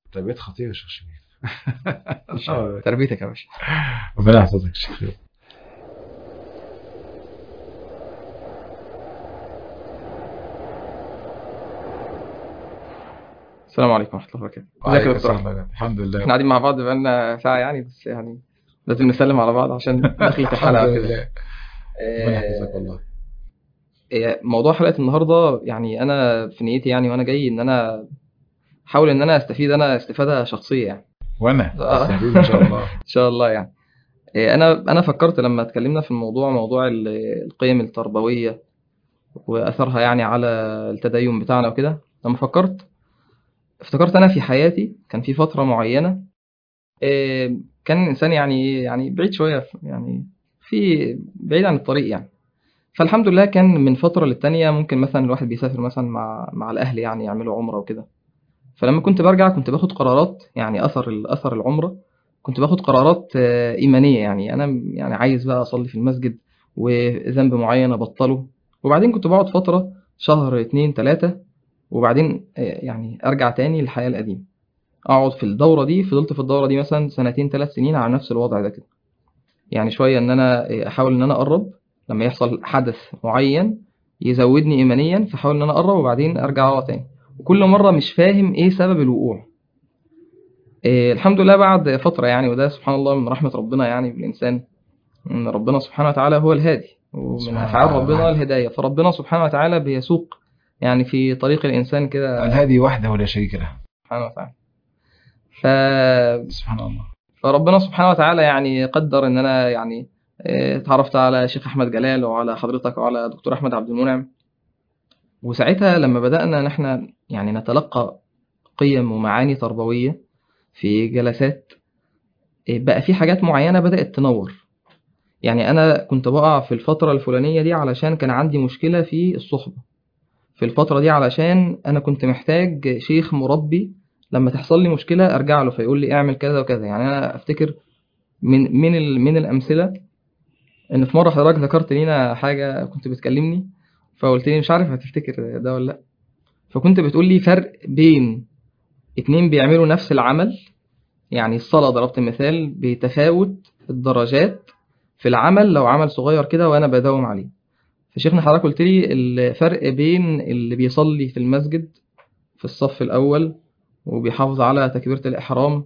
تربية خطيرة يا شيخ شريف تربيتك يا باشا ربنا يحفظك يا شيخ شريف السلام عليكم ورحمه الله وبركاته ازيك يا دكتور أحمد؟ الحمد لله احنا قاعدين مع بعض بقالنا ساعه يعني بس يعني لازم نسلم على بعض عشان دخلة الحلقه الحمد كده لله ربنا يحفظك والله إيه، موضوع حلقه النهارده يعني انا في نيتي يعني وانا جاي ان انا احاول ان انا استفيد انا استفاده شخصيه يعني وانا آه. بس يا حبيبي ان شاء الله ان شاء الله يعني إيه، انا انا فكرت لما اتكلمنا في الموضوع موضوع ال- القيم التربويه واثرها يعني على التدين بتاعنا وكده لما فكرت افتكرت انا في حياتي كان في فتره معينه إيه، كان الانسان يعني يعني بعيد شويه يعني في بعيد عن الطريق يعني فالحمد لله كان من فتره للتانيه ممكن مثلا الواحد بيسافر مثلا مع مع الاهل يعني يعملوا عمره وكده فلما كنت برجع كنت باخد قرارات يعني اثر اثر العمره كنت باخد قرارات آه، ايمانيه يعني انا م- يعني عايز بقى اصلي في المسجد وذنب معين ابطله وبعدين كنت بقعد فتره شهر اتنين تلاته وبعدين آه، يعني ارجع تاني للحياه القديمه اقعد في الدوره دي فضلت في الدوره دي مثلا سنتين ثلاث سنين على نفس الوضع ده كده يعني شويه ان انا آه، احاول ان انا اقرب لما يحصل حدث معين يزودني ايمانيا فاحاول ان انا اقرب وبعدين ارجع اقعد تاني وكل مره مش فاهم ايه سبب الوقوع إيه الحمد لله بعد فتره يعني وده سبحان الله من رحمه ربنا يعني بالانسان ان ربنا سبحانه وتعالى هو الهادي ومن سبحان افعال الله. ربنا الهدايه فربنا سبحانه وتعالى بيسوق يعني في طريق الانسان كده الهادي وحده ولا شريك له سبحانه وتعالى ف... سبحان الله فربنا سبحانه وتعالى يعني قدر ان انا يعني آه، اتعرفت على شيخ احمد جلال وعلى حضرتك وعلى دكتور احمد عبد المنعم وساعتها لما بدانا ان احنا يعني نتلقى قيم ومعاني تربويه في جلسات آه، بقى في حاجات معينه بدات تنور يعني انا كنت بقع في الفتره الفلانيه دي علشان كان عندي مشكله في الصحبه في الفتره دي علشان انا كنت محتاج شيخ مربي لما تحصل لي مشكله ارجع له فيقول لي اعمل كذا وكذا يعني انا افتكر من من ال- من الامثله ان في مره حضرتك ذكرت لينا حاجه كنت بتكلمني فقلت لي مش عارف هتفتكر ده ولا لا فكنت بتقول لي فرق بين اتنين بيعملوا نفس العمل يعني الصلاه ضربت مثال بتفاوت الدرجات في العمل لو عمل صغير كده وانا بداوم عليه فشيخنا حضرتك قلت لي الفرق بين اللي بيصلي في المسجد في الصف الاول وبيحافظ على تكبيره الاحرام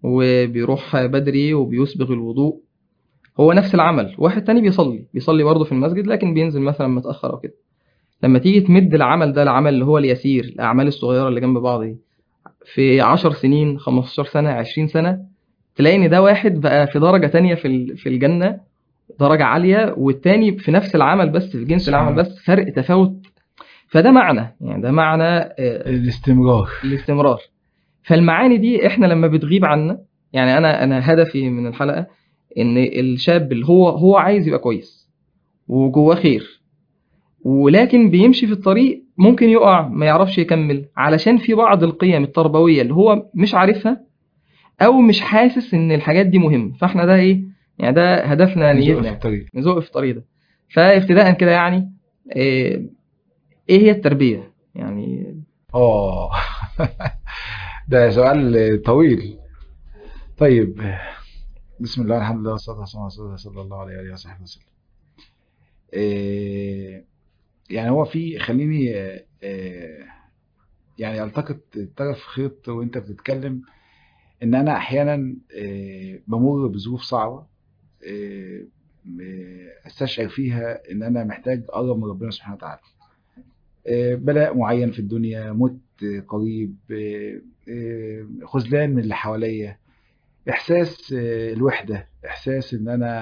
وبيروح بدري وبيسبغ الوضوء هو نفس العمل واحد تاني بيصلي بيصلي برضه في المسجد لكن بينزل مثلا متأخر أو كده لما تيجي تمد العمل ده العمل اللي هو اليسير الأعمال الصغيرة اللي جنب بعض دي في 10 سنين 15 سنة 20 سنة تلاقي إن ده واحد بقى في درجة تانية في ال- في الجنة درجة عالية والتاني في نفس العمل بس في جنس العمل بس فرق تفاوت فده معنى يعني ده معنى آه، الاستمرار الاستمرار فالمعاني دي احنا لما بتغيب عنا يعني انا انا هدفي من الحلقه ان الشاب اللي هو هو عايز يبقى كويس وجواه خير ولكن بيمشي في الطريق ممكن يقع ما يعرفش يكمل علشان في بعض القيم التربويه اللي هو مش عارفها او مش حاسس ان الحاجات دي مهمه فاحنا ده ايه يعني ده هدفنا نزق في نيتنا الطريق نزق في الطريق ده فابتداء كده يعني ايه إيه هي التربيه يعني اه ده سؤال طويل طيب بسم الله الحمد لله والصلاه والسلام على رسول الله صلى الله عليه وآله وصحبه وسلم إيه، يعني هو في خليني آه، آه، يعني التقط طرف خيط وانت بتتكلم ان انا احيانا آه، بمر بظروف صعبه آه، آه، استشعر فيها ان انا محتاج اقرب من ربنا سبحانه وتعالى آه، بلاء معين في الدنيا موت آه، قريب آه، آه، خذلان من اللي حواليا احساس آه، الوحده احساس ان انا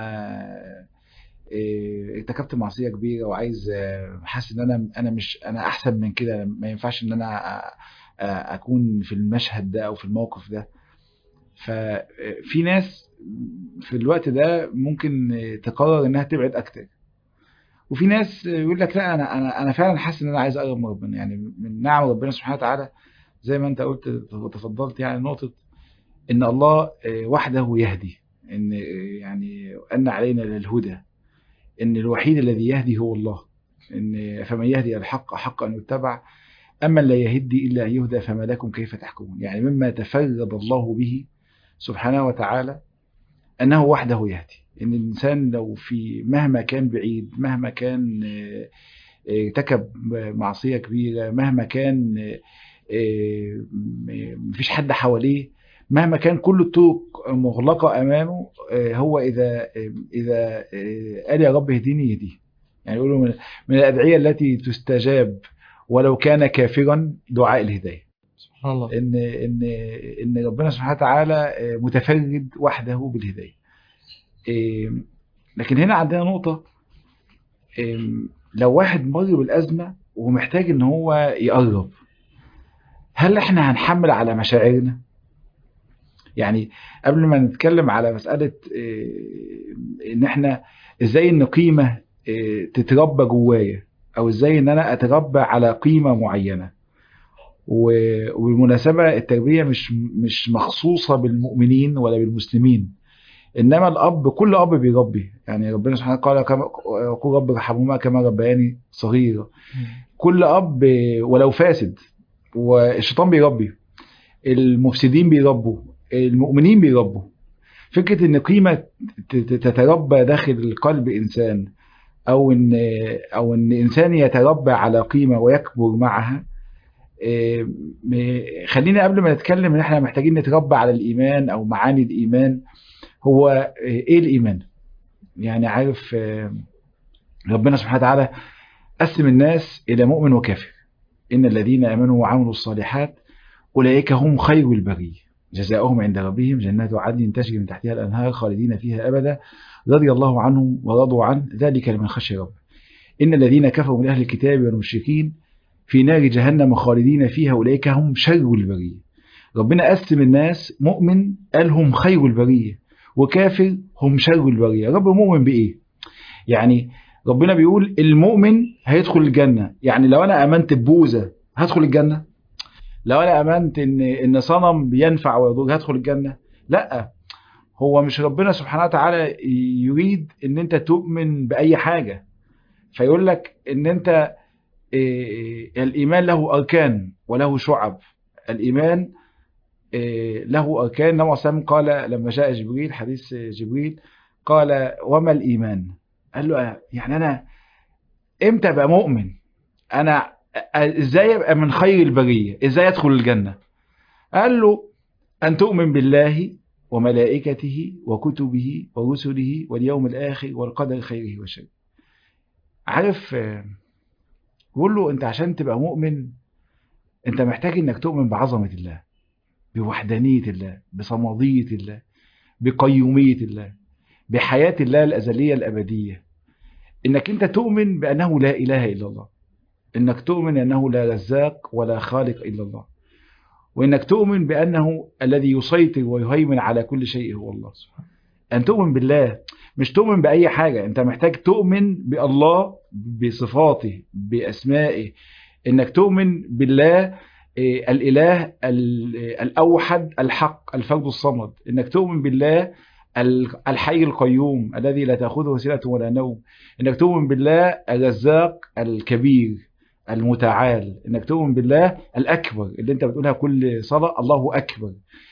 آه، ارتكبت معصيه كبيره وعايز آه، حاسس ان انا انا مش انا احسن من كده ما ينفعش ان انا أ- أ- اكون في المشهد ده او في الموقف ده ففي ناس في الوقت ده ممكن تقرر انها تبعد اكتر وفي ناس يقول لك لا انا انا انا فعلا حاسس ان انا عايز اقرب من ربنا يعني من نعم ربنا سبحانه وتعالى زي ما انت قلت وتفضلت يعني نقطه ان الله وحده يهدي ان يعني ان علينا للهدى ان الوحيد الذي يهدي هو الله ان فمن يهدي الحق حق ان يتبع أما لا يهدي إلا أن يهدى فما لكم كيف تحكمون يعني مما تفرد الله به سبحانه وتعالى أنه وحده يهدي إن الإنسان لو في مهما كان بعيد مهما كان آه، آه، ارتكب معصية كبيرة مهما كان آه، آه، م- مفيش حد حواليه مهما كان كل الطرق مغلقة أمامه آه، هو إذا آه، إذا آه، قال يا رب اهديني يهديه يعني يقولوا من من الأدعية التي تستجاب ولو كان كافرا دعاء الهداية سبحان الله ان ان ان ربنا سبحانه وتعالى متفرد وحده بالهدايه إيه، لكن هنا عندنا نقطه إيه، لو واحد مر بالازمه ومحتاج ان هو يقرب هل احنا هنحمل على مشاعرنا يعني قبل ما نتكلم على مساله إيه، ان احنا ازاي ان قيمه إيه، تتربى جوايا او ازاي ان انا اتربى على قيمه معينه و- وبالمناسبة التربية مش مش مخصوصة بالمؤمنين ولا بالمسلمين إنما الأب كل أب بيربي يعني ربنا سبحانه قال كما يقول رب ارحمهما كما ربياني صغيرا كل أب ولو فاسد والشيطان بيربي المفسدين بيربوا المؤمنين بيربوا فكرة إن قيمة ت- ت- تتربى داخل قلب إنسان أو إن أو إن إنسان يتربى على قيمة ويكبر معها إيه، م- خلينا قبل ما نتكلم ان احنا محتاجين نتربى على الايمان او معاني الايمان هو ايه الايمان يعني عارف آه، ربنا سبحانه وتعالى قسم الناس الى مؤمن وكافر ان الذين امنوا وعملوا الصالحات اولئك هم خير البريه جزاؤهم عند ربهم جنات عدن تجري من تحتها الانهار خالدين فيها ابدا رضي الله عنهم ورضوا عنه ذلك لمن خشي ربه ان الذين كفروا من اهل الكتاب والمشركين في نار جهنم خالدين فيها أولئك هم شر البرية ربنا قسم الناس مؤمن قال هم خير البرية وكافر هم شر البرية رب مؤمن بإيه يعني ربنا بيقول المؤمن هيدخل الجنة يعني لو أنا أمنت ببوزة هدخل الجنة لو أنا أمنت إن إن صنم بينفع ويضر هدخل الجنة لا هو مش ربنا سبحانه وتعالى يريد إن أنت تؤمن بأي حاجة فيقول لك إن أنت إيه، الإيمان له أركان وله شعب الإيمان إيه، له أركان النبي صلى الله عليه وسلم قال لما جاء جبريل حديث جبريل قال وما الإيمان قال له آه، يعني أنا إمتى أبقى مؤمن أنا آه، إزاي أبقى من خير البرية إزاي أدخل الجنة قال له أن تؤمن بالله وملائكته وكتبه ورسله واليوم الآخر والقدر خيره وشره عارف آه، بيقول له انت عشان تبقى مؤمن انت محتاج انك تؤمن بعظمة الله بوحدانية الله بصمدية الله بقيومية الله بحياة الله الأزلية الأبدية انك انت تؤمن بأنه لا إله إلا الله انك تؤمن أنه لا رزاق ولا خالق إلا الله وانك تؤمن بأنه الذي يسيطر ويهيمن على كل شيء هو الله سبحانه أن تؤمن بالله مش تؤمن بأي حاجة أنت محتاج تؤمن بالله بصفاته بأسمائه إنك تؤمن بالله إيه، الإله ال- الأوحد الحق الفرد الصمد إنك تؤمن بالله ال- الحي القيوم الذي لا تأخذه سنة ولا نوم إنك تؤمن بالله الرزاق الكبير المتعال إنك تؤمن بالله الأكبر اللي أنت بتقولها كل صلاة الله أكبر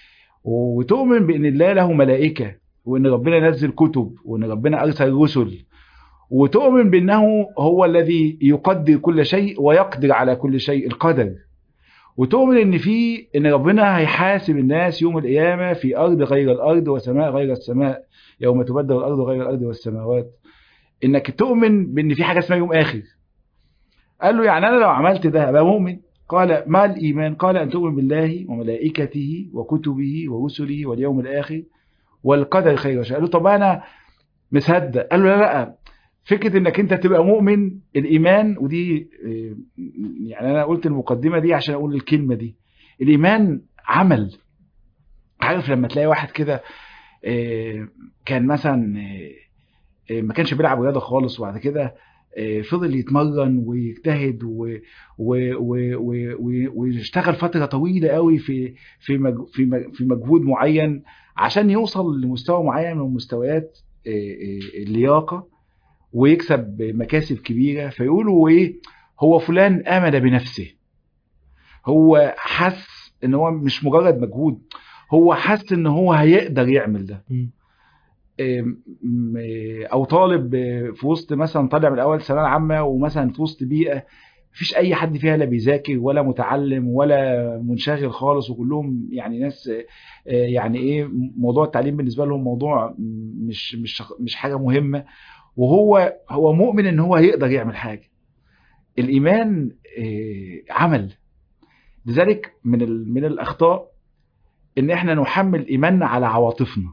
وتؤمن بأن الله له ملائكة وان ربنا نزل كتب وان ربنا ارسل رسل وتؤمن بانه هو الذي يقدر كل شيء ويقدر على كل شيء القدر وتؤمن ان في ان ربنا هيحاسب الناس يوم القيامه في ارض غير الارض وسماء غير السماء يوم تبدل الارض غير الارض والسماوات انك تؤمن بان في حاجه اسمها يوم اخر قال له يعني انا لو عملت ده ابقى مؤمن قال ما الايمان قال ان تؤمن بالله وملائكته وكتبه ورسله واليوم الاخر والقدر خير وشر قال له طب انا مصدق قال له لا لا فكره انك انت تبقى مؤمن الايمان ودي إيه، يعني انا قلت المقدمه دي عشان اقول الكلمه دي الايمان عمل عارف لما تلاقي واحد كده إيه، كان مثلا إيه، إيه، ما كانش بيلعب رياضه خالص وبعد كده إيه، فضل يتمرن ويجتهد و- و- و- و- و- ويشتغل فتره طويله قوي في في مج- في مج- في مجهود معين عشان يوصل لمستوى معين من مستويات إيه، إيه، اللياقه ويكسب مكاسب كبيره فيقولوا ايه هو فلان امن بنفسه هو حس ان هو مش مجرد مجهود هو حس ان هو هيقدر يعمل ده إم- م- او طالب في وسط مثلا طالع من اول ثانويه عامه ومثلا في وسط بيئه مفيش اي حد فيها لا بيذاكر ولا متعلم ولا منشغل خالص وكلهم يعني ناس آه، يعني ايه موضوع التعليم بالنسبه لهم موضوع مش مش مش حاجه مهمه وهو هو مؤمن ان هو هيقدر يعمل حاجه الايمان آه، عمل لذلك من ال- من الاخطاء ان احنا نحمل ايماننا على عواطفنا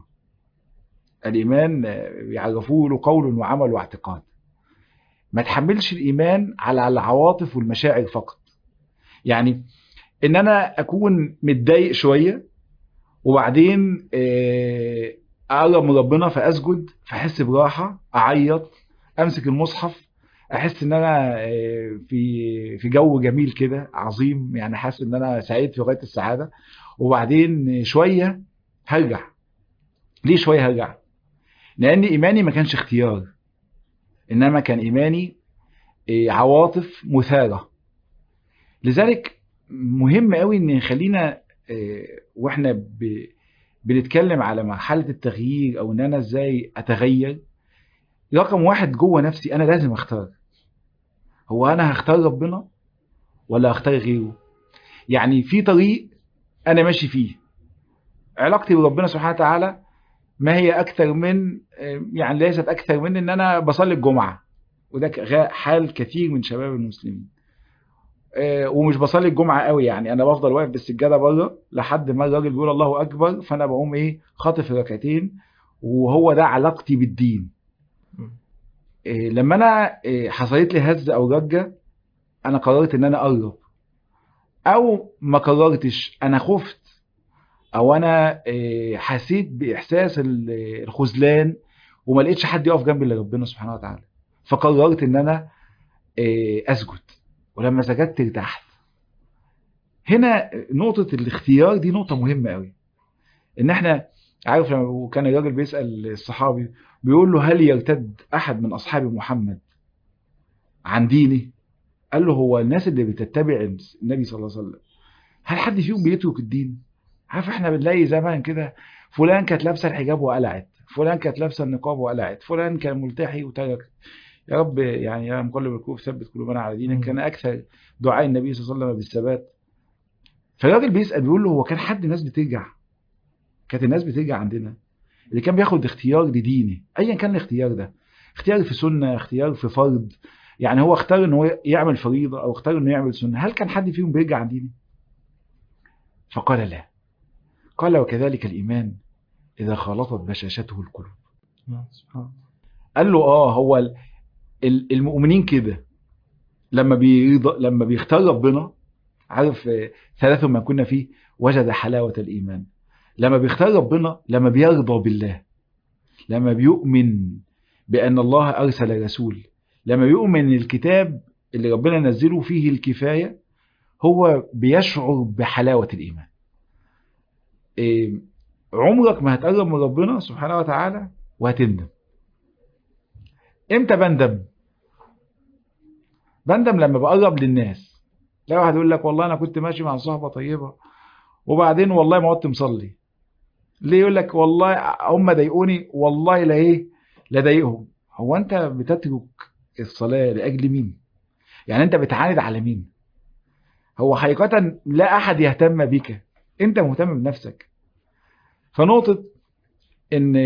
الايمان آه، يعرفوه له قول وعمل واعتقاد ما تحملش الايمان على العواطف والمشاعر فقط يعني ان انا اكون متضايق شويه وبعدين آه، اقرب من ربنا فاسجد فاحس براحه اعيط امسك المصحف احس ان انا آه، في في جو جميل كده عظيم يعني حاسس ان انا سعيد في غايه السعاده وبعدين شويه هرجع ليه شويه هرجع لان ايماني ما كانش اختيار انما كان ايماني إيه، عواطف مثاره لذلك مهم قوي ان يخلينا إيه، واحنا ب- بنتكلم على مرحله التغيير او ان انا ازاي اتغير رقم واحد جوه نفسي انا لازم اختار هو انا هختار ربنا ولا هختار غيره يعني في طريق انا ماشي فيه علاقتي بربنا سبحانه وتعالى ما هي اكثر من يعني ليست اكثر من ان انا بصلي الجمعه وده ك- حال كثير من شباب المسلمين آه، ومش بصلي الجمعه قوي يعني انا بفضل واقف بالسجاده بره لحد ما الراجل بيقول الله اكبر فانا بقوم ايه خاطف ركعتين وهو ده علاقتي بالدين إيه، لما انا إيه، حصلت لي هزه او رجه انا قررت ان انا اقرب او ما قررتش انا خفت او انا إيه، حسيت باحساس ال- الخذلان وما لقيتش حد يقف جنبي الا ربنا سبحانه وتعالى فقررت ان انا إيه، اسجد ولما سجدت ارتحت هنا نقطة الاختيار دي نقطة مهمة قوي ان احنا عارف لما كان الراجل بيسأل الصحابي بيقول له هل يرتد احد من اصحاب محمد عن دينه قال له هو الناس اللي بتتبع النبي صلى الله عليه وسلم هل حد فيهم بيترك الدين عارف احنا بنلاقي زمان كده فلان كانت لابسه الحجاب وقلعت فلان كانت لابسه النقاب وقلعت فلان كان ملتحي وترك يا رب يعني يا مقلب القلوب ثبت قلوبنا على دينك كان اكثر دعاء النبي صلى الله عليه وسلم بالثبات فالراجل بيسال بيقول له هو كان حد ناس بترجع كانت الناس بترجع عندنا اللي كان بياخد اختيار لدينه ايا كان الاختيار ده اختيار في سنه اختيار في فرض يعني هو اختار ان هو يعمل فريضه او اختار انه يعمل سنه هل كان حد فيهم بيرجع عن دينه فقال لا قال وكذلك الايمان اذا خالطت بشاشته القلوب سبحان قال له اه هو ال- ال- المؤمنين كده لما بيرضى لما بيختار ربنا عارف آه، ثلاث ما كنا فيه وجد حلاوة الإيمان لما بيختار ربنا لما بيرضى بالله لما بيؤمن بأن الله أرسل رسول لما بيؤمن إن الكتاب اللي ربنا نزله فيه الكفاية هو بيشعر بحلاوة الإيمان إيه، عمرك ما هتقرب من ربنا سبحانه وتعالى وهتندم امتى بندم بندم لما بقرب للناس لا واحد يقول لك والله انا كنت ماشي مع صحبه طيبه وبعدين والله ما عدت مصلي ليه يقول لك والله هم ضايقوني والله لا ايه لا ضايقهم هو انت بتترك الصلاه لاجل مين يعني انت بتعاند على مين هو حقيقه لا احد يهتم بك انت مهتم بنفسك فنقطه ان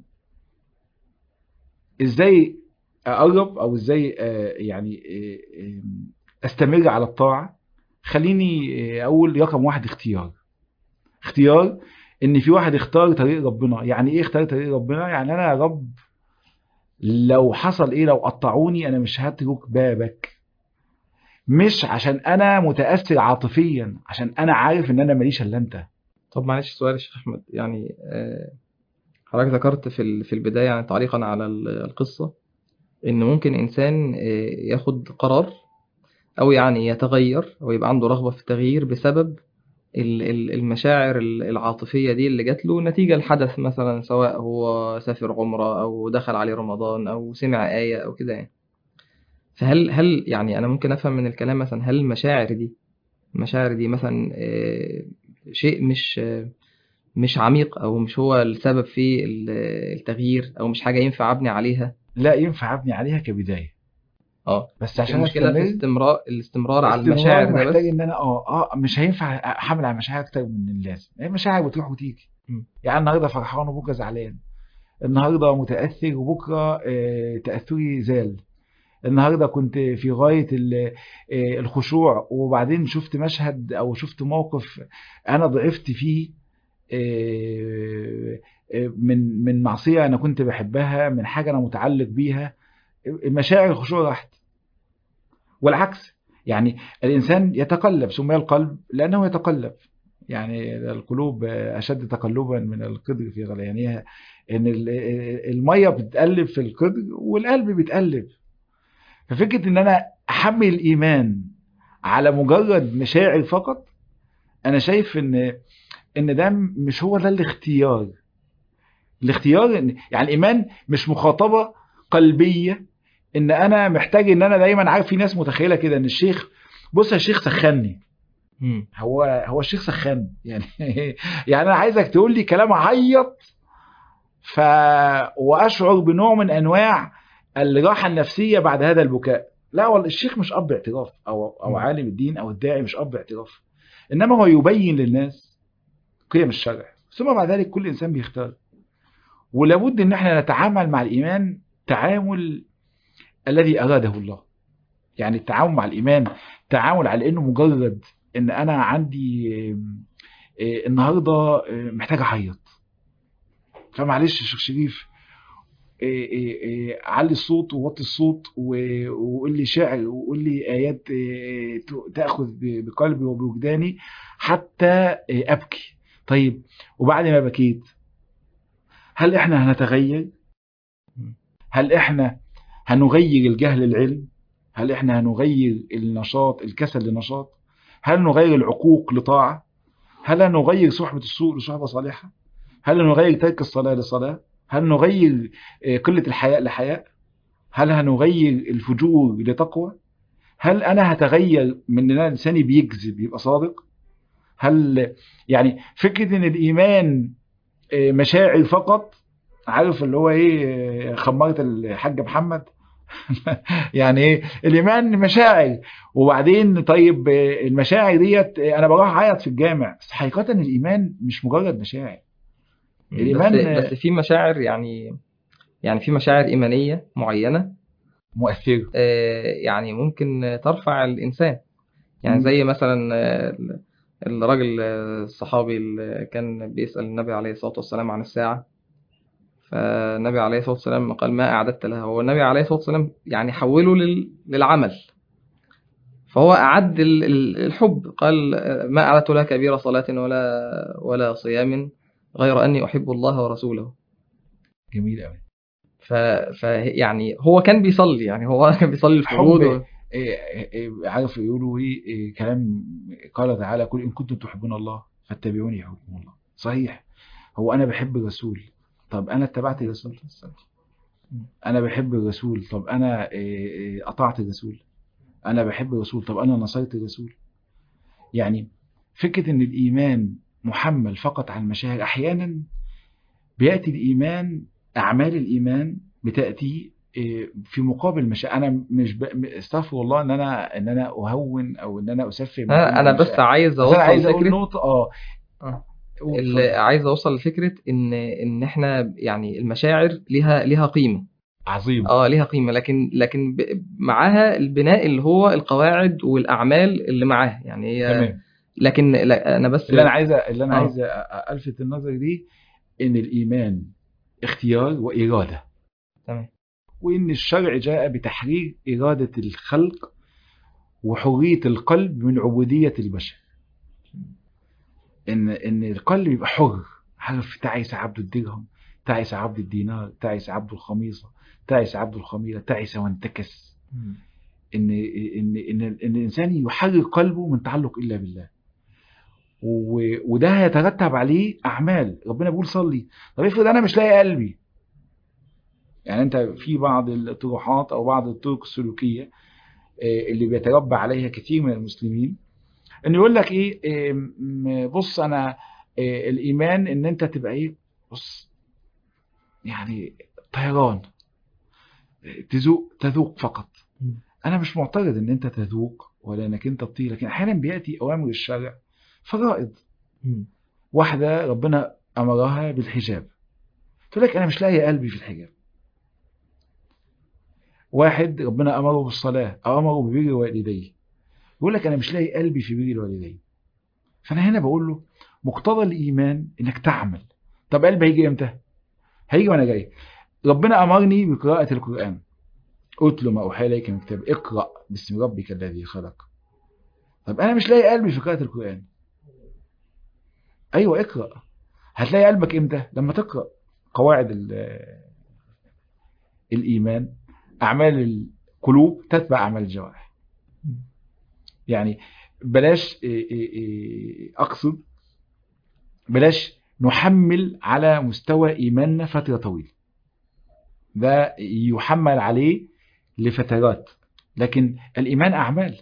ازاي اقرب او ازاي آه، يعني آه، آه، استمر على الطاعه خليني آه، اقول رقم واحد اختيار اختيار ان في واحد اختار طريق ربنا يعني ايه اختار طريق ربنا يعني انا يا رب لو حصل ايه لو قطعوني انا مش هترك بابك مش عشان انا متاثر عاطفيا عشان انا عارف ان انا ماليش الا انت طب معلش سؤال يا شيخ احمد يعني آه، حضرتك ذكرت في ال- في البدايه يعني تعليقا على ال- القصه ان ممكن انسان آه، ياخد قرار او يعني يتغير او يبقى عنده رغبه في التغيير بسبب ال- ال- المشاعر ال- العاطفيه دي اللي جات له نتيجه لحدث مثلا سواء هو سافر عمره او دخل عليه رمضان او سمع ايه او كده يعني فهل هل يعني انا ممكن افهم من الكلام مثلا هل المشاعر دي المشاعر دي مثلا آه، شيء مش آه، مش عميق او مش هو السبب في ال- التغيير او مش حاجه ينفع ابني عليها لا ينفع ابني عليها كبدايه اه بس عشان المشكله في استمر استمرار الاستمرار على استمرار المشاعر ده محتاج بس ان انا اه اه مش هينفع احمل على مشاعر اكتر من اللازم هي المشاعر بتروح وتيجي مم. يعني النهارده فرحان وبكره زعلان النهارده متاثر وبكره آه تاثري زال النهارده كنت في غايه ال- آه، الخشوع وبعدين شفت مشهد او شفت موقف انا ضعفت فيه آه، آه، من من معصيه انا كنت بحبها من حاجه انا متعلق بيها مشاعر الخشوع راحت والعكس يعني الإنسان يتقلب سمي القلب لأنه يتقلب يعني القلوب أشد تقلبا من القدر في غليانها إن ال- المية بتتقلب في القدر والقلب بيتقلب ففكرة إن أنا أحمل الإيمان على مجرد مشاعر فقط أنا شايف إن إن ده مش هو ده الاختيار الاختيار إن- يعني الإيمان مش مخاطبة قلبية ان انا محتاج ان انا دايما عارف في ناس متخيله كده ان الشيخ بص يا شيخ سخني مم. هو هو الشيخ سخن يعني يعني انا عايزك تقول لي كلام عيط ف واشعر بنوع من انواع الراحه النفسيه بعد هذا البكاء لا والله الشيخ مش اب اعتراف او او مم. عالم الدين او الداعي مش اب اعتراف انما هو يبين للناس قيم الشرع ثم بعد ذلك كل انسان بيختار ولابد ان احنا نتعامل مع الايمان تعامل الذي اراده الله يعني التعامل مع الايمان تعامل على انه مجرد ان انا عندي آم، آه، النهارده آه، محتاج اعيط فمعلش يا شيخ شريف آه، آه، آه، علي الصوت ووطي الصوت و- وقول لي شعر وقول لي ايات آه، ت- تاخذ ب- بقلبي وبوجداني حتى آه، ابكي طيب وبعد ما بكيت هل احنا هنتغير هل احنا هنغير الجهل العلم هل احنا هنغير النشاط الكسل لنشاط هل نغير العقوق لطاعة هل نغير صحبة السوء لصحبة صالحة هل نغير ترك الصلاة لصلاة هل نغير آه، قلة الحياء لحياء هل هنغير الفجور لتقوى هل انا هتغير من ان انا لساني بيكذب يبقى صادق هل يعني فكرة ان الايمان آه، مشاعر فقط عارف اللي هو ايه آه، خمرت الحاج محمد يعني ايه الايمان مشاعر وبعدين طيب آه، المشاعر ديت آه، انا بروح اعيط في الجامع بس حقيقه الايمان مش مجرد مشاعر الإيمان- بس بس في مشاعر يعني يعني في مشاعر إيمانية معينة مؤثره آه، يعني ممكن ترفع الإنسان يعني مم. زي مثلا آه، الراجل آه، الصحابي اللي كان بيسأل النبي عليه الصلاة والسلام عن الساعة فالنبي عليه الصلاة والسلام قال ما أعددت لها هو النبي عليه الصلاة والسلام يعني حوله لل- للعمل فهو أعد ال- ال- الحب قال آه، ما أعددت لها كبير صلاة ولا ولا صيام غير أني أحب الله ورسوله جميل قوي ف... ف يعني هو كان بيصلي يعني هو كان بيصلي الفروض حب و... إيه إيه عارف يقولوا ايه إيه كلام قال تعالى قل ان كنتم تحبون الله فاتبعوني يحبكم الله صحيح هو انا بحب الرسول طب انا اتبعت الرسول انا بحب الرسول طب انا إيه إيه قطعت الرسول انا بحب الرسول طب انا نصرت الرسول يعني فكرة ان الايمان محمل فقط على المشاعر احيانا بياتي الايمان اعمال الايمان بتاتي إيه، في مقابل مشاعر انا مش ب... استغفر الله ان انا ان انا اهون او ان انا اسفه من انا كل انا بس المشاعر. عايز بس انا اوصل عايز اقول لفكره نقطه اه آه. قول، اللي اتفضل. عايز اوصل لفكره ان ان احنا يعني المشاعر ليها ليها قيمه عظيم اه ليها قيمه لكن لكن ب... معاها البناء اللي هو القواعد والاعمال اللي معاها يعني هي تمام لكن لا انا بس اللي انا عايز اللي انا آه. عايز أ- الفت النظر دي ان الايمان اختيار واراده تمام وان الشرع جاء بتحرير اراده الخلق وحريه القلب من عبوديه البشر ان ان القلب يبقى حر عارف تعس عبد الدرهم تعس عبد الدينار تعس عبد الخميصه تعس عبد الخميله تعس وانتكس ان ان ان, إن الانسان يحرر قلبه من تعلق الا بالله و- وده هيترتب عليه اعمال ربنا بيقول صلي طب افرض انا مش لاقي قلبي يعني انت في بعض الطروحات او بعض الطرق السلوكيه آه، اللي بيتربى عليها كثير من المسلمين ان يقول لك ايه, إيه م- بص انا إيه الايمان ان انت تبقى ايه بص يعني طيران إيه، تذوق تذوق فقط مم. انا مش معترض ان انت تذوق ولا انك انت تطير لكن احيانا بياتي اوامر الشرع فرائض مم. واحده ربنا امرها بالحجاب تقول لك انا مش لاقي قلبي في الحجاب واحد ربنا امره بالصلاه او امره ببر والديه يقول لك انا مش لاقي قلبي في بر الوالدين فانا هنا بقول له مقتضى الايمان انك تعمل طب قلبي هيجي امتى هيجي وانا جاي ربنا امرني بقراءه القران قلت له ما اوحي اليك من كتاب اقرا باسم ربك الذي خلق طب انا مش لاقي قلبي في قراءه القران ايوه اقرا هتلاقي قلبك امتى لما تقرا قواعد ال- الايمان اعمال القلوب تتبع اعمال الجوارح يعني بلاش إيه إيه إيه اقصد بلاش نحمل على مستوى ايماننا فتره طويله ده يحمل عليه لفترات لكن الايمان اعمال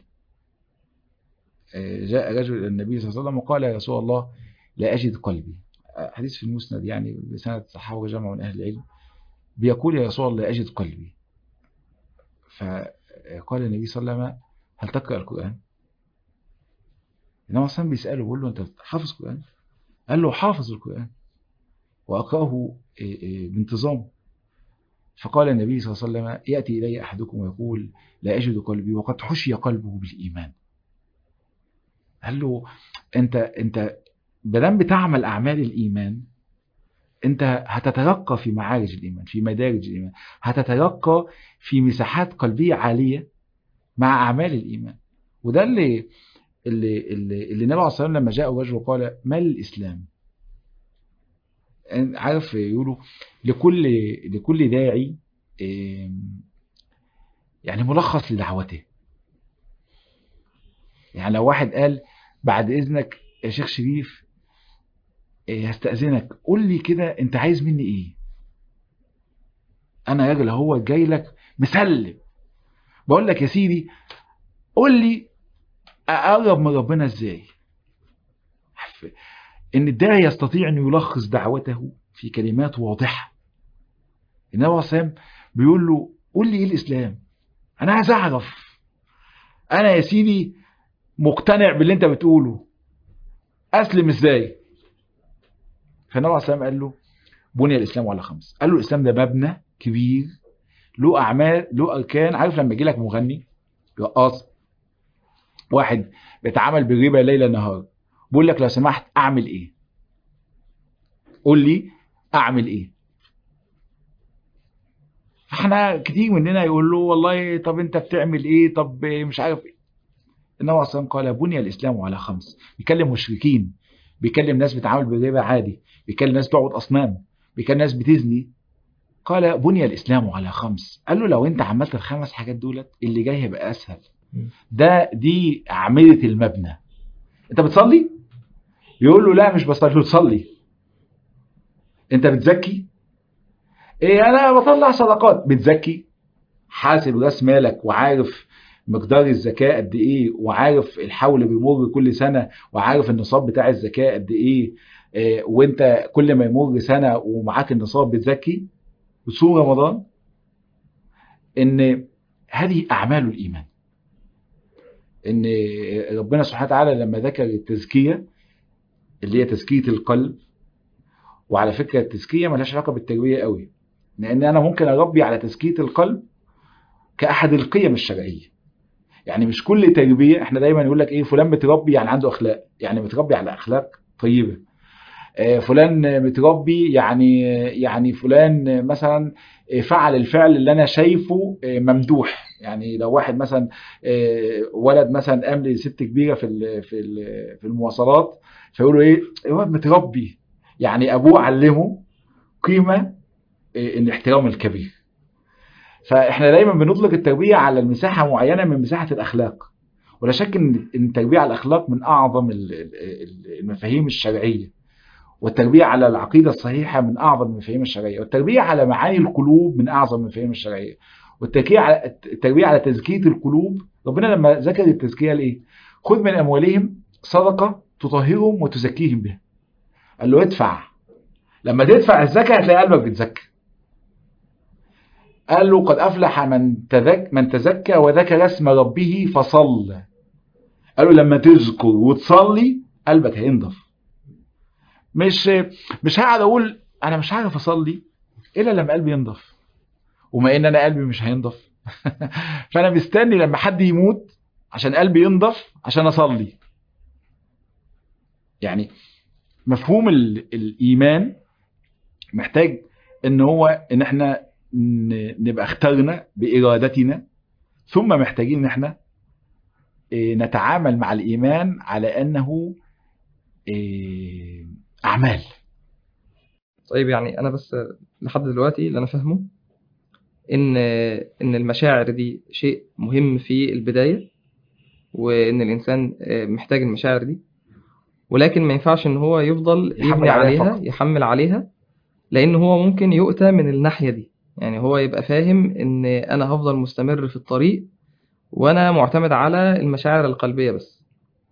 آه، جاء رجل الى النبي صلى الله عليه وسلم وقال يا رسول الله لا اجد قلبي آه، حديث في المسند يعني بسنه صحابه جمع من اهل العلم بيقول يا رسول الله لا اجد قلبي فقال النبي صلى الله عليه وسلم هل تقرا القران النبي صلى بيساله بيقول له انت حافظ القران قال له حافظ القران واقراه إيه، إيه، بانتظام فقال النبي صلى الله عليه وسلم ياتي الي احدكم ويقول لا اجد قلبي وقد حشي قلبه بالايمان قال له انت انت بدل بتعمل اعمال الايمان انت هتترقى في معارج الايمان في مدارج الايمان هتترقى في مساحات قلبيه عاليه مع اعمال الايمان وده اللي اللي اللي, اللي النبي عليه الصلاه والسلام لما جاء رجل وقال ما الاسلام عارف يقولوا لكل لكل داعي إم، يعني ملخص لدعوته يعني لو واحد قال بعد اذنك يا شيخ شريف إيه، هستأذنك قول لي كده انت عايز مني ايه انا راجل هو جاي لك مسلم بقول لك يا سيدي قول لي اقرب من ربنا ازاي عارف، ان الداعي يستطيع ان يلخص دعوته في كلمات واضحه النبي عليه الصلاه والسلام بيقول له قول لي ايه الاسلام انا عايز اعرف انا يا سيدي مقتنع باللي انت بتقوله اسلم ازاي فالنبي عليه الصلاه والسلام قال له بني الاسلام على خمس قال له الاسلام ده مبنى كبير له اعمال له اركان عارف لما يجي لك مغني رقاص واحد بيتعامل بالربا ليل نهار بيقول لك لو سمحت اعمل ايه قول لي اعمل ايه فاحنا كتير مننا يقول له والله طب انت بتعمل ايه طب مش عارف ايه النبي عليه الصلاه والسلام قال بني الاسلام على خمس بيكلم مشركين بيكلم ناس بتعامل بالربا عادي بيكلم ناس بتعبد اصنام بيكلم ناس بتزني قال بني الاسلام على خمس قال له لو انت عملت الخمس حاجات دولت اللي جاي هيبقى اسهل مم. ده دي اعمده المبنى انت بتصلي يقول له لا مش بصلي بتصلي انت بتزكي ايه انا بطلع صدقات بتزكي حاسب راس مالك وعارف مقدار الزكاة قد ايه وعارف الحول بيمر كل سنة وعارف النصاب بتاع الزكاة قد ايه إيه، وانت كل ما يمر سنة ومعاك النصاب بتزكي بتصوم رمضان ان هذه اعمال الايمان ان ربنا سبحانه وتعالى لما ذكر التزكية اللي هي تزكية القلب وعلى فكرة التزكية ملهاش علاقة بالتربية قوي لان انا ممكن اربي على تزكية القلب كأحد القيم الشرعية يعني مش كل تربية احنا دايما يقول لك ايه فلان متربي يعني عنده اخلاق يعني متربي على اخلاق طيبة آه، فلان متربي يعني يعني فلان مثلا فعل الفعل اللي انا شايفه آه، ممدوح يعني لو واحد مثلا آه، ولد مثلا قام لست كبيره في ال- في ال- في المواصلات فيقولوا ايه الواد متربي يعني ابوه علمه قيمه آه، الاحترام الكبير فاحنا دايما بنطلق التربيه على المساحه معينه من مساحه الاخلاق ولا شك ان إن التربيه على الاخلاق من اعظم ال- ال- المفاهيم الشرعيه والتربيه على العقيده الصحيحه من اعظم المفاهيم الشرعيه والتربيه على معاني القلوب من اعظم المفاهيم الشرعيه والتربيه على التربيه على تزكيه القلوب ربنا لما ذكر التزكيه ليه خذ من اموالهم صدقة تطهرهم وتزكيهم بها قال له ادفع لما تدفع الزكاة هتلاقي قلبك بيتزكى قال له قد أفلح من تذك من تزكى وذكر اسم ربه فصلى قال له لما تذكر وتصلي قلبك هينضف مش مش هقعد اقول انا مش عارف اصلي الا لما قلبي ينضف وما ان انا قلبي مش هينضف فانا مستني لما حد يموت عشان قلبي ينضف عشان اصلي يعني مفهوم ال- الايمان محتاج ان هو ان احنا ن- نبقى اخترنا بارادتنا ثم محتاجين ان احنا إيه، نتعامل مع الايمان على انه إيه، اعمال طيب يعني انا بس لحد دلوقتي اللي انا فاهمه ان ان المشاعر دي شيء مهم في البدايه وان الانسان محتاج المشاعر دي ولكن ما ينفعش ان هو يفضل يحمل يبني عليها عليها فقط. يحمل عليها لان هو ممكن يؤتى من الناحيه دي يعني هو يبقى فاهم ان انا هفضل مستمر في الطريق وانا معتمد على المشاعر القلبيه بس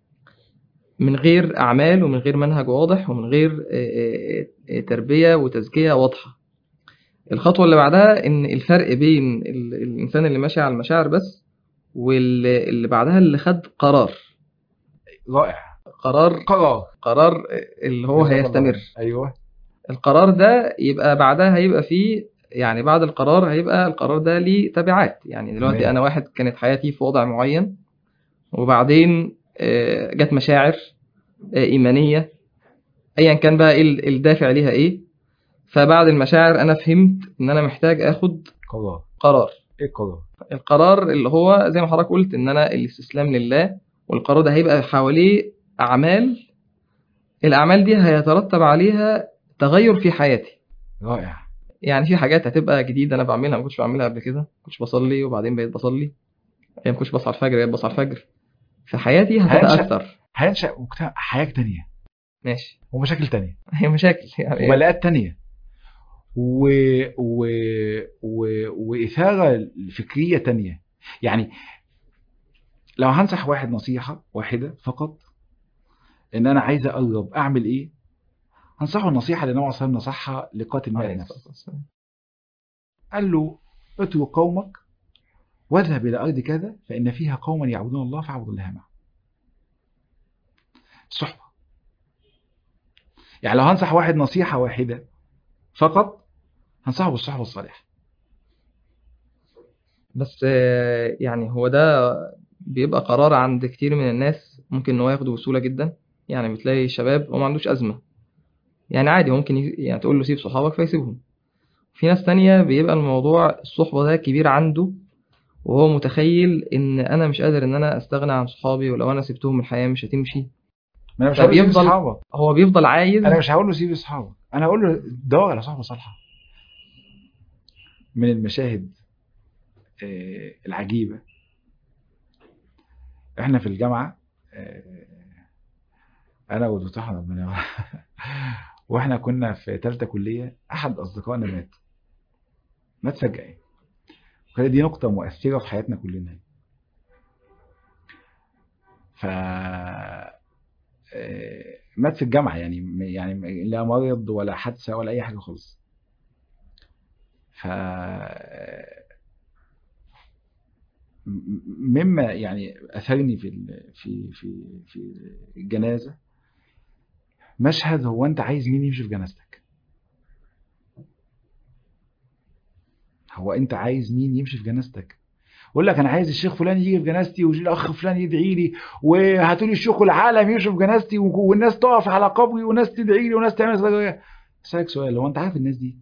من غير اعمال ومن غير منهج واضح ومن غير آه، آه، آه، تربيه وتزكيه واضحه الخطوه اللي بعدها ان الفرق بين ال- الانسان اللي ماشي على المشاعر بس واللي اللي بعدها اللي خد قرار رائع قرار قرار قرار اللي هو هيستمر ايوه القرار ده يبقى بعدها هيبقى فيه يعني بعد القرار هيبقى القرار ده ليه تبعات يعني دلوقتي تمام. انا واحد كانت حياتي في وضع معين وبعدين آه، جت مشاعر آه، ايمانيه ايا كان بقى ايه ال- الدافع ليها ايه فبعد المشاعر انا فهمت ان انا محتاج اخد قرار قرار ايه القرار القرار اللي هو زي ما حضرتك قلت ان انا الاستسلام لله والقرار ده هيبقى حواليه اعمال الاعمال دي هيترتب عليها تغير في حياتي رائع يعني في حاجات هتبقى جديده انا بعملها ما كنتش بعملها قبل كده ما كنتش بصلي وبعدين بقيت بصلي ما كنتش بصحى الفجر بقيت بصحى الفجر فحياتي هتتاثر هينشأ مجتمع حياة تانية ماشي ومشاكل تانية هي مشاكل يعني وبلاءات تانية و... و... و... وإثارة فكرية تانية يعني لو هنصح واحد نصيحة واحدة فقط إن أنا عايز أقرب أعمل إيه هنصحه النصيحة اللي النبي صلى الله عليه وسلم نصحها لقاتل مال عليه النفس الصلاة والسلام. قال له اترك قومك واذهب إلى أرض كذا فإن فيها قوما يعبدون الله فاعبد الله معهم الصحبة يعني لو هنصح واحد نصيحة واحدة فقط هنصحه بالصحبة الصالحة بس آه، يعني هو ده بيبقى قرار عند كتير من الناس ممكن ان هو ياخده بسهوله جدا يعني بتلاقي شباب هو ما عندوش ازمه يعني عادي ممكن ي- يعني تقول له سيب صحابك فيسيبهم في ناس تانية بيبقى الموضوع الصحبة ده كبير عنده وهو متخيل ان انا مش قادر ان انا استغنى عن صحابي ولو انا سبتهم الحياة مش هتمشي ما انا مش هقول له سيب فبيفضل- اصحابك هو بيفضل عايز انا مش هقول له سيب اصحابك انا هقول له دور على صحبه صالحه من المشاهد آه، العجيبه احنا في الجامعه آه، انا والدكتور احمد ربنا يرحمه. واحنا كنا في ثالثه كليه احد اصدقائنا مات مات فجاه وكانت دي نقطه مؤثره في حياتنا كلنا ف آه، مات في الجامعه يعني يعني لا مرض ولا حادثه ولا اي حاجه خالص ف م- مما يعني اثرني في ال- في في في الجنازه مشهد هو انت عايز مين يمشي في جنازتك هو انت عايز مين يمشي في جنازتك يقول لك انا عايز الشيخ فلان يجي في جنازتي والاخ فلان يدعي لي وهاتوا لي الشيوخ العالم يمشوا في جنازتي و- والناس تقف على قبري وناس تدعي لي وناس تعمل صدقه اسالك سؤال هو انت عارف الناس دي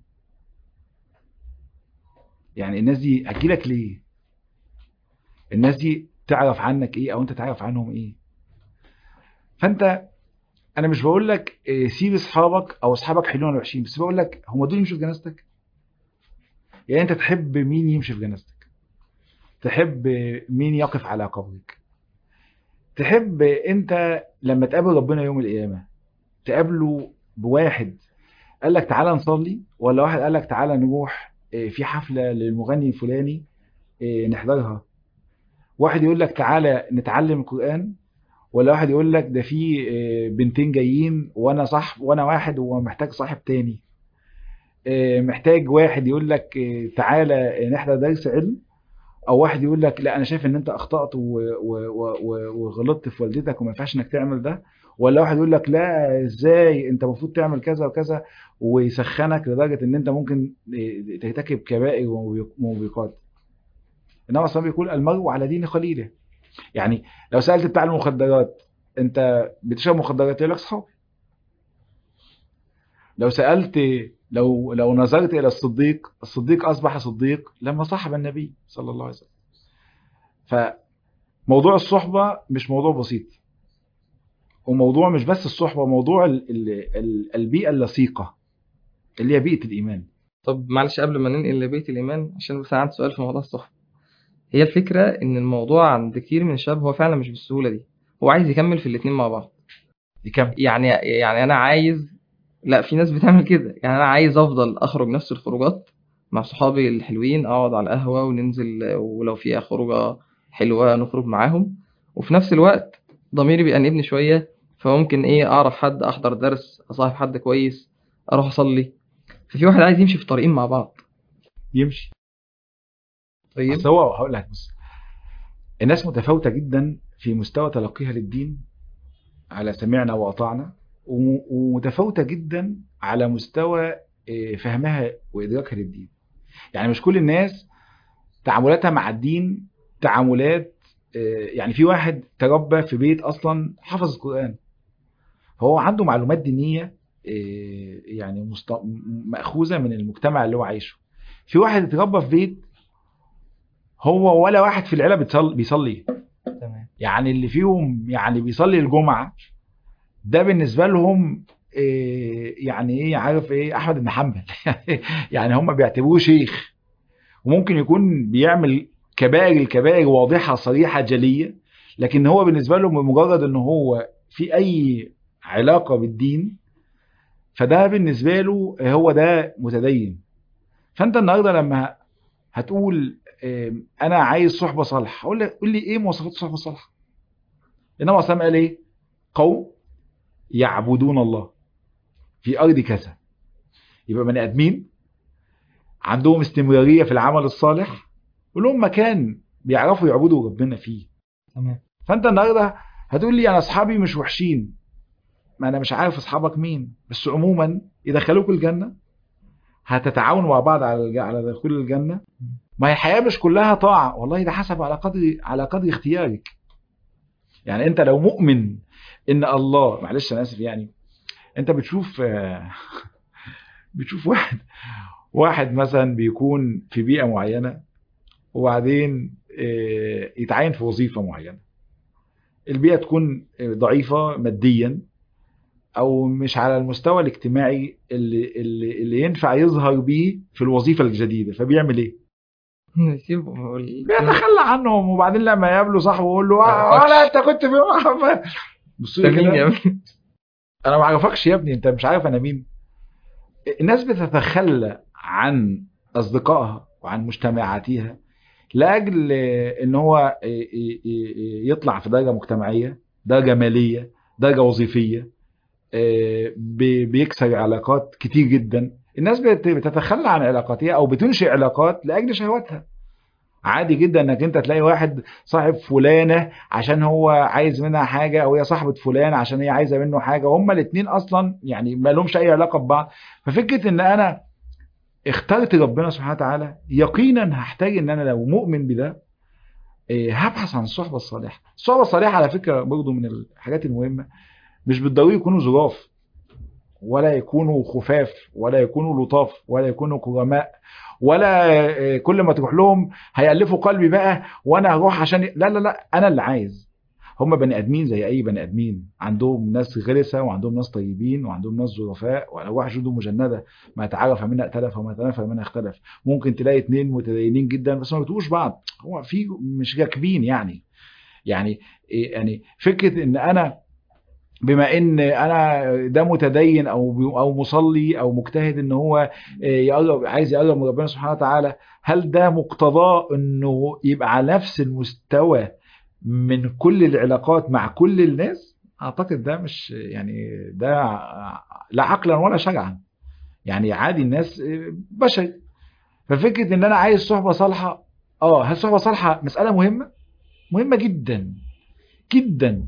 يعني الناس دي هتجيلك ليه الناس دي تعرف عنك ايه او انت تعرف عنهم ايه فانت انا مش بقول لك إيه، سيب اصحابك او اصحابك حلوين ولا وحشين بس بقول لك هم دول يمشوا في جنازتك يعني انت تحب مين يمشي في جنازتك تحب مين يقف على قبرك تحب انت لما تقابل ربنا يوم القيامه تقابله بواحد قال لك تعالى نصلي ولا واحد قال لك تعالى نروح إيه، في حفله للمغني الفلاني إيه، نحضرها واحد يقول لك تعالى نتعلم القرآن ولا واحد يقول لك ده في آه، بنتين جايين وانا صاحب وانا واحد ومحتاج صاحب تاني آه، محتاج واحد يقول لك آه، تعالى نحضر درس علم او واحد يقول لك لا انا شايف ان انت اخطات و- و- و- و- وغلطت في والدتك وما ينفعش انك تعمل ده ولا واحد يقول لك لا ازاي انت المفروض تعمل كذا وكذا ويسخنك لدرجه ان انت ممكن آه، ترتكب كبائر وموبقات انما اصلا بيقول المرء على دين خليله يعني لو سالت بتاع المخدرات انت بتشرب مخدرات يقول لك صحابي لو سالت لو لو نظرت الى الصديق الصديق اصبح صديق لما صاحب النبي صلى الله عليه وسلم فموضوع الصحبه مش موضوع بسيط وموضوع مش بس الصحبه موضوع ال- ال- ال- البيئه اللصيقه اللي هي بيئه الايمان طب معلش قبل ما ننقل لبيت الإيمان عشان بس أنا عندي سؤال في موضوع الصحبة هي الفكرة إن الموضوع عند كتير من الشباب هو فعلا مش بالسهولة دي هو عايز يكمل في الاتنين مع بعض يكمل يعني يعني أنا عايز لا في ناس بتعمل كده يعني أنا عايز أفضل أخرج نفس الخروجات مع صحابي الحلوين أقعد على القهوة وننزل ولو في خروجة حلوة نخرج معاهم وفي نفس الوقت ضميري بيأنبني شوية فممكن إيه أعرف حد أحضر درس أصاحب حد كويس أروح أصلي ففي واحد عايز يمشي في طريقين مع بعض يمشي طيب بس هو هقول لك بص الناس متفاوتة جدا في مستوى تلقيها للدين على سمعنا وأطعنا وم- ومتفاوتة جدا على مستوى إيه، فهمها وإدراكها للدين يعني مش كل الناس تعاملاتها مع الدين تعاملات إيه، يعني في واحد تربى في بيت أصلا حفظ القرآن هو عنده معلومات دينية إيه، يعني مست... مأخوذة من المجتمع اللي هو عايشه في واحد اتربى في بيت هو ولا واحد في العيله بيصلي بيصلي تمام يعني اللي فيهم يعني بيصلي الجمعه ده بالنسبه لهم إيه يعني ايه عارف ايه احمد بن حنبل يعني هم بيعتبروه شيخ وممكن يكون بيعمل كبائر الكبائر واضحه صريحه جليه لكن هو بالنسبه له بمجرد ان هو في اي علاقه بالدين فده بالنسبه له هو ده متدين فانت النهارده لما هتقول إيه، انا عايز صحبه صالحه اقول لك قول لي ايه مواصفات الصحبه الصالحه انما اصلا قال ايه قوم يعبدون الله في ارض كذا يبقى بني ادمين عندهم استمراريه في العمل الصالح ولهم مكان بيعرفوا يعبدوا ربنا فيه تمام فانت النهارده هتقول لي انا اصحابي مش وحشين ما انا مش عارف اصحابك مين بس عموما يدخلوك الجنه هتتعاونوا مع بعض على الج- على دخول الجنه ما هي الحياه مش كلها طاعه والله ده حسب على قدر على قدر اختيارك يعني انت لو مؤمن ان الله معلش انا اسف يعني انت بتشوف آه، بتشوف واحد واحد مثلا بيكون في بيئه معينه وبعدين آه، يتعين في وظيفه معينه البيئه تكون آه، ضعيفه ماديا او مش على المستوى الاجتماعي اللي اللي, اللي ينفع يظهر بيه في الوظيفه الجديده فبيعمل ايه نسيبه وال- بيتخلى عنهم وبعدين لما يقابله صاحبه يقول له ما آه، أعرفش. ولا انت كنت في بص ده مين يا ابني؟ انا ما اعرفكش يا ابني انت مش عارف انا مين الناس بتتخلى عن اصدقائها وعن مجتمعاتها لاجل ان هو يطلع في درجه مجتمعيه درجه ماليه درجه وظيفيه بي- بيكسر علاقات كتير جدا الناس بت- بتتخلى عن علاقاتها او بتنشئ علاقات لاجل شهواتها عادي جدا انك انت تلاقي واحد صاحب فلانه عشان هو عايز منها حاجه او هي صاحبه فلان عشان هي عايزه منه حاجه وهما الاثنين اصلا يعني ما لهمش اي علاقه ببعض ففكره ان انا اخترت ربنا سبحانه وتعالى يقينا هحتاج ان انا لو مؤمن بده إيه، هبحث عن الصحبه الصالحه الصحبه الصالحه على فكره برضو من الحاجات المهمه مش بالضروري يكونوا ظراف ولا يكونوا خفاف ولا يكونوا لطاف ولا يكونوا كرماء ولا آه، كل ما تروح لهم هيألفوا قلبي بقى وانا هروح عشان لا لا لا انا اللي عايز هم بني ادمين زي اي بني ادمين عندهم ناس غلسه وعندهم ناس طيبين وعندهم ناس ظرفاء والارواح جند مجنده ما تعرف منها ائتلف وما تنافى منها اختلف ممكن تلاقي اتنين متدينين جدا بس ما بيطيقوش بعض هو في مش راكبين يعني يعني إيه يعني فكره ان انا بما ان انا ده متدين او او مصلي او مجتهد ان هو يقرب عايز يقرب من ربنا سبحانه وتعالى هل ده مقتضاه انه يبقى على نفس المستوى من كل العلاقات مع كل الناس اعتقد ده مش يعني ده لا عقلا ولا شرعا يعني عادي الناس بشر ففكره ان انا عايز صحبه صالحه اه هل صحبه صالحه مساله مهمه مهمه جدا جدا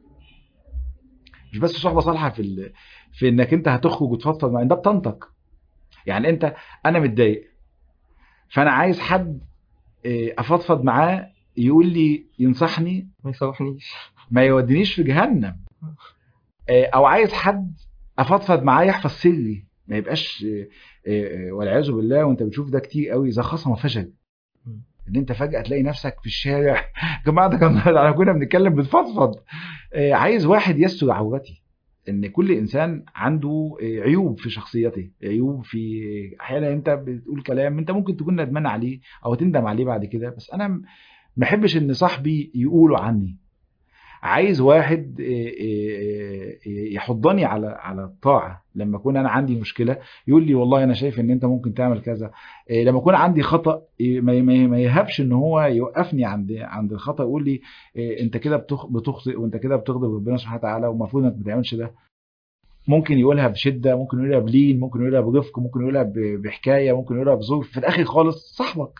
مش بس صحبه صالحه في ال... في انك انت هتخرج وتفضفض مع ده بطنطك يعني انت انا متضايق فانا عايز حد إيه، افضفض معاه يقول لي ينصحني ما يسوحنيش ما يودينيش في جهنم إيه، او عايز حد افضفض معاه يحفظ سري ما يبقاش إيه، إيه، والعياذ بالله وانت بتشوف ده كتير قوي زي خصم وفشل مم. ان انت فجاه تلاقي نفسك في الشارع يا جماعه ده كان احنا كنا بنتكلم بتفضفض إيه، عايز واحد يستر عورتي ان كل انسان عنده إيه، عيوب في شخصيته عيوب في احيانا انت بتقول كلام انت ممكن تكون ندمان عليه او تندم عليه بعد كده بس انا م- ما احبش ان صاحبي يقولوا عني عايز واحد إيه، إيه، إيه، يحضني على على الطاعه لما اكون انا عندي مشكله يقول لي والله انا شايف ان انت ممكن تعمل كذا إيه، لما يكون عندي خطا إيه، ما ما- ما يهبش ان هو يوقفني عند عند الخطا يقول لي إيه، انت كده بتخ- بتخطئ وانت كده بتغضب ربنا سبحانه وتعالى والمفروض انك ما تعملش ده ممكن يقولها بشده ممكن يقولها بلين ممكن يقولها برفق ممكن يقولها ب- بحكايه ممكن يقولها بظروف في الاخر خالص صاحبك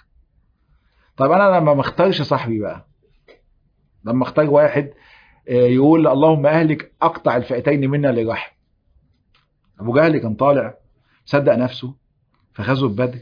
طب انا لما ما اختارش صاحبي بقى لما اختار واحد آه، يقول اللهم اهلك اقطع الفئتين منا لرحم ابو جهل كان طالع مصدق نفسه في غزوه بدر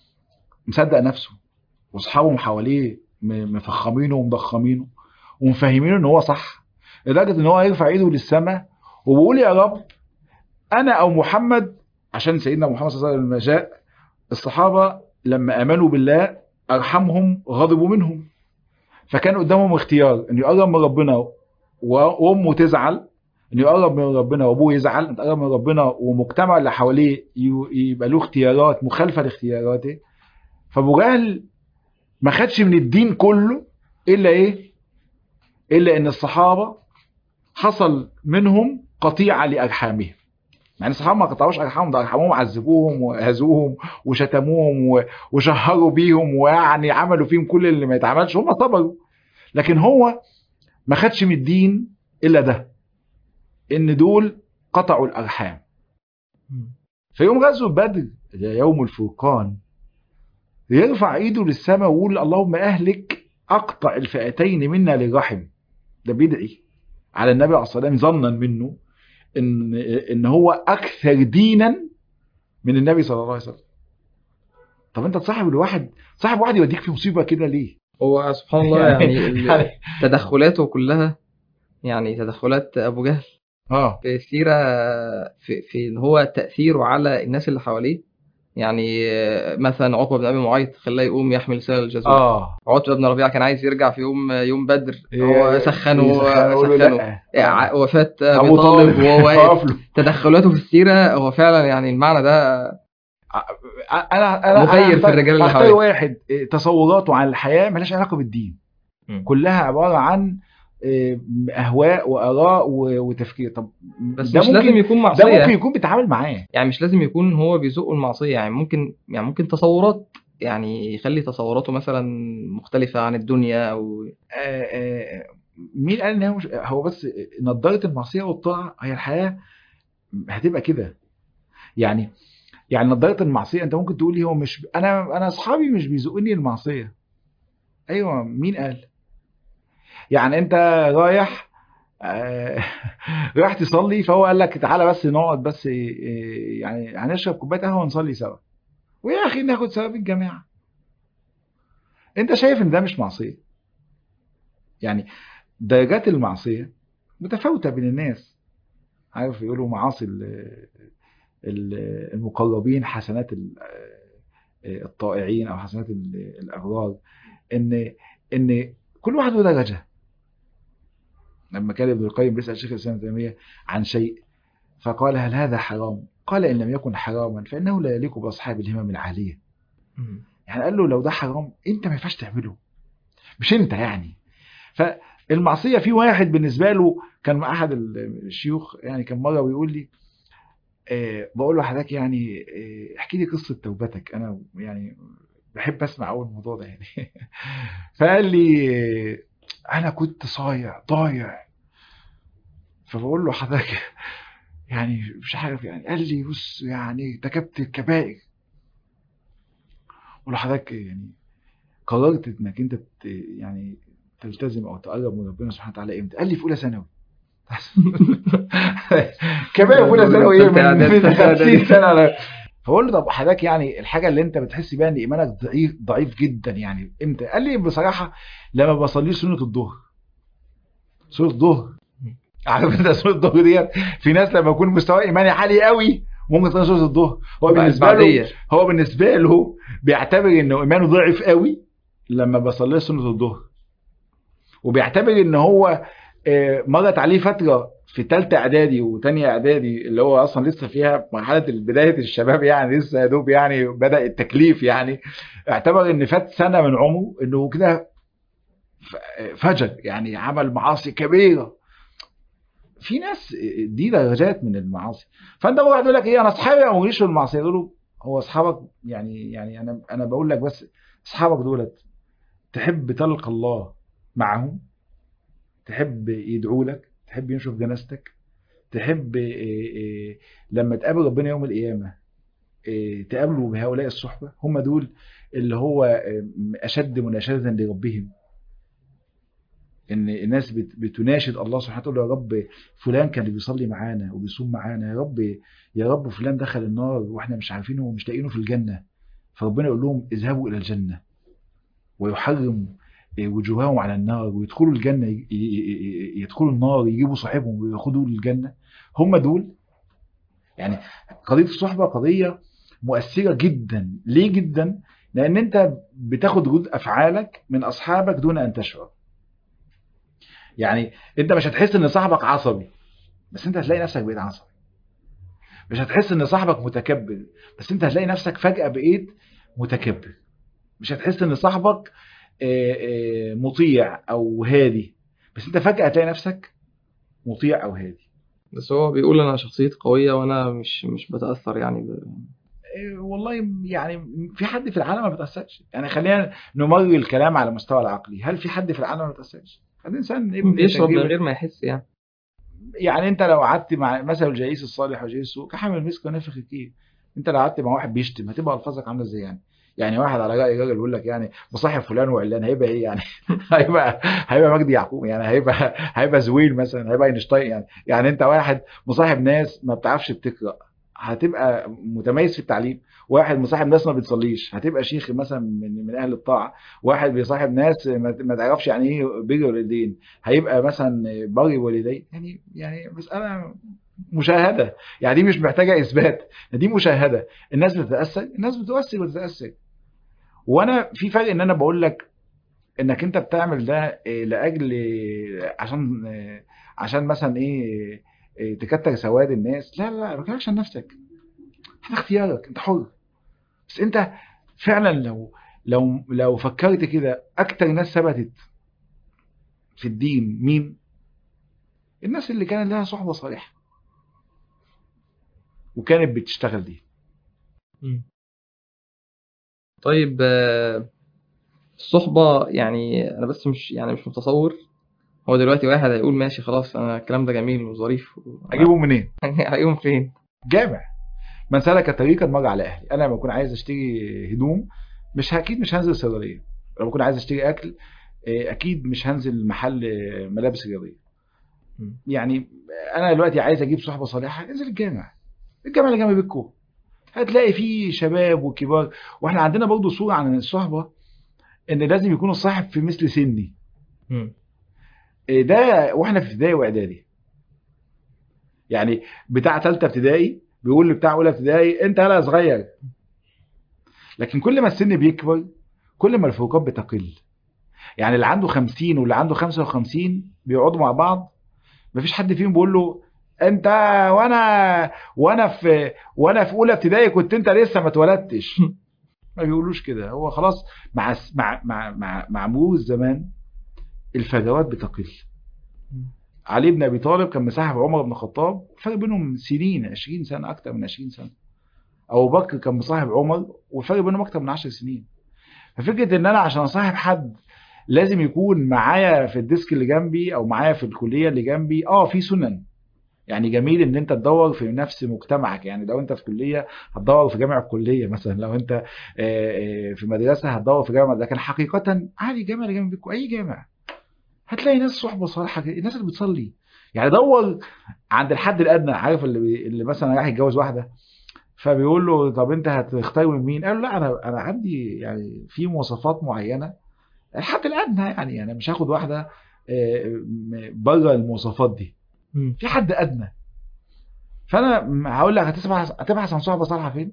مصدق نفسه واصحابه حواليه م- مفخمينه ومضخمينه ومفهمينه ان هو صح لدرجه ان هو يرفع ايده للسماء وبيقول يا رب انا او محمد عشان سيدنا محمد صلى الله عليه وسلم لما جاء الصحابه لما امنوا بالله ارحمهم غضبوا منهم فكان قدامهم اختيار انه يقرب من ربنا و- وامه تزعل انه يقرب من ربنا وابوه يزعل انت تقرب من ربنا ومجتمع اللي حواليه ي- يبقى له اختيارات مخالفه لاختياراته فابو جهل ما خدش من الدين كله الا ايه؟ الا ان الصحابه حصل منهم قطيعه لارحامهم يعني الصحابه ما قطعوش ارحامهم ده ارحامهم عذبوهم واذوهم وشتموهم و- وشهروا بيهم ويعني عملوا فيهم كل اللي ما يتعملش هم صبروا لكن هو ما خدش من الدين الا ده ان دول قطعوا الارحام في يوم غزوه بدر يوم الفرقان يرفع ايده للسماء ويقول اللهم اهلك اقطع الفئتين منا للرحم ده بيدعي على النبي عليه الصلاه والسلام ظنا منه ان ان هو اكثر دينا من النبي صلى الله عليه وسلم طب انت تصاحب الواحد صاحب واحد يوديك في مصيبه كده ليه هو سبحان الله يعني- يعني ال- يعني- تدخلاته كلها يعني تدخلات ابو جهل اه في السيره في في ان هو تاثيره على الناس اللي حواليه يعني آه، مثلا عقبه بن ابي معيط خلاه يقوم يحمل سيل الجزور اه عتبه بن ربيعه كان عايز يرجع في يوم يوم بدر إيه، هو سخنه يقولوا سخنه لا. ع- وفاه ابو ابي طالب طالب وهو واقف وقف له. تدخلاته في السيره هو فعلا يعني المعنى ده انا انا مغير في أنا الرجال اللي أختار حواليه. واحد إيه، تصوراته عن الحياه ملهاش علاقه بالدين مم. كلها عباره عن إيه، اهواء واراء و- وتفكير طب بس ده مش ممكن- لازم يكون ده معصيه ممكن يكون بيتعامل معاه يعني مش لازم يكون هو بيزق المعصيه يعني ممكن يعني ممكن تصورات يعني يخلي تصوراته مثلا مختلفه عن الدنيا او آه، آه، مين قال ان هو مش هو بس نضاره المعصيه والطاعه هي الحياه هتبقى كده يعني يعني نضاره المعصيه انت ممكن تقول لي هو مش انا انا اصحابي مش بيزقوني المعصيه ايوه مين قال يعني انت رايح آه، رايح تصلي فهو قال لك تعالى بس نقعد بس آه، يعني هنشرب كوبايه قهوه ونصلي سوا ويا اخي ناخد ثواب الجماعه انت شايف ان ده مش معصيه يعني درجات المعصيه متفاوته بين الناس عارف يقولوا معاصي ال- ال- المقربين حسنات ال- الطائعين او حسنات ال- الابرار ان ان كل واحد له درجه لما كان ابن القيم بيسال شيخ الاسلام ابن تيميه عن شيء فقال هل هذا حرام؟ قال ان لم يكن حراما فانه لا يليق باصحاب الهمم العاليه يعني قال له لو ده حرام انت ما ينفعش تعمله مش انت يعني فالمعصيه في واحد بالنسبه له كان مع احد الشيوخ يعني كان مره بيقول لي آه بقول له حضرتك يعني آه احكي لي قصه توبتك انا يعني بحب اسمع اول الموضوع ده يعني فقال لي آه، انا كنت صايع ضايع فبقول له حضرتك يعني مش عارف يعني قال لي بص يعني ارتكبت الكبائر بقول له حضرتك يعني قررت انك انت ت- يعني تلتزم او تقرب من ربنا سبحانه وتعالى امتى؟ قال لي في اولى ثانوي كبائر في اولى ثانوي ايه من من 50 سنه فبقول له طب حضرتك يعني الحاجه اللي انت بتحس بيها ان ايمانك ضعيف ضعيف جدا يعني امتى؟ قال لي بصراحه لما بصليش سنه الظهر سنه الظهر عارف انت سنه الظهر ديت في ناس لما يكون مستوى ايماني عالي قوي ممكن تصلي سنه الظهر هو بالنسبه له بعدية هو بالنسبه له بيعتبر انه ايمانه ضعيف قوي لما بصلي سنه الظهر وبيعتبر ان هو آه، مرت عليه فتره في ثالثه اعدادي وثانيه اعدادي اللي هو اصلا لسه فيها مرحله بدايه الشباب يعني لسه يا دوب يعني بدا التكليف يعني اعتبر ان فات سنه من عمره انه كده ف- فجر يعني عمل معاصي كبيره في ناس دي درجات من المعاصي فانت واحد يقول لك ايه انا اصحابي ما بيقوليش المعصيه يقول له هو اصحابك يعني يعني انا انا بقول لك بس اصحابك دولت تحب تلقى الله معهم تحب يدعوا لك تحب ينشر جنازتك تحب إيه إيه لما تقابل ربنا يوم القيامه إيه تقابله بهؤلاء الصحبه هم دول اللي هو إيه، اشد مناشده لربهم ان الناس بت- بتناشد الله سبحانه وتعالى تقول له يا رب فلان كان بيصلي معانا وبيصوم معانا يا رب يا رب فلان دخل النار واحنا مش عارفينه ومش لاقيينه في الجنه فربنا يقول لهم اذهبوا الى الجنه ويحرم وجوههم على النار ويدخلوا الجنه ي- ي- ي- يدخلوا النار يجيبوا صاحبهم وياخدوا الجنه هم دول يعني قضيه الصحبه قضيه مؤثره جدا ليه جدا لان انت بتاخد ردود افعالك من اصحابك دون ان تشعر يعني انت مش هتحس ان صاحبك عصبي بس انت هتلاقي نفسك بقيت عصبي مش هتحس ان صاحبك متكبر بس انت هتلاقي نفسك فجأة بقيت متكبر مش هتحس ان صاحبك آه، آه، مطيع او هادي بس انت فجأة هتلاقي نفسك مطيع او هادي بس هو بيقول انا شخصيتي قويه وانا مش مش بتاثر يعني ب... آه، والله يعني في حد في العالم ما بيتأثرش يعني خلينا نمر الكلام على مستوى العقلي هل في حد في العالم ما بيتأثرش الانسان ابن بيشرب من تجربة. غير ما يحس يعني يعني انت لو قعدت مع مثل الجليس الصالح وجليس السوء كحامل المسك ونافخ الكيل انت لو قعدت مع واحد بيشتم هتبقى الفاظك عامله ازاي يعني يعني واحد على راي راجل يقول لك يعني مصاحب فلان وعلان هيبقى ايه يعني هيبقى هيبقى مجدي يعقوب يعني هيبقى هيبقى زويل مثلا هيبقى اينشتاين يعني يعني انت واحد مصاحب ناس ما بتعرفش بتقرا هتبقى متميز في التعليم واحد مصاحب ناس ما بتصليش هتبقى شيخ مثلا من من اهل الطاعه واحد بيصاحب ناس ما ما تعرفش يعني ايه بر والدين هيبقى مثلا بري والديه يعني يعني مساله مشاهده يعني دي مش محتاجه اثبات دي مشاهده الناس بتتاثر الناس بتؤثر وتتاثر وانا في فرق ان انا بقول لك انك انت بتعمل ده إيه، لاجل إيه، عشان إيه، عشان مثلا ايه إيه، تكتر سواد الناس لا لا لا ما بتكلمش عن نفسك ده اختيارك انت حر بس انت فعلا لو لو لو فكرت كده اكتر ناس ثبتت في الدين مين الناس اللي كان لها صحبه صالحه وكانت بتشتغل دي طيب آه، الصحبة يعني أنا بس مش يعني مش متصور هو دلوقتي واحد هيقول ماشي خلاص أنا الكلام ده جميل وظريف و- اجيبهم منين هيقوم فين؟ جامع من سلك طريقا مر على اهلي انا لما اكون عايز اشتري هدوم مش اكيد مش هنزل صيدليه لما اكون عايز اشتري اكل آه، اكيد مش هنزل محل آه، ملابس رياضيه مم. يعني انا دلوقتي عايز اجيب صحبه صالحه انزل الجامع الجامع اللي جنب بيتكم هتلاقي فيه شباب وكبار واحنا عندنا برضه صوره عن الصحبه ان لازم يكون الصاحب في مثل سني مم. إيه ده واحنا في ابتدائي واعدادي يعني بتاع ثالثه ابتدائي بيقول لبتاع اولى ابتدائي انت هلا صغير لكن كل ما السن بيكبر كل ما الفروقات بتقل يعني اللي عنده 50 واللي عنده 55 بيقعدوا مع بعض مفيش حد فيهم بيقول له انت وانا وانا في وانا في اولى ابتدائي كنت انت لسه ما اتولدتش ما بيقولوش كده هو خلاص مع مع مع مع, مع مرور الزمان الفجوات بتقل علي بن ابي طالب كان مصاحب عمر بن الخطاب الفرق بينهم سنين 20 سنه اكتر من 20 سنه ابو بكر كان مصاحب عمر والفرق بينهم اكتر من 10 سنين ففكره ان انا عشان اصاحب حد لازم يكون معايا في الديسك اللي جنبي او معايا في الكليه اللي جنبي اه في سنن يعني جميل ان انت تدور في نفس مجتمعك يعني لو انت في كليه هتدور في جامع الكليه مثلا لو انت آه، آه، في مدرسه هتدور في جامع لكن حقيقه عادي جامع اللي جنبك اي جامع هتلاقي ناس صحبه صالحه كده، الناس اللي بتصلي يعني دور عند الحد الادنى عارف اللي بي... اللي مثلا رايح يتجوز واحده فبيقول له طب انت هتختار من مين؟ قال له لا انا انا عندي يعني في مواصفات معينه الحد الادنى يعني انا مش هاخد واحده آه، بره المواصفات دي مم. في حد ادنى فانا م- هقول لك هتبحث هتبحث عن صحبه صالحه فين؟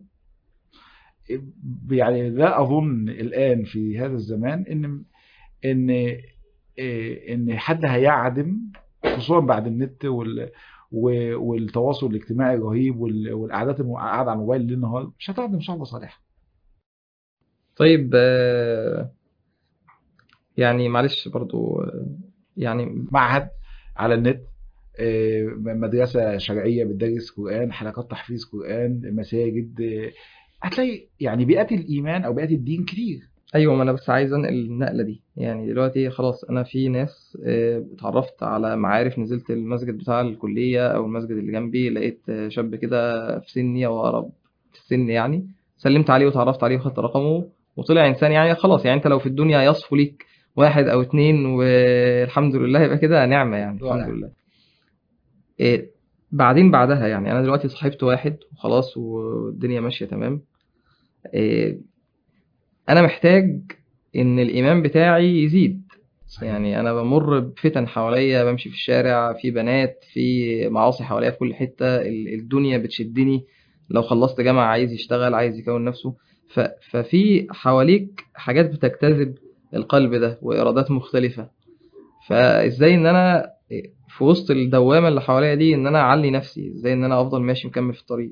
يعني لا اظن الان في هذا الزمان ان ان إيه، ان حد هيعدم خصوصا بعد النت وال و- والتواصل الاجتماعي الرهيب وال- والقعدات الم- قاعده على الموبايل ليل نهار مش هتعدم صحبه صالحه طيب آه، يعني معلش برضو آه، يعني معهد على النت إيه، مدرسه شرعيه بتدرس قران حلقات تحفيظ قران مساجد إيه، هتلاقي يعني بيئات الايمان او بيئات الدين كتير ايوه ما انا بس عايز انقل النقله دي يعني دلوقتي خلاص انا في ناس آه، اتعرفت على معارف نزلت المسجد بتاع الكليه او المسجد اللي جنبي لقيت آه، شاب كده في سني او اقرب في السن يعني سلمت عليه وتعرفت عليه وخدت رقمه وطلع انسان يعني خلاص يعني انت لو في الدنيا يصفو ليك واحد او اتنين والحمد لله يبقى كده نعمه يعني الحمد رائع. لله إيه بعدين بعدها يعني انا دلوقتي صاحبت واحد وخلاص والدنيا ماشيه تمام إيه انا محتاج ان الايمان بتاعي يزيد صحيح. يعني انا بمر بفتن حواليا بمشي في الشارع في بنات في معاصي حواليا في كل حته ال- الدنيا بتشدني لو خلصت جامعه عايز يشتغل عايز يكون نفسه ف... ففي حواليك حاجات بتجتذب القلب ده وارادات مختلفه فازاي ان انا في وسط الدوامه اللي حواليا دي ان انا اعلي نفسي ازاي ان انا افضل ماشي مكمل في الطريق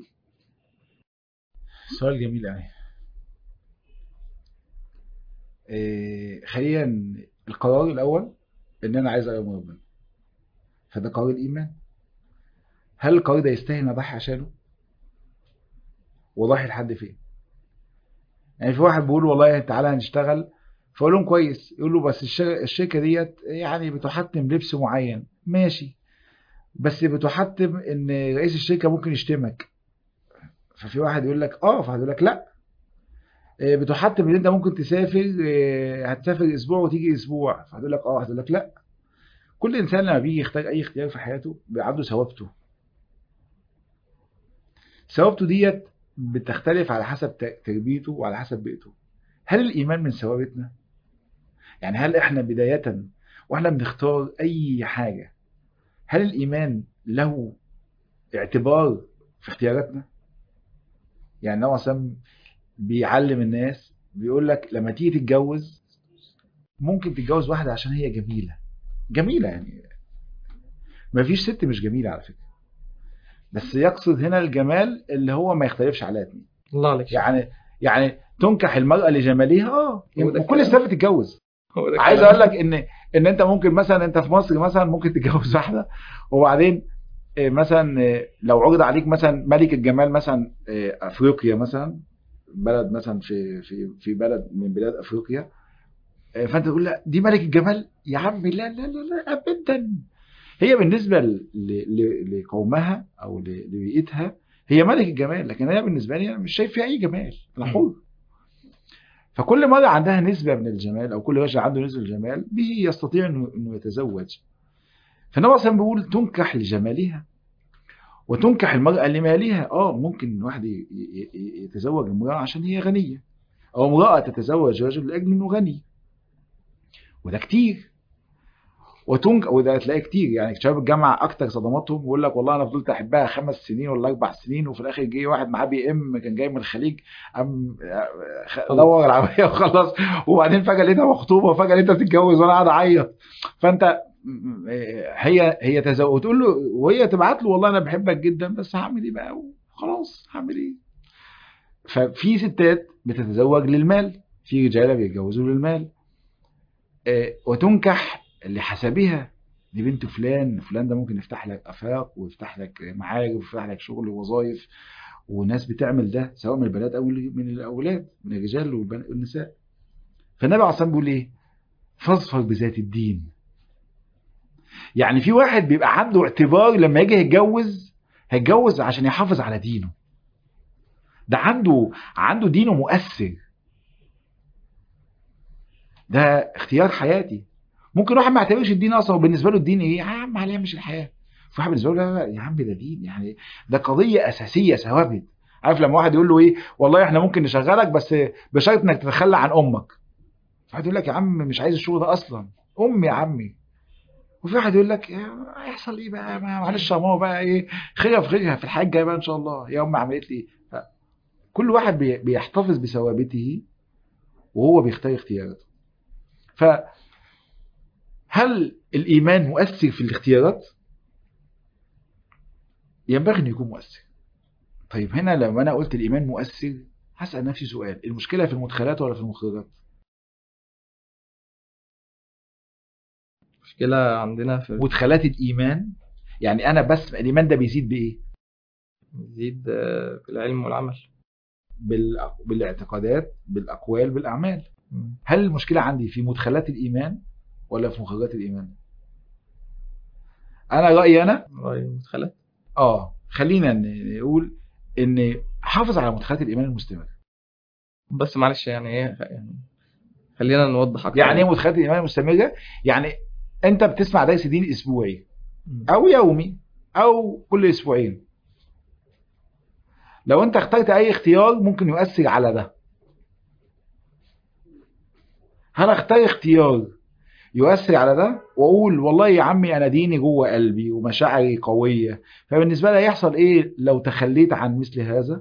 سؤال جميل يعني إيه خلينا القرار الاول ان انا عايز اقرب من ربنا فده قرار الايمان هل القرار ده يستاهل ان اضحي عشانه واضحي لحد فين يعني في واحد بيقول والله تعالى هنشتغل فاقول لهم كويس يقول له بس الشر- الشركه ديت يعني بتحتم لبس معين ماشي بس بتحتم ان رئيس الشركه ممكن يشتمك ففي واحد يقول لك اه فواحد يقول لك لا إيه، بتحتم ان انت ممكن تسافر إيه، هتسافر اسبوع وتيجي اسبوع فهتقول لك اه هتقول لك لا كل انسان لما بيجي يختار اي اختيار في حياته بيبقى عنده ثوابته ثوابته ديت بتختلف على حسب ت- تربيته وعلى حسب بيئته هل الايمان من ثوابتنا يعني هل احنا بدايه واحنا بنختار اي حاجه هل الايمان له اعتبار في اختياراتنا يعني نوع سم بيعلم الناس بيقول لك لما تيجي تتجوز ممكن تتجوز واحده عشان هي جميله جميله يعني ما فيش ست مش جميله على فكره بس يقصد هنا الجمال اللي هو ما يختلفش على اتنين الله عليك يعني يعني تنكح المرأة لجمالها اه هو ده وكل الكلام. الستات تتجوز هو ده عايز الكلام. اقول لك ان ان انت ممكن مثلا انت في مصر مثلا ممكن تتجوز واحده وبعدين إيه، مثلا إيه، لو عرض عليك مثلا ملك الجمال مثلا إيه، افريقيا مثلا بلد مثلا في في في بلد من بلاد افريقيا إيه، فانت تقول لا دي ملك الجمال يا عم لا لا لا لا ابدا هي بالنسبه ل- ل- لقومها او ل- لبيئتها هي ملك الجمال لكن هي بالنسبه لي انا مش شايف فيها اي جمال انا حر فكل مرة عندها نسبة من الجمال أو كل رجل عنده نسبة من الجمال به يستطيع إنه إنه يتزوج فالنبي صلى الله عليه وسلم بيقول تنكح لجمالها وتنكح المرأة لمالها اه ممكن واحد ي- ي- ي- يتزوج امرأة عشان هي غنية أو امرأة تتزوج رجل لأجل إنه غني وده كتير وتنك وده تلاقيه كتير يعني شباب الجامعه اكتر صدماتهم يقول لك والله انا فضلت احبها خمس سنين ولا اربع سنين وفي الاخر جه واحد معاه بي ام كان جاي من الخليج قام خ- دور العربيه وخلاص وبعدين فجاه لقيتها مخطوبه وفجاه لقيتها تتجوز وانا قاعد اعيط فانت م- هي هي تزوج وتقول له وهي تبعت له والله انا بحبك جدا بس هعمل ايه بقى وخلاص هعمل ايه ففي ستات بتتزوج للمال في رجاله بيتجوزوا للمال آه، وتنكح لحسبها دي بنت فلان فلان ده ممكن يفتح لك افاق ويفتح لك معارف ويفتح لك شغل ووظائف وناس بتعمل ده سواء من البنات او من الاولاد من الرجال والبن- والنساء فالنبي عليه الصلاه والسلام بيقول ايه فاظفر بذات الدين يعني في واحد بيبقى عنده اعتبار لما يجي يتجوز هيتجوز عشان يحافظ على دينه ده عنده عنده دينه مؤثر ده اختيار حياتي ممكن واحد ما يعتبرش الدين اصلا وبالنسبه له الدين ايه يا عم عليها مش الحياه في واحد بالنسبه له لا لا يا عم ده دين يعني ده قضيه اساسيه ثوابت عارف لما واحد يقول له ايه والله احنا ممكن نشغلك بس بشرط انك تتخلى عن امك واحد يقول لك يا عم مش عايز الشغل ده اصلا امي يا عمي وفي واحد يقول لك يا- هيحصل ايه بقى ما- معلش يا ماما بقى ايه خيرها في خيرها في الحاجه الجايه بقى ان شاء الله يا امي عملت لي ف- كل واحد بي- بيحتفظ بثوابته وهو بيختار اختياراته فهل الايمان مؤثر في الاختيارات ينبغي انه يكون مؤثر طيب هنا لما انا قلت الايمان مؤثر هسال نفسي سؤال المشكله في المدخلات ولا في المخرجات مشكلة عندنا في مدخلات الايمان يعني انا بس الايمان ده بيزيد بايه بيزيد آه، بالعلم والعمل بال... بالاعتقادات بالاقوال بالاعمال هل المشكله عندي في مدخلات الايمان ولا في مخرجات الايمان انا رايي انا رأي المدخلات اه خلينا ن- نقول ان حافظ على مدخلات الايمان المستمر بس معلش يعني ايه يعني خلينا نوضح اكتر يعني ايه مدخلات الايمان المستمره يعني انت بتسمع درس دين اسبوعي مم. او يومي او كل اسبوعين لو انت اخترت اي اختيار ممكن يؤثر على ده هل اختار اختيار يؤثر على ده واقول والله يا عمي انا ديني جوه قلبي ومشاعري قويه فبالنسبه لي هيحصل ايه لو تخليت عن مثل هذا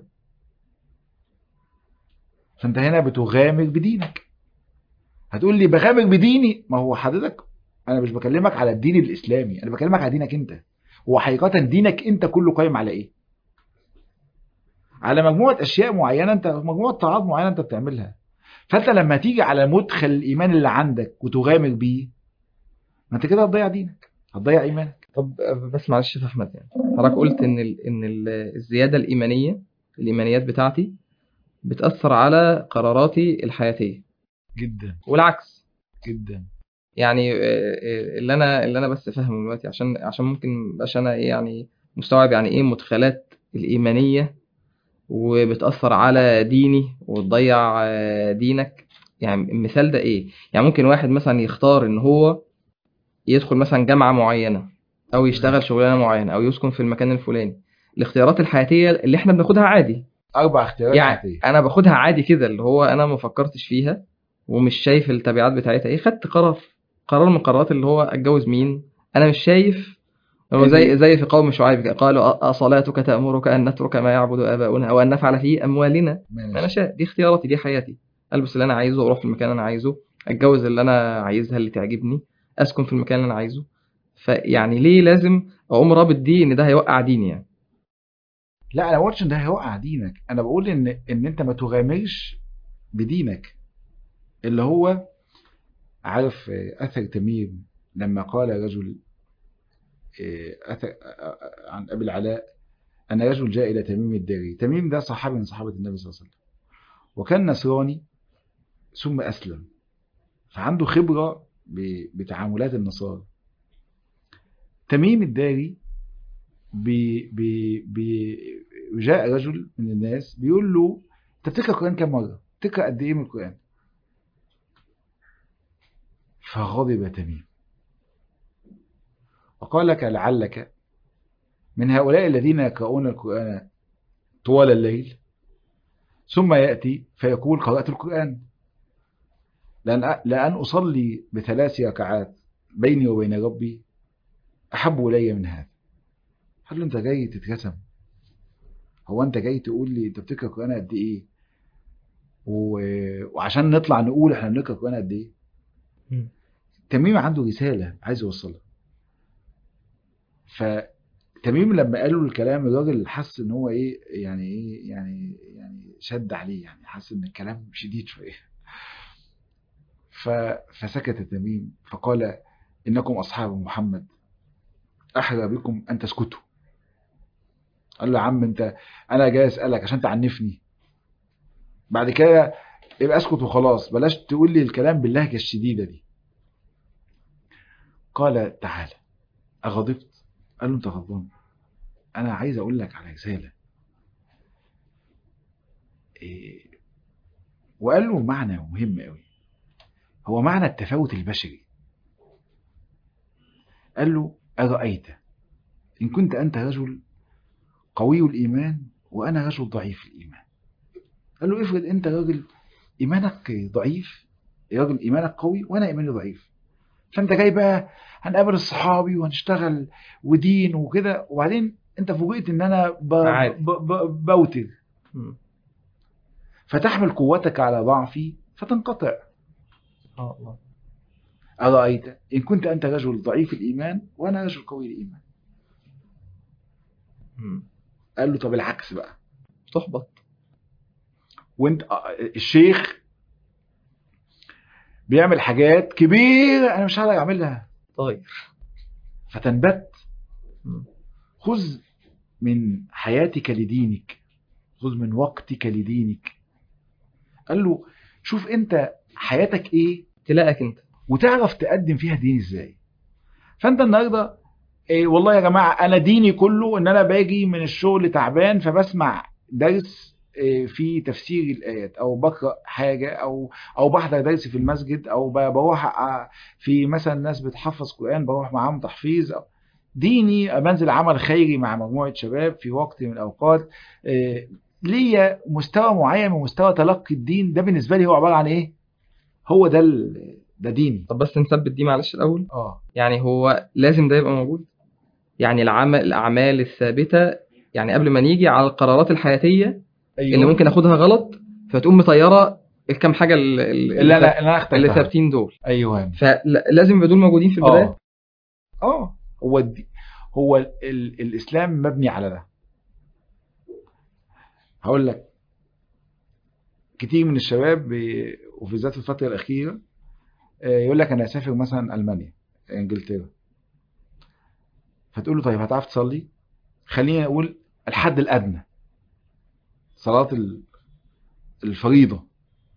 فانت هنا بتغامر بدينك هتقول لي بغامر بديني ما هو حضرتك انا مش بكلمك على الدين الاسلامي انا بكلمك على دينك انت هو حقيقه دينك انت كله قايم على ايه على مجموعه اشياء معينه انت مجموعه طاعات معينه انت بتعملها فانت لما تيجي على مدخل الايمان اللي عندك وتغامر بيه ما انت كده هتضيع دينك هتضيع ايمانك طب بس معلش يا احمد يعني حضرتك قلت ان ال... ان ال- الزياده الايمانيه الايمانيات بتاعتي بتاثر على قراراتي الحياتيه جدا والعكس جدا يعني آه، آه، اللي انا اللي انا بس فاهمه دلوقتي عشان عشان ممكن مبقاش انا ايه يعني مستوعب يعني ايه مدخلات الايمانيه وبتاثر على ديني وتضيع آه، دينك يعني المثال ده ايه يعني ممكن واحد مثلا يختار ان هو يدخل مثلا جامعه معينه او يشتغل شغلانه معينه او يسكن في المكان الفلاني الاختيارات الحياتيه اللي احنا بناخدها عادي اربع اختيارات يعني حياتية. انا باخدها عادي كده اللي هو انا ما فكرتش فيها ومش شايف التبعات بتاعتها ايه خدت قرار قرار من القرارات اللي هو اتجوز مين انا مش شايف هو زي زي في قوم شعيب كده، قالوا أ- اصلاتك تامرك ان نترك ما يعبد اباؤنا او ان نفعل في اموالنا ما انا ماشي. شاء دي اختياراتي دي حياتي البس اللي انا عايزه اروح في المكان اللي انا عايزه اتجوز اللي انا عايزها اللي تعجبني اسكن في المكان اللي انا عايزه فيعني ليه لازم اقوم رابط دي ان ده هيوقع ديني يعني لا انا ما قلتش ان ده هيوقع دينك انا بقول ان ان انت ما تغامرش بدينك اللي هو عارف آه، اثر تميم لما قال رجل آه، اثر آه، آه، عن ابي العلاء ان رجل جاء الى تميم الداري تميم ده صحابي من صحابه النبي صلى الله عليه وسلم وكان نصراني ثم اسلم فعنده خبره ب- بتعاملات النصارى تميم الداري بي بي بي جاء رجل من الناس بيقول له انت بتقرا القران كم مره؟ بتقرا قد ايه من القران؟ فغضب تميم وقال لك لعلك من هؤلاء الذين يقرؤون القران طوال الليل ثم ياتي فيقول قرات القران لان لان اصلي بثلاث ركعات بيني وبين ربي احب الي من هذا قال له انت جاي تترسم هو انت جاي تقول لي انت بتقرا القران قد ايه و... وعشان نطلع نقول احنا بنقرا القران قد ايه تميم عنده رساله عايز يوصلها فتميم لما قال له الكلام الراجل حس ان هو ايه يعني ايه يعني يعني شد عليه يعني حس ان الكلام شديد شويه ف... فسكت تميم فقال انكم اصحاب محمد احرى بكم ان تسكتوا قال له يا عم انت انا جاي اسالك عشان تعنفني بعد كده يبقى اسكت وخلاص بلاش تقول لي الكلام باللهجه الشديده دي قال تعالى أغضبت قال له أنت غضبان أنا عايز أقول لك على رسالة إيه وقال له معنى مهم قوي هو معنى التفاوت البشري قال له أرأيت إن كنت أنت رجل قوي الإيمان وأنا رجل ضعيف الإيمان قال له افرض أنت راجل إيمانك ضعيف راجل إيمانك قوي وأنا إيماني ضعيف فأنت جاي بقى هنقابل الصحابي وهنشتغل ودين وكده وبعدين أنت فوجئت إن أنا ب... عادي. ب... ب... بوتر مم. فتحمل قوتك على ضعفي فتنقطع سبحان الله أرأيت إن كنت أنت رجل ضعيف الإيمان وأنا رجل قوي الإيمان مم. قال له طب العكس بقى تحبط وانت آه، الشيخ بيعمل حاجات كبيرة أنا مش هقدر أعملها طيب فتنبت مم. خذ من حياتك لدينك خذ من وقتك لدينك قال له شوف انت حياتك ايه ابتلاءك انت وتعرف تقدم فيها دين ازاي فانت النهارده إيه والله يا جماعه انا ديني كله ان انا باجي من الشغل تعبان فبسمع درس إيه في تفسير الايات او بقرا حاجه او او بحضر درس في المسجد او ب- بروح أ- في مثلا ناس بتحفظ قران بروح معاهم تحفيظ أو ديني بنزل عمل خيري مع مجموعه شباب في وقت من الاوقات إيه ليا مستوى معين من مستوى تلقي الدين ده بالنسبه لي هو عباره عن ايه هو ده ال- ده ديني طب بس نثبت دي معلش الاول اه يعني هو لازم ده يبقى موجود يعني العمل الاعمال الثابته يعني قبل ما نيجي على القرارات الحياتيه ايوه اللي ممكن اخدها غلط فتقوم مطيره الكام حاجه ال- ال- اللي انا ثاب- اللي انا اخترتها اللي ثابتين دول ايوه فلازم يبقى دول موجودين في البدايه اه اه هو الدي هو ال ال الاسلام مبني على ده هقول لك كتير من الشباب بي- وفي ذات الفتره الاخيره آه، يقول لك انا هسافر مثلا المانيا انجلترا فتقول له طيب هتعرف تصلي خلينا نقول الحد الادنى صلاه ال- الفريضه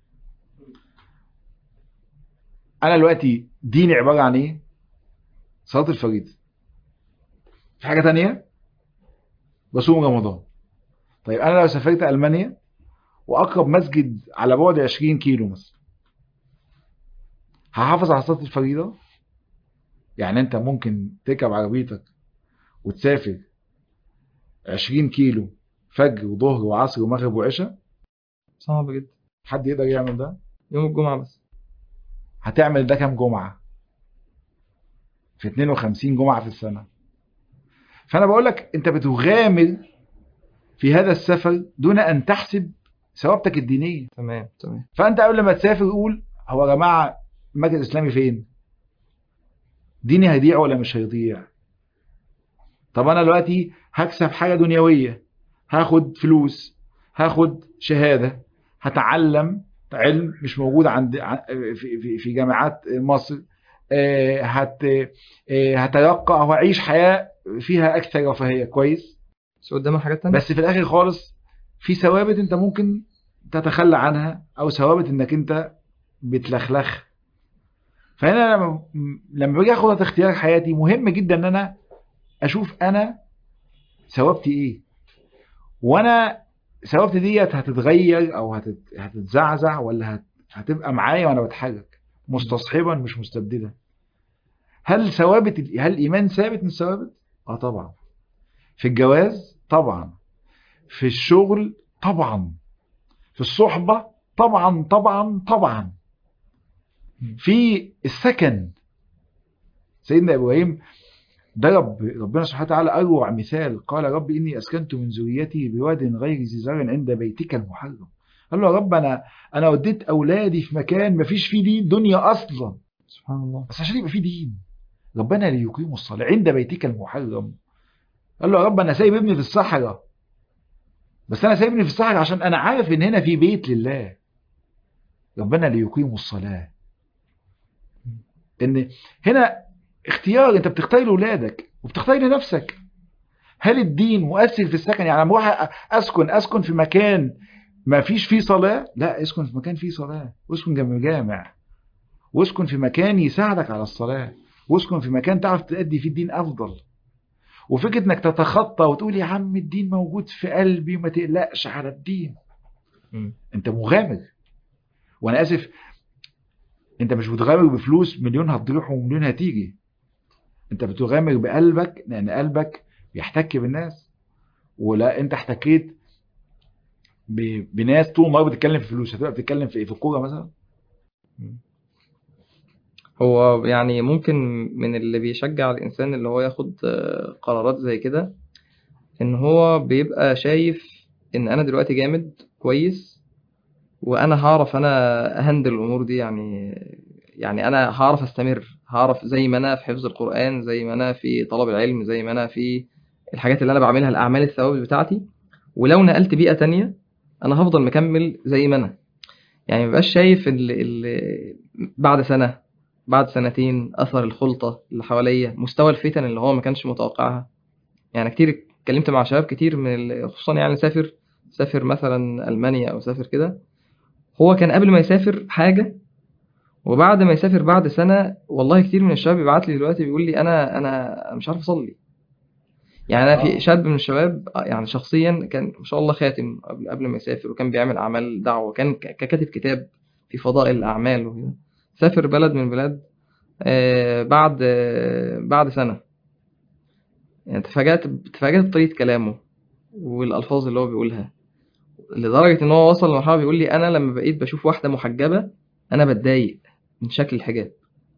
انا دلوقتي ديني عباره عن ايه صلاه الفريضه في حاجه تانية بصوم رمضان طيب انا لو سافرت المانيا واقرب مسجد على بعد 20 كيلو مثلا هحافظ على صلاه الفريضه يعني انت ممكن تركب عربيتك وتسافر 20 كيلو فجر وظهر وعصر ومغرب وعشاء صعب جدا حد يقدر يعمل ده يوم الجمعه بس هتعمل ده كام جمعة في 52 جمعة في السنة فأنا بقول لك أنت بتغامر في هذا السفر دون أن تحسب ثوابتك الدينية تمام تمام فأنت قبل ما تسافر قول هو يا جماعة المسجد الإسلامي فين ديني هيضيع ولا مش هيضيع طب أنا دلوقتي هكسب حاجة دنيوية هاخد فلوس هاخد شهادة هتعلم علم مش موجود عند ع- في في في جامعات مصر آه، هت آه، هترقى او هعيش حياه فيها اكثر رفاهيه كويس بس قدامك حاجات تانية بس في الاخر خالص في ثوابت انت ممكن تتخلى عنها او ثوابت انك انت بتلخلخ فهنا لما لما باجي اخد اختيار حياتي مهم جدا ان انا اشوف انا ثوابتي ايه وانا ثوابتي ديت هتتغير او هتت... هتتزعزع ولا هت... هتبقى معايا وانا بتحرك مستصحبا مش مستبدلا هل ثوابت ال- هل الايمان ثابت من الثوابت اه طبعا في الجواز طبعا في الشغل طبعا في الصحبة طبعا طبعا طبعا في السكن سيدنا ابراهيم ضرب ربنا سبحانه وتعالى اروع مثال قال رب اني اسكنت من ذريتي بواد غير ذي زرع عند بيتك المحرم قال له يا رب انا انا وديت اولادي في مكان ما فيش فيه دين دنيا اصلا سبحان الله بس عشان يبقى فيه دين ربنا ليقيموا الصلاه عند بيتك المحرم قال له يا رب انا سايب ابني في الصحراء بس انا سايب ابني في الصحراء عشان انا عارف ان هنا في بيت لله ربنا ليقيموا الصلاه ان هنا اختيار انت بتختار لاولادك وبتختار لنفسك هل الدين مؤثر في السكن يعني لما اروح اسكن اسكن في مكان ما فيش فيه صلاه لا اسكن في مكان فيه صلاه واسكن جنب جامع واسكن في مكان يساعدك على الصلاه واسكن في مكان تعرف تأدي فيه الدين افضل وفكره انك تتخطى وتقول يا عم الدين موجود في قلبي وما تقلقش على الدين مم. انت مغامر وانا اسف انت مش بتغامر بفلوس مليون هتروح ومليون هتيجي انت بتغامر بقلبك لان قلبك بيحتك بالناس ولا انت احتكيت ب... بناس طول النهار بتتكلم في فلوس هتبقى بتتكلم في ايه في الكوره مثلا هو يعني ممكن من اللي بيشجع الإنسان اللي هو ياخد آه، قرارات زي كده إن هو بيبقى شايف إن أنا دلوقتي جامد كويس وأنا هعرف أنا أهندل الأمور دي يعني يعني أنا هعرف أستمر هعرف زي ما أنا في حفظ القرآن زي ما أنا في طلب العلم زي ما أنا في الحاجات اللي أنا بعملها الأعمال الثوابت بتاعتي ولو نقلت بيئة تانية أنا هفضل مكمل زي ما أنا يعني مبقاش شايف ال ال بعد سنة بعد سنتين اثر الخلطه اللي حواليا مستوى الفتن اللي هو ما كانش متوقعها يعني كتير اتكلمت مع شباب كتير من ال- خصوصا يعني سافر سافر مثلا المانيا او سافر كده هو كان قبل ما يسافر حاجه وبعد ما يسافر بعد سنه والله كتير من الشباب بيبعت لي دلوقتي بيقول لي انا انا مش عارف اصلي يعني انا آه. في شاب من الشباب آه، يعني شخصيا كان ما شاء الله خاتم قبل قبل ما يسافر وكان بيعمل اعمال دعوه كان ك- ككاتب كتاب في فضائل الاعمال وكده سافر بلد من البلاد آه، بعد آه، بعد سنة يعني تفاجأت تفاجأت بطريقة كلامه والألفاظ اللي هو بيقولها لدرجة إن هو وصل لمرحلة بيقول لي أنا لما بقيت بشوف واحدة محجبة أنا بتضايق من شكل الحجاب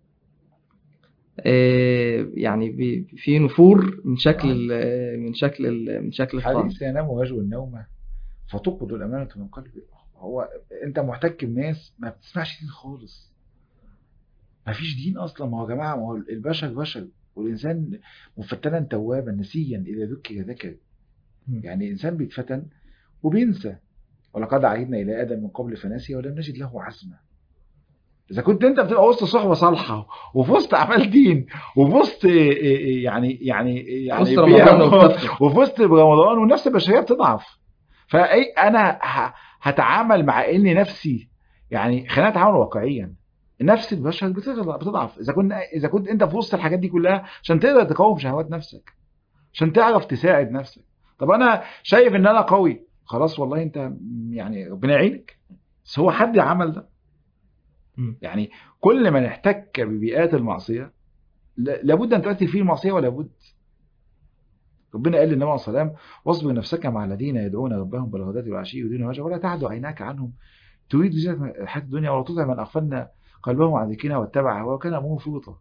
آه، يعني بي- في نفور من شكل ال- من شكل ال- من شكل الخطأ حديث ينام ويجو النوم فتقبض الامانه من قلبه هو انت محتك بناس ما بتسمعش دين خالص ما فيش دين اصلا ما هو يا جماعه ما هو البشر بشر والانسان مفتنا توابا نسيا اذا ذكر ذكر مم. يعني انسان بيتفتن وبينسى ولقد عهدنا الى ادم من قبل فنسي ولم نجد له عزما اذا كنت انت بتبقى وسط صحبه صالحه وفي وسط اعمال دين وفي وسط إيه إيه يعني يعني يعني وسط رمضان وبتفطر. وفي وسط رمضان والنفس البشريه بتضعف فاي انا ه- هتعامل مع ان نفسي يعني خلينا نتعامل واقعيا نفس البشر بتغلط- بتضعف اذا كنت اذا كنت انت في وسط الحاجات دي كلها عشان تقدر تقاوم شهوات نفسك عشان تعرف تساعد نفسك طب انا شايف ان انا قوي خلاص والله انت يعني ربنا يعينك بس هو حد عمل ده مم. يعني كل ما نحتك ببيئات المعصيه لا- لابد ان تؤثر فيه المعصيه ولا بد ربنا قال للنبي عليه الصلاه والسلام واصبر نفسك مع الذين يدعون ربهم بالغداة والعشي يريدون وجهه ولا تعد عيناك عنهم تريد زينة الحياة الدنيا ولا تطع من اغفلنا قلبه عن ذكرنا واتبع هواه وكان امره فرطا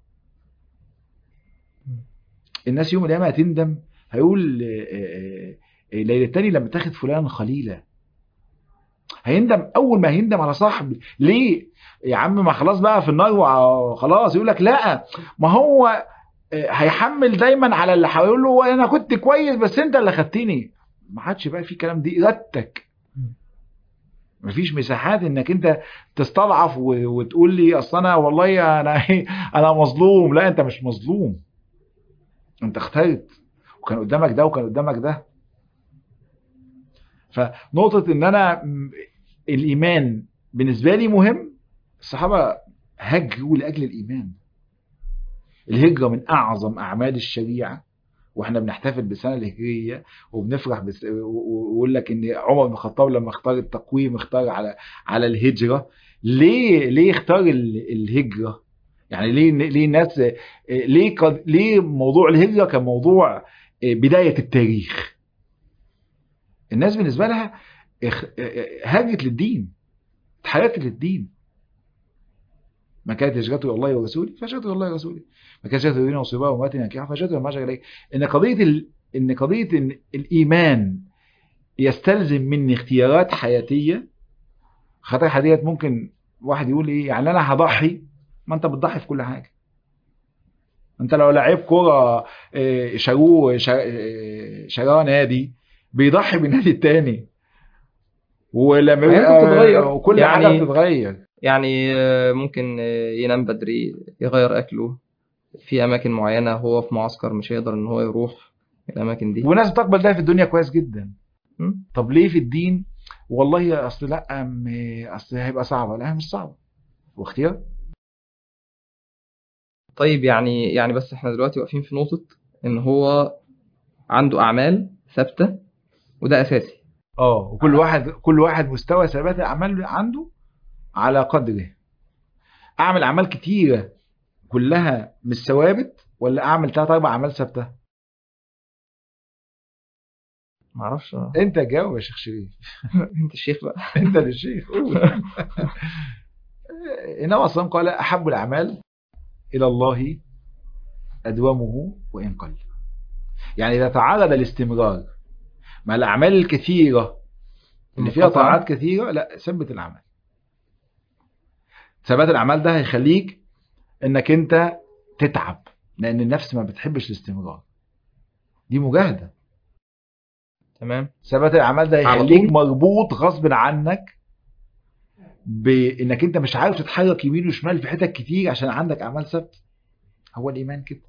الناس يوم القيامه هتندم هيقول آه، آه، آه، ليلتني لما تاخد فلان خليلا هيندم اول ما هيندم على صاحب ليه يا عم ما خلاص بقى في النار وخلاص يقول لك لا ما هو آه، هيحمل دايما على اللي هيقول له انا كنت كويس بس انت اللي خدتني ما حدش بقى في كلام دي ارادتك مفيش مساحات انك انت تستضعف و- وتقول لي اصل انا والله انا انا مظلوم لا انت مش مظلوم انت اخترت وكان قدامك ده وكان قدامك ده فنقطة ان انا م- الايمان بالنسبة لي مهم الصحابة هجروا لاجل الايمان الهجرة من اعظم اعمال الشريعة واحنا بنحتفل بالسنة الهجرية وبنفرح بس و- و- ويقول لك ان عمر بن الخطاب لما اختار التقويم اختار على على الهجرة ليه ليه اختار ال- الهجرة يعني ليه ليه الناس ليه قد- ليه موضوع الهجرة كان موضوع بداية التاريخ الناس بالنسبة لها اخ- هاجت للدين اتحركت للدين ما كانت هجرته الى الله ورسوله فهجرته الى الله ورسوله ما كانت هجرته الى وصباه ومات ينكحها فهجرته ما هاجر اليه ان قضيه ال... ان قضيه ان الايمان يستلزم مني اختيارات حياتيه خاطر حديت ممكن واحد يقول ايه يعني انا هضحي ما انت بتضحي في كل حاجه انت لو لعيب كوره آه، شاروه شا- آه، شراه نادي بيضحي بالنادي التاني ولما حياته يبقى بتتغير. وكل يعني- حاجه بتتغير يعني آه، ممكن آه، ينام بدري يغير أكله في أماكن معينة هو في معسكر مش هيقدر إن هو يروح الأماكن دي وناس بتقبل ده في الدنيا كويس جدا م? طب ليه في الدين والله اصل لا م- اصل هيبقى صعبه لا مش صعبه واختيار طيب يعني يعني بس احنا دلوقتي واقفين في نقطة ان هو عنده اعمال ثابتة وده اساسي اه وكل واحد كل واحد مستوى ثبات الاعمال عنده على قدره اعمل اعمال كتيره كلها مش ثوابت ولا اعمل ثلاث اربع اعمال ثابته معرفش انت جاوب يا شيخ شريف انت الشيخ بقى انت اللي الشيخ قول انما اصلا قال احب الاعمال الى الله ادومه وان قل يعني اذا تعرض الاستمرار مع الاعمال الكثيره اللي فيها المقاطعة. طاعات كثيره لا ثبت الاعمال ثبات الاعمال ده هيخليك انك انت تتعب لان النفس ما بتحبش الاستمرار دي مجاهده تمام ثبات الاعمال ده على هيخليك طول؟ مربوط غصب عنك بانك انت مش عارف تتحرك يمين وشمال في حتت كتير عشان عندك اعمال ثابته هو الايمان كده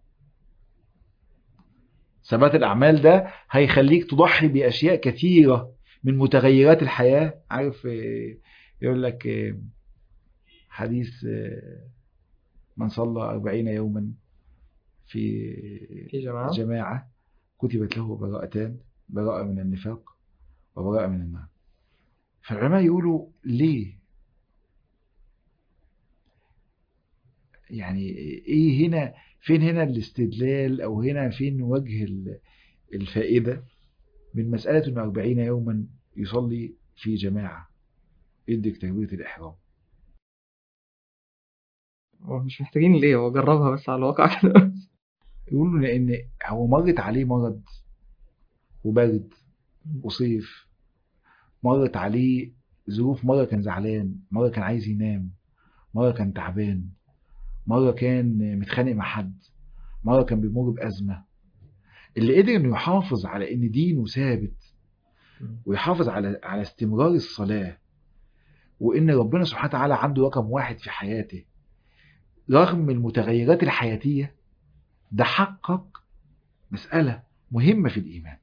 ثبات الاعمال ده هيخليك تضحي باشياء كثيره من متغيرات الحياه عارف آه، يقول لك آه، حديث آه، من صلى أربعين يوما في في جماعة جماعة كتبت له براءتان براءة من النفاق وبراءة من النار فالعلماء يقولوا ليه يعني ايه هنا فين هنا الاستدلال او هنا فين وجه ال- الفائدة من مسألة انه 40 يوما يصلي في جماعة يدرك تكبيرة الإحرام هو مش محتاجين ليه هو جربها بس على الواقع كده يقولوا لأن هو مرت عليه مرض وبرد وصيف مرت عليه ظروف مرة كان زعلان مرة كان عايز ينام مرة كان تعبان مرة كان متخانق مع حد مرة كان بيمر بأزمة اللي قدر انه يحافظ على ان دينه ثابت ويحافظ على على استمرار الصلاة وان ربنا سبحانه وتعالى عنده رقم واحد في حياته رغم المتغيرات الحياتية ده حقق مسألة مهمة في الإيمان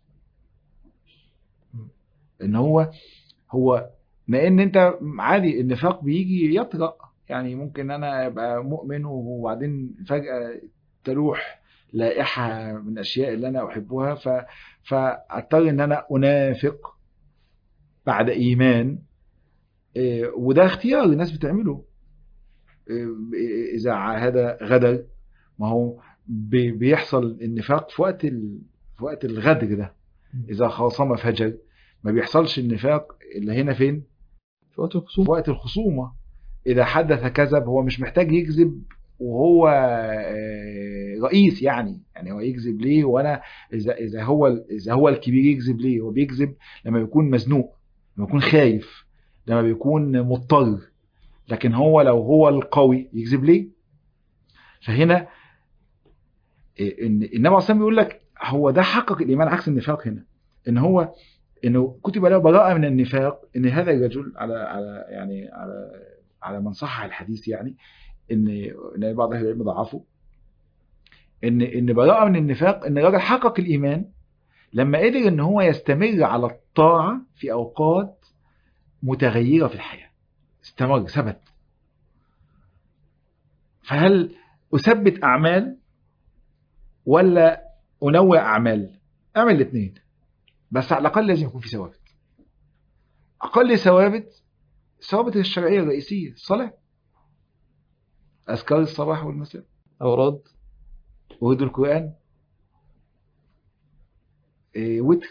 ان هو هو لان انت عادي النفاق بيجي يطرأ يعني ممكن انا ابقى مؤمن وبعدين فجأة تروح لائحة من الاشياء اللي انا احبها ف فاضطر ان انا انافق بعد ايمان إيه، وده اختيار الناس بتعمله إيه، اذا عاهد غدر ما هو بي- بيحصل النفاق في وقت ال... في وقت الغدر ده اذا خاصم فجر ما بيحصلش النفاق اللي هنا فين في وقت في الخصوم وقت الخصومة إذا حدث كذب هو مش محتاج يكذب وهو آه، رئيس يعني يعني هو يكذب ليه وانا اذا اذا هو اذا هو الكبير يكذب ليه هو بيكذب لما بيكون مزنوق لما بيكون خايف لما بيكون مضطر لكن هو لو هو القوي يكذب ليه فهنا إيه، ان النبي اصلا بيقول لك هو ده حقق الايمان عكس النفاق هنا ان هو انه كتب له براءه من النفاق ان هذا الرجل على على يعني على على من صحح الحديث يعني ان ان بعض اهل العلم ضعفه ان ان براءه من النفاق ان الراجل حقق الايمان لما قدر ان هو يستمر على الطاعه في اوقات متغيره في الحياه استمر ثبت فهل اثبت اعمال ولا انوع اعمال اعمل الاثنين بس على الاقل لازم يكون في ثوابت اقل ثوابت الثوابت الشرعيه الرئيسيه الصلاه اذكار الصباح والمساء أوراد ورد القران إيه، وتر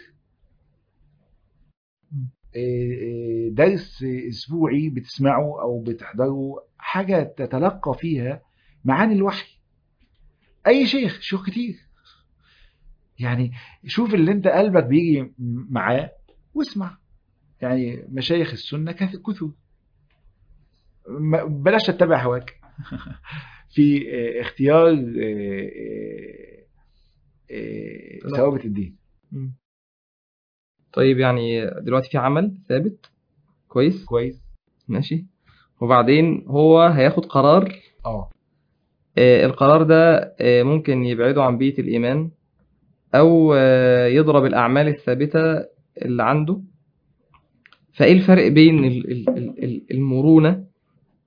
إيه، إيه، درس اسبوعي بتسمعه او بتحضره حاجه تتلقى فيها معاني الوحي اي شيخ شيوخ كتير يعني شوف اللي انت قلبك بيجي معاه واسمع يعني مشايخ السنه كث- كثر ما- بلاش تتبع هواك في اه، اختيار اه، اه، اه، ثوابت الدين مم. طيب يعني دلوقتي في عمل ثابت كويس كويس ماشي وبعدين هو هياخد قرار اه آه، القرار ده آه، ممكن يبعده عن بيئة الإيمان أو آه، يضرب الأعمال الثابتة اللي عنده فإيه الفرق بين ال- ال- ال- ال- المرونة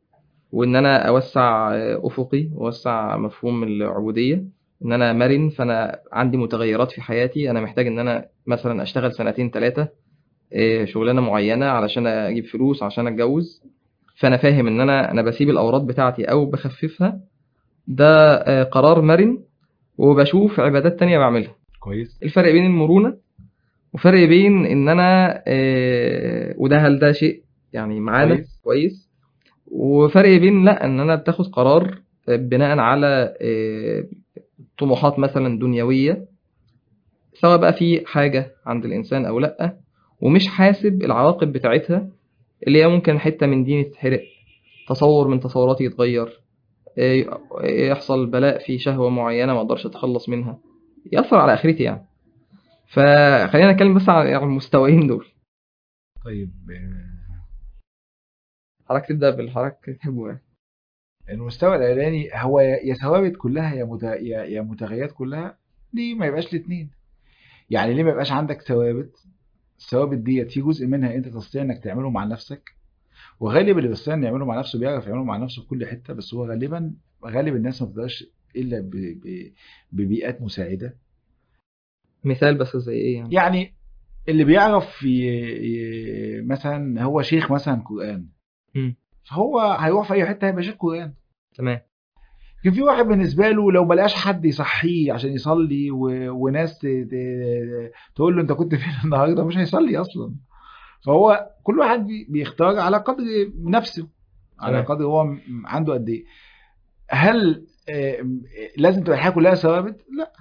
وان انا اوسع آه، افقي واوسع مفهوم العبوديه ان انا مرن فانا عندي متغيرات في حياتي انا محتاج ان انا مثلا اشتغل سنتين ثلاثه شغلانه معينه علشان اجيب فلوس عشان اتجوز فانا فاهم ان انا انا بسيب الاوراد بتاعتي او بخففها ده آه، قرار مرن وبشوف عبادات تانية بعملها كويس الفرق بين المرونة وفرق بين ان انا آه، وده هل ده شيء يعني معانا كويس. كويس وفرق بين لا ان انا بتاخد قرار آه، بناء على آه، طموحات مثلا دنيوية سواء بقى في حاجة عند الانسان او لا ومش حاسب العواقب بتاعتها اللي هي ممكن حتة من ديني تتحرق تصور من تصوراتي يتغير آه، يحصل بلاء في شهوة معينة ما اقدرش اتخلص منها يأثر على آخرتي يعني فخلينا نتكلم بس عن عن المستويين دول طيب آه، حضرتك تبدأ بالحركة تحبه يعني المستوى الاولاني هو يا يا ثوابت كلها يا مت... يا يا متغيرات كلها ليه ما يبقاش الاثنين يعني ليه ما يبقاش عندك ثوابت الثوابت ديت في جزء منها انت تستطيع انك تعمله مع نفسك وغالب اللي بيستطيع انه يعمله مع نفسه بيعرف يعمله مع نفسه في كل حته بس هو غالبا غالب الناس ما بتقدرش الا ب... ب... ببيئات مساعده مثال بس زي ايه يعني يعني اللي بيعرف ي... ي... مثلا هو شيخ مثلا قران مم. فهو هيروح في اي حته هيبقى شيخ قران تمام كان في واحد بالنسبه له لو ملقاش حد يصحيه عشان يصلي و... وناس ت... ت... تقول له انت كنت فين النهارده مش هيصلي اصلا فهو كل واحد بي- بيختار على قدر نفسه على تمام. قدر هو م- عنده قد ايه هل آه، م- لازم تبقى الحياه كلها ثوابت لا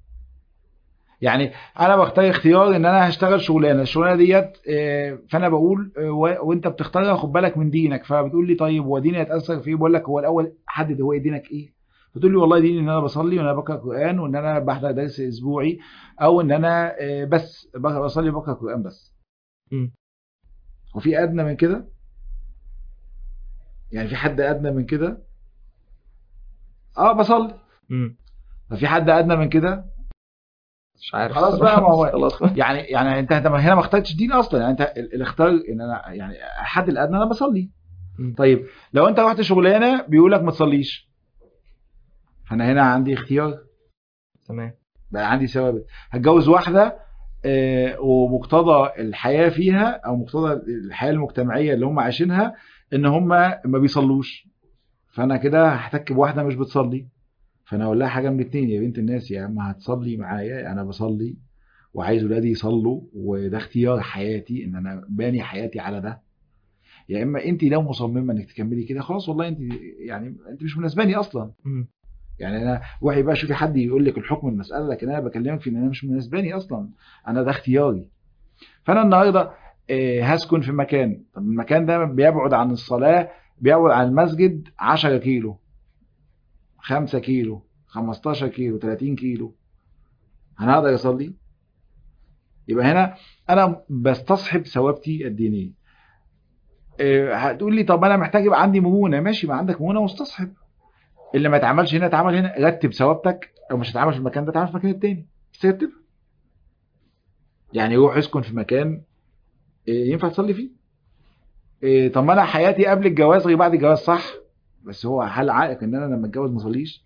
يعني انا بختار اختيار ان انا هشتغل شغلانه الشغلانه ديت آه، فانا بقول آه، و- وانت بتختارها خد بالك من دينك فبتقول لي طيب هو ديني هيتاثر في ايه بقول لك هو الاول حدد هو إيه دينك ايه بتقول لي والله ديني ان انا بصلي وان انا بقرا قران وان انا بحضر درس اسبوعي او ان انا آه، بس بقرأ- بصلي وبقرا قران بس مم. وفي ادنى من كده يعني في حد ادنى من كده اه بصلي مم. ففي حد ادنى من كده مش عارف خلاص بقى، ما هو- خلاص يعني يعني انت انت هنا ما اخترتش دين اصلا يعني انت ال- الاختيار ان انا يعني الحد الادنى انا بصلي مم. طيب لو انت رحت شغلانه بيقول لك ما تصليش فانا هنا عندي اختيار تمام بقى عندي ثوابت هتجوز واحده آه، ومقتضى الحياه فيها او مقتضى الحياه المجتمعيه اللي هم عايشينها ان هم ما بيصلوش فانا كده هحتك بواحده مش بتصلي فانا اقول لها حاجه من اتنين يا بنت الناس يا اما هتصلي معايا انا بصلي وعايز ولادي يصلوا وده اختيار حياتي ان انا باني حياتي على ده يا اما انت لو مصممه انك تكملي كده خلاص والله انت يعني انت مش مناسباني اصلا مم. يعني انا روحي بقى شوفي حد يقول لك الحكم المساله لكن انا بكلمك في ان انا مش مناسباني اصلا انا ده اختياري فانا النهارده آه، هسكن في مكان طب المكان ده بيبعد عن الصلاه بيبعد عن المسجد 10 كيلو 5 كيلو 15 كيلو 30 كيلو انا هقدر اصلي يبقى هنا انا بستصحب ثوابتي الدينيه آه، هتقول لي طب انا محتاج يبقى عندي مرونه ماشي ما عندك مرونه واستصحب اللي ما اتعملش هنا اتعمل هنا رتب ثوابتك لو مش هتعمل في المكان ده اتعمل في المكان التاني بس رتب يعني روح اسكن في مكان إيه، ينفع تصلي فيه إيه، طب ما انا حياتي قبل الجواز غير بعد الجواز صح بس هو هل عائق ان انا لما اتجوز ما اصليش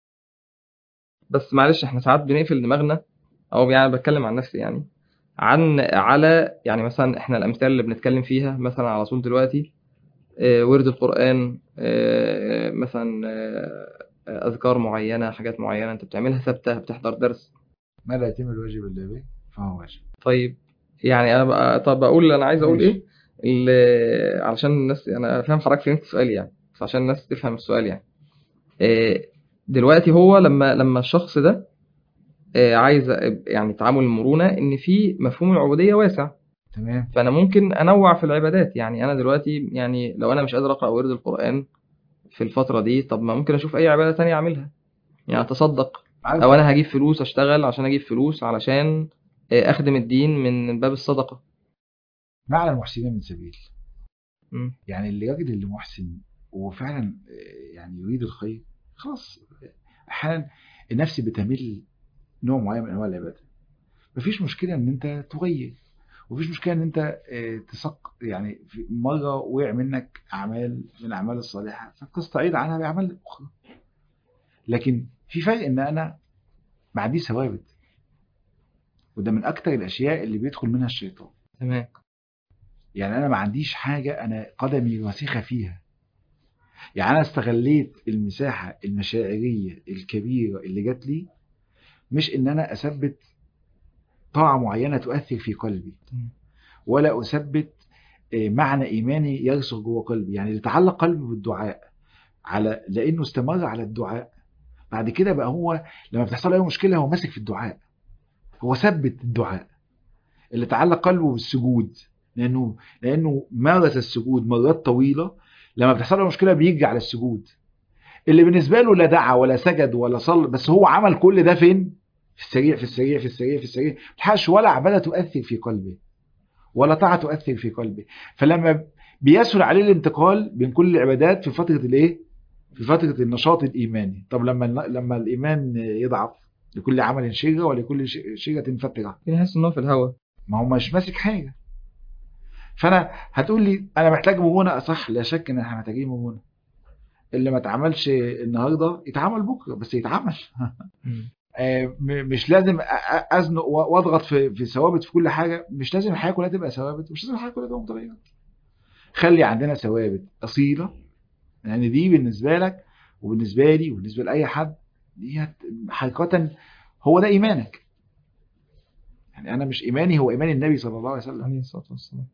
بس معلش احنا ساعات بنقفل دماغنا او يعني بتكلم عن نفسي يعني عن على يعني مثلا احنا الامثال اللي بنتكلم فيها مثلا على طول دلوقتي آه، ورد القرآن آه، مثلا آه، اذكار معينة حاجات معينة انت بتعملها ثابتة بتحضر درس ما لا يتم الواجب الا به فهو واجب طيب يعني انا بقى طب اقول انا عايز اقول ماشي. ايه ال- علشان الناس انا فاهم حضرتك فهمت السؤال يعني بس عشان الناس تفهم السؤال يعني إيه، دلوقتي هو لما لما الشخص ده إيه، عايز يعني تعامل المرونة ان في مفهوم العبودية واسع تمام فانا ممكن انوع في العبادات يعني انا دلوقتي يعني لو انا مش قادر اقرا ورد القرآن في الفترة دي طب ما ممكن اشوف اي عبادة تانية اعملها يعني اتصدق عارف او انا هجيب فلوس اشتغل عشان اجيب فلوس علشان إيه، اخدم الدين من باب الصدقة معنى المحسنين من سبيل مم. يعني الراجل اللي محسن وفعلا آه، يعني يريد الخير خلاص احيانا النفس بتميل نوع معين من انواع العباده مفيش مشكله ان انت تغير ومفيش مشكله ان انت آه، تسق يعني في مره وقع منك اعمال من الاعمال الصالحه فتستعيد عنها باعمال اخرى لكن في فرق ان انا ما عنديش ثوابت وده من اكتر الاشياء اللي بيدخل منها الشيطان تمام يعني انا ما عنديش حاجه انا قدمي وثيقه فيها يعني انا استغليت المساحه المشاعريه الكبيره اللي جات لي مش ان انا اثبت طاعه معينه تؤثر في قلبي تمام. ولا اثبت آه، معنى ايماني يرسخ جوه قلبي يعني اللي تعلق قلبي بالدعاء على لانه استمر على الدعاء بعد كده بقى هو لما بتحصل له اي مشكله هو ماسك في الدعاء هو ثبت الدعاء اللي تعلق قلبه بالسجود لانه لانه مارس السجود مرات طويله لما بتحصل له مشكله بيجي على السجود اللي بالنسبه له لا دعا ولا سجد ولا صلى بس هو عمل كل ده فين في السريع في السريع في السريع في السريع ملحقش ولا عباده تؤثر في قلبه ولا طاعه تؤثر في قلبه فلما بيسهل عليه الانتقال بين كل العبادات في فتره الايه في فتره النشاط الايماني طب لما لما الايمان يضعف لكل عمل شيره ولكل ش- شيره فتره يحس ان هو في الهوا ما هو مش ماسك حاجه فانا هتقول لي انا محتاج مبونه صح لا شك ان احنا محتاجين مبونه اللي ما اتعملش النهارده يتعمل بكره بس يتعمل آه، م- مش لازم أ- أ- ازنق و- واضغط في في ثوابت في كل حاجه مش لازم الحياه كلها تبقى ثوابت ومش لازم الحياه كلها تبقى متغيرات خلي عندنا ثوابت اصيله يعني دي بالنسبه لك وبالنسبه لي وبالنسبه لاي حد دي هت- حقيقه هو ده ايمانك يعني انا مش ايماني هو ايمان النبي صلى الله عليه وسلم عليه الصلاه والسلام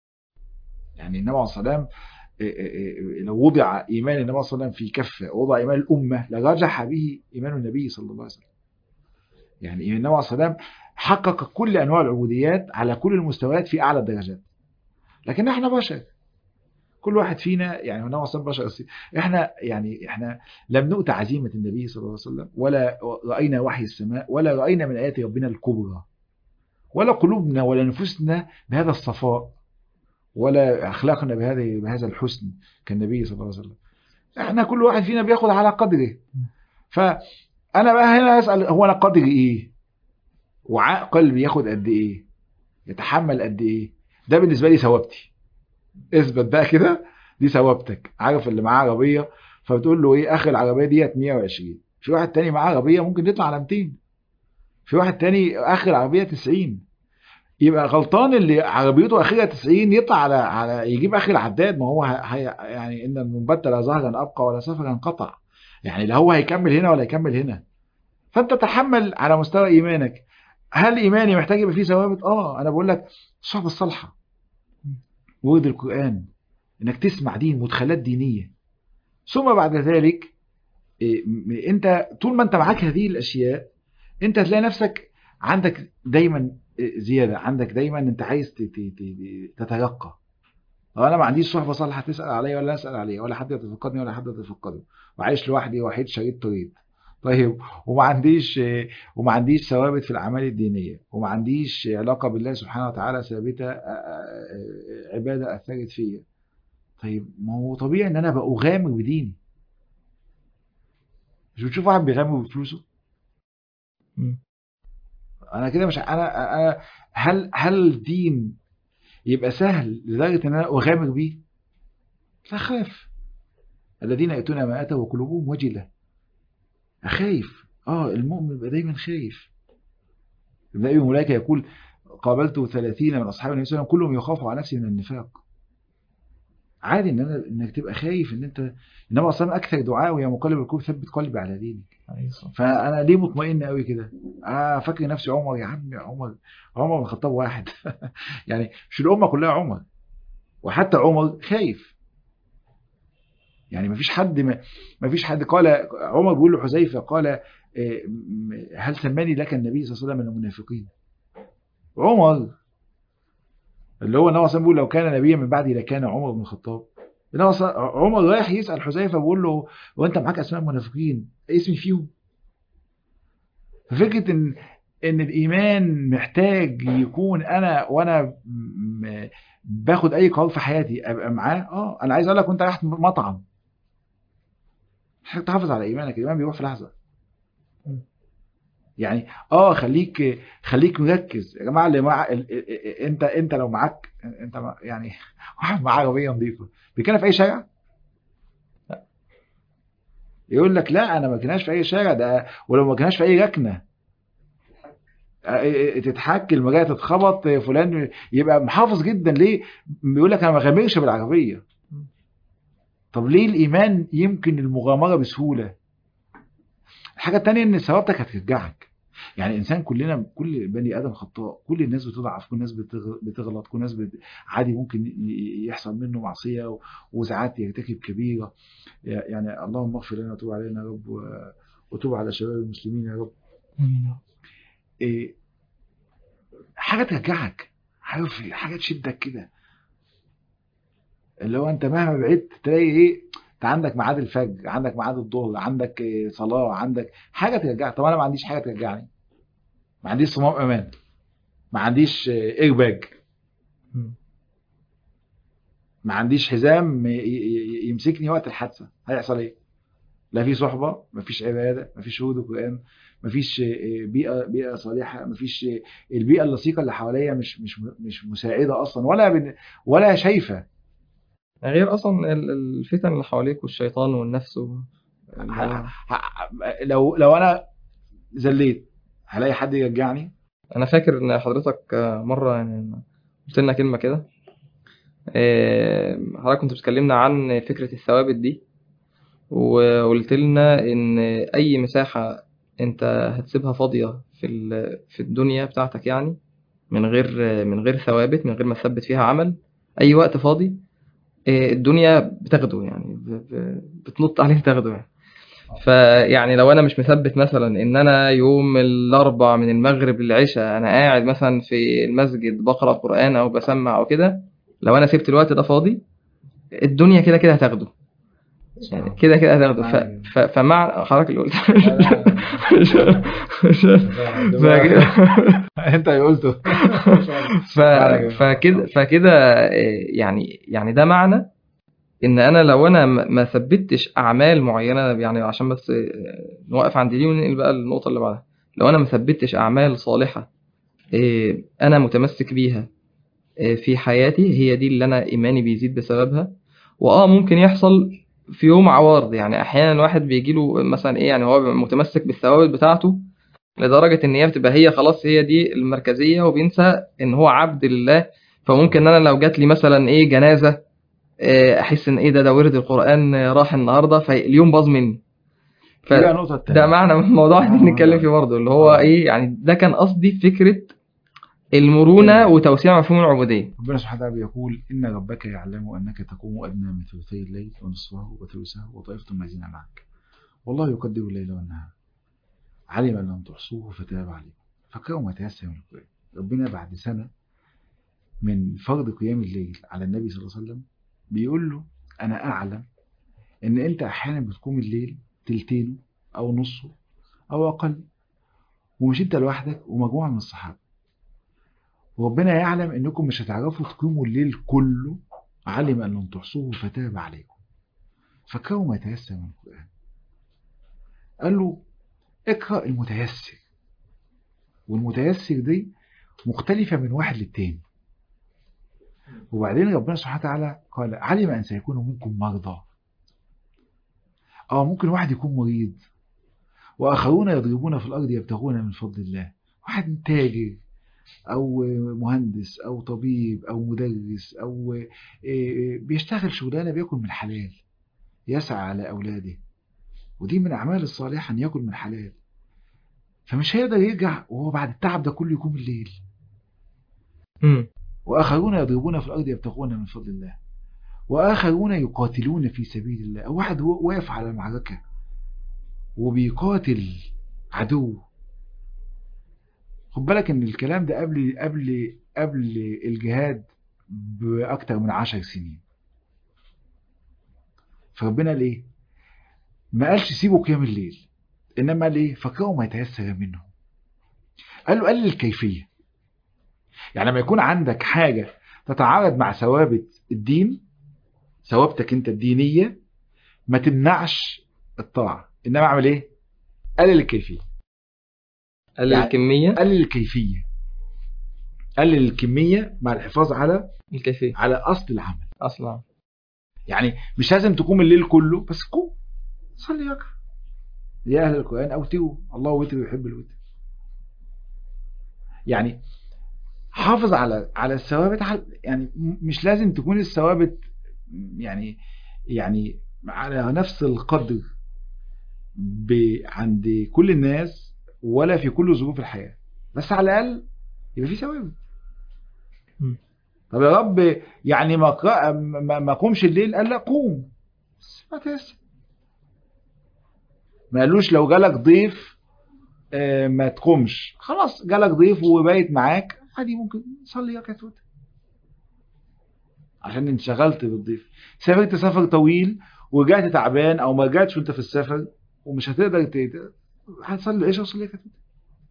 يعني النبي عليه الصلاه والسلام إيه إيه إيه لو وضع ايمان النبي صلى الله عليه وسلم في كفه ووضع ايمان الامه لرجح به ايمان النبي صلى الله عليه وسلم يعني النبي عليه الصلاه والسلام حقق كل انواع العبوديات على كل المستويات في اعلى الدرجات لكن احنا بشر كل واحد فينا يعني النبي صلى الله عليه وسلم بشر احنا يعني احنا لم نؤت عزيمه النبي صلى الله عليه وسلم ولا راينا وحي السماء ولا راينا من ايات ربنا الكبرى ولا قلوبنا ولا نفوسنا بهذا الصفاء ولا اخلاقنا بهذا بهذا الحسن كالنبي صلى الله عليه وسلم احنا كل واحد فينا بياخد على قدره فانا بقى هنا اسال هو انا قدري ايه وعاء قلبي ياخد قد ايه يتحمل قد ايه ده بالنسبه لي ثوابتي اثبت بقى كده دي ثوابتك عارف اللي معاه عربيه فبتقول له ايه اخر العربيه ديت 120 في واحد تاني معاه عربيه ممكن يطلع على 200 في واحد تاني اخر العربيه 90 يبقى غلطان اللي عربيته اخرها 90 يطلع على على يجيب اخر العداد ما هو ه- هي يعني ان المنبت ظهرا ابقى ولا سفرا قطع يعني لا هو هيكمل هنا ولا هيكمل هنا فانت تحمل على مستوى ايمانك هل ايماني محتاج يبقى فيه ثوابت اه انا بقول لك الصحبه الصالحه ورد القران انك تسمع دين مدخلات دينيه ثم بعد ذلك إيه، م- انت طول ما انت معاك هذه الاشياء انت هتلاقي نفسك عندك دايما إيه، زياده عندك دايما انت عايز ت- ت- ت- تترقى طب انا ما عنديش صحبه صالحه تسال عليا ولا اسال عليا ولا حد يتفقدني ولا حد يتفقده وعايش لوحدي وحيد شريط طريق طيب وما عنديش إيه، وما عنديش ثوابت في الاعمال الدينيه وما عنديش علاقه بالله سبحانه وتعالى ثابته آه، آه، آه، عباده اثرت فيا طيب ما هو طبيعي ان انا ابقى اغامر بديني مش بتشوف واحد بيغامر بفلوسه مم. انا كده مش انا انا هل هل الدين يبقى سهل لدرجه ان انا اغامر بيه لا خاف الذين ياتون ما اتوا وقلوبهم وجله خايف اه المؤمن يبقى دايما خايف ابن ابي ملائكه يقول قابلت ثلاثين من اصحاب النبي صلى الله عليه وسلم كلهم يخاف على نفسه من النفاق عادي ان انا انك تبقى خايف ان انت انما اصلا اكثر دعاء ويا مقلب القلوب ثبت قلبي على دينك عليه الصلاه فانا ليه مطمئن قوي كده اه فاكر نفسي عمر يا عم يا عمر عمر بن الخطاب واحد يعني مش الامه كلها عمر وحتى عمر خايف يعني ما فيش حد ما ما فيش حد قال عمر بيقول لحذيفه قال إيه، م- هل سماني لك النبي صلى الله عليه وسلم من المنافقين عمر اللي هو النبي صلى الله عليه وسلم بيقول لو كان نبيا من بعدي لكان عمر بن الخطاب النبي صلى- عمر رايح يسال حذيفه بيقول له وانت معاك اسماء المنافقين اسمي فيهم ففكره ان ان الايمان محتاج يكون انا وانا م- باخد اي قرار في حياتي ابقى معاه اه انا عايز اقول لك وانت رايح مطعم محتاج تحافظ على ايمانك الايمان بيروح في لحظه يعني اه خليك خليك مركز يا جماعه اللي مع ال- ال- ال- انت انت لو معاك انت مع- يعني واحد معاه عربيه نظيفه بيتكلم في اي شارع يقول لك لا انا ما كناش في اي شارع ده ولو ما كناش في اي ركنه اه، تتحك المرايه تتخبط فلان يبقى محافظ جدا ليه بيقول لك انا ما غامرش بالعربيه طب ليه الايمان يمكن المغامره بسهوله الحاجه التانية ان ثوابتك هترجعك يعني الانسان كلنا كل بني ادم خطاء كل الناس بتضعف كل الناس بتغ- بتغلط كل الناس بت... عادي ممكن ي- يحصل منه معصيه و- وساعات يرتكب كبيره يعني اللهم اغفر لنا وتوب علينا يا رب و- وتوب على شباب المسلمين يا رب إيه حاجه ترجعك عارف حاجه تشدك كده اللي هو انت مهما بعدت تلاقي ايه انت عندك ميعاد الفجر عندك ميعاد الظهر عندك إيه صلاه عندك حاجه ترجعك طب انا ما عنديش حاجه ترجعني ما عنديش صمام امان ما عنديش ايرباج مم. ما عنديش حزام ي- ي- يمسكني وقت الحادثه هيحصل ايه لا في صحبه ما فيش عباده ما فيش شهود القران ما فيش بيئه بيئه صالحه ما فيش البيئه اللصيقه اللي حواليا مش مش مش مساعده اصلا ولا بن ولا شايفه غير اصلا ال- الفتن اللي حواليك والشيطان والنفس و... ه- ه- لو لو انا زليت هلاقي حد يرجعني انا فاكر ان حضرتك آه، مره يعني قلت لنا كلمه كده آه، حضرتك كنت بتكلمنا عن فكره الثوابت دي وقلت لنا ان اي مساحه انت هتسيبها فاضيه في ال- في الدنيا بتاعتك يعني من غير من غير ثوابت من غير ما تثبت فيها عمل اي وقت فاضي آه، الدنيا بتاخده يعني ب- ب- بتنط عليه تاخده يعني فيعني لو انا مش مثبت مثلا ان انا يوم الاربع من المغرب للعشاء انا قاعد مثلا في المسجد بقرا قران او بسمع او كده لو انا سبت الوقت ده فاضي الدنيا كده كده هتاخده يعني كده كده هتاخده ف... ف... فمع حضرتك اللي قلت انت اللي قلته ف... فكده فكده إيه، يعني يعني ده معنى ان انا لو انا ما ما ثبتش اعمال معينه يعني عشان بس إيه، نوقف عند دي وننقل بقى النقطه اللي بعدها لو انا ما ثبتش اعمال صالحه إيه، انا متمسك بيها إيه، في حياتي هي دي اللي انا ايماني بيزيد بسببها واه ممكن يحصل في يوم عوارض يعني احيانا الواحد بيجي له مثلا ايه يعني هو بيبقى متمسك بالثوابت بتاعته لدرجه ان هي بتبقى هي خلاص هي دي المركزيه وبينسى ان هو عبد لله فممكن انا لو جات لي مثلا ايه جنازه إيه، احس ان ايه ده ده ورد القران راح النهارده فاليوم باظ مني ف... دي بقى النقطه الثانيه ده معنى موضوع عايزين آه. نتكلم فيه برضه اللي هو آه. ايه يعني ده كان قصدي في فكره المرونه وتوسيع مفهوم العبوديه ربنا سبحانه وتعالى بيقول إن ربك يعلم أنك تقوم أدنى من ثلثي الليل ونصفه وثلثه وطائفة من الذين معك والله يقدر الليل والنهار علم أن لم تحصوه فتاب عليكم فقرأوا ما تيسر من القرآن ربنا بعد سنة من فرض قيام الليل على النبي صلى الله عليه وسلم بيقول له أنا أعلم إن أنت أحيانا بتقوم الليل تلتينه أو نصه أو أقل ومش أنت لوحدك ومجموعة من الصحابة وربنا يعلم انكم مش هتعرفوا تقيموا الليل كله علم ان لم تحصوه فتاب عليكم فكروا ما يتيسر من القران قال له اقرا المتيسر والمتيسر دي مختلفه من واحد للتاني وبعدين ربنا سبحانه وتعالى قال علم ان سيكون منكم مرضى اه ممكن واحد يكون مريض واخرون يضربون في الارض يبتغون من فضل الله واحد تاجر او مهندس او طبيب او مدرس او إيه، بيشتغل شغلانه بياكل من حلال يسعى على اولاده ودي من اعمال الصالحه ان ياكل من حلال فمش هيقدر يرجع وهو بعد التعب ده كله يقوم الليل امم واخرون يضربون في الارض يبتغون من فضل الله واخرون يقاتلون في سبيل الله أو واحد هو واقف على المعركه وبيقاتل عدو خد بالك ان الكلام ده قبل قبل قبل الجهاد باكتر من عشر سنين فربنا قال ايه ما قالش سيبوا قيام الليل انما قال ايه فكروا ما يتيسر منه قال له قلل الكيفيه يعني لما يكون عندك حاجه تتعارض مع ثوابت الدين ثوابتك انت الدينيه ما تمنعش الطاعه انما اعمل ايه قلل الكيفيه قلل يعني- الكمية قلل الكيفيه قلل الكميه مع الحفاظ على الكيفية على اصل العمل أصلا يعني مش لازم تقوم الليل كله بس قوم صلي ركعه يا اهل القران اوتروا الله وتر يحب الوتر يعني حافظ على على الثوابت على- يعني م- مش لازم تكون الثوابت يعني يعني على نفس القدر ب- عند كل الناس ولا في كل ظروف الحياه بس على الاقل يبقى في ثوابت مم. طب يا رب يعني ما قا- ما ما قومش الليل قال لا قوم بس ما تيسر ما قالوش لو جالك ضيف آه، ما تقومش خلاص جالك ضيف وبايت معاك عادي ممكن صلي ركعه وتر عشان انشغلت بالضيف سافرت سفر طويل ورجعت تعبان او ما رجعتش وانت في السفر ومش هتقدر ت- هتصلي العشاء وصلي ركعه وتر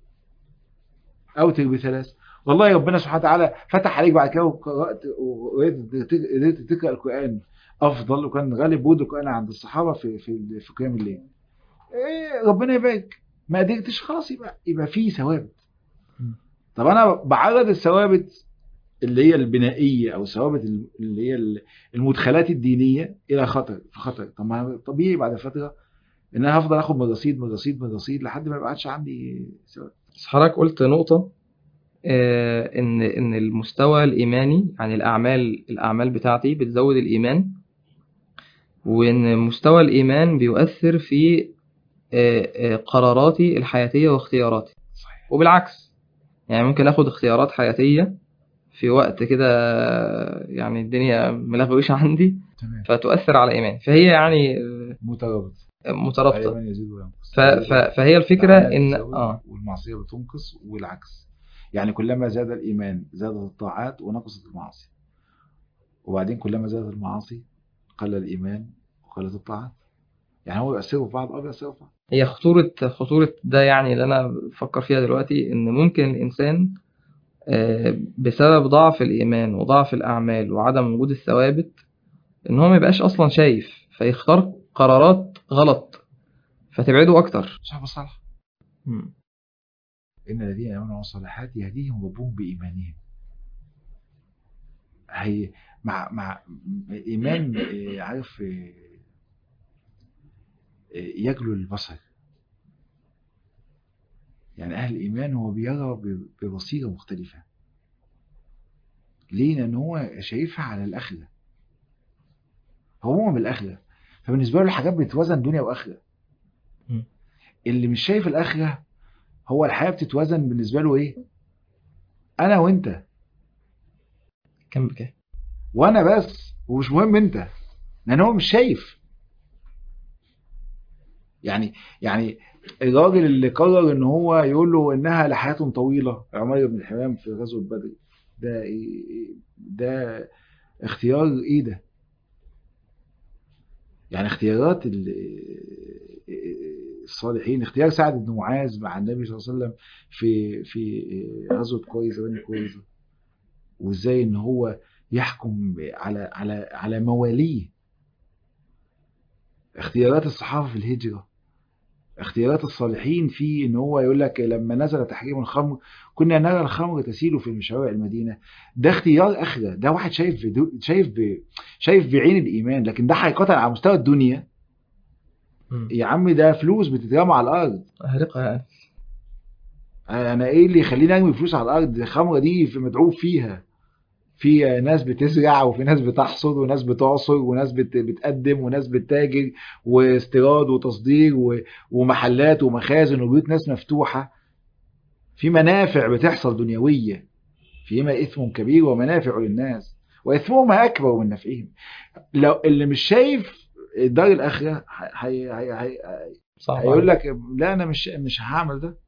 اوتر بثلاث والله ربنا سبحانه وتعالى فتح عليك بعد كده وقرات وقدرت قدرت تقرا القران افضل وكان غالب بود القران عند الصحابه في في في قيام الليل إيه ربنا يبارك ما قدرتش خلاص يبقى يبقى في ثوابت مم. طب انا بعرض الثوابت اللي هي البنائيه او الثوابت اللي هي المدخلات الدينيه الى خطر في خطر طب ما طبيعي بعد فتره ان انا هفضل اخد من رصيد من رصيد من رصيد لحد ما يبقاش عندي ثوابت بس حضرتك قلت نقطة آه، إن إن المستوى الإيماني يعني الأعمال الأعمال بتاعتي بتزود الإيمان وإن مستوى الإيمان بيؤثر في آه، آه، قراراتي الحياتية واختياراتي صحيح وبالعكس يعني ممكن آخد اختيارات حياتية في وقت كده آه، يعني الدنيا ملغوشة عندي تمام فتؤثر على إيماني فهي يعني آه، مترابط مترابطة ايوه يزيد وينقص ف- ف- فهي الفكرة الأعمال إن بتزود آه والمعصيه بتنقص والعكس يعني كلما زاد الايمان زادت الطاعات ونقصت المعاصي وبعدين كلما زادت المعاصي قل الايمان وقلت الطاعات يعني هو يؤثروا في بعض اه بيأثروا في بعض هي خطورة خطورة ده يعني اللي أنا بفكر فيها دلوقتي إن ممكن الإنسان آه، بسبب ضعف الإيمان وضعف الأعمال وعدم وجود الثوابت إن هو ما يبقاش أصلا شايف فيختار قرارات غلط فتبعده أكتر صاحب الصالح مم. ان الذين امنوا وعملوا الصالحات يهديهم ربهم بايمانهم هي مع مع ايمان آه، عارف آه، آه، يجلو البصر يعني اهل الايمان هو بيرى ب- ببصيره مختلفه ليه لان هو شايفها على الاخره هو مؤمن بالاخره فبالنسبه له الحاجات بتتوزن دنيا واخره مم. اللي مش شايف الاخره هو الحياه بتتوزن بالنسبه له ايه انا وانت كم بكام وانا بس ومش مهم انت لان هو مش شايف يعني يعني الراجل اللي قرر ان هو يقول له انها لحياة طويلة عمير بن الحمام في غزوة بدر ده إيه- ده اختيار ايه ده يعني اختيارات ال- الصالحين اختيار سعد بن معاذ مع النبي صلى الله عليه وسلم في في غزوة قريظة بني قريظة وازاي ان هو يحكم على على على مواليه اختيارات الصحابه في الهجره اختيارات الصالحين في ان هو يقول لك لما نزل تحريم الخمر كنا نرى الخمر تسيل في شوارع المدينه ده اختيار اخره ده واحد شايف بدو شايف ب... شايف بعين الايمان لكن ده حقيقه على مستوى الدنيا مم. يا عم ده فلوس بتترمى على الارض هرقة يعني انا ايه اللي يخليني ارمي فلوس على الارض الخمره دي في مدعوب فيها في ناس بتزرع وفي ناس بتحصد وناس بتعصر وناس بت- بتقدم وناس بتتاجر واستيراد وتصدير و- ومحلات ومخازن وبيوت ناس مفتوحة في منافع بتحصل دنيوية فيما إثم كبير ومنافع للناس وإثمهما أكبر من نفعهم لو اللي مش شايف دار الآخرة هي هي هي صعب هيقول عليك. لك لا أنا مش مش هعمل ده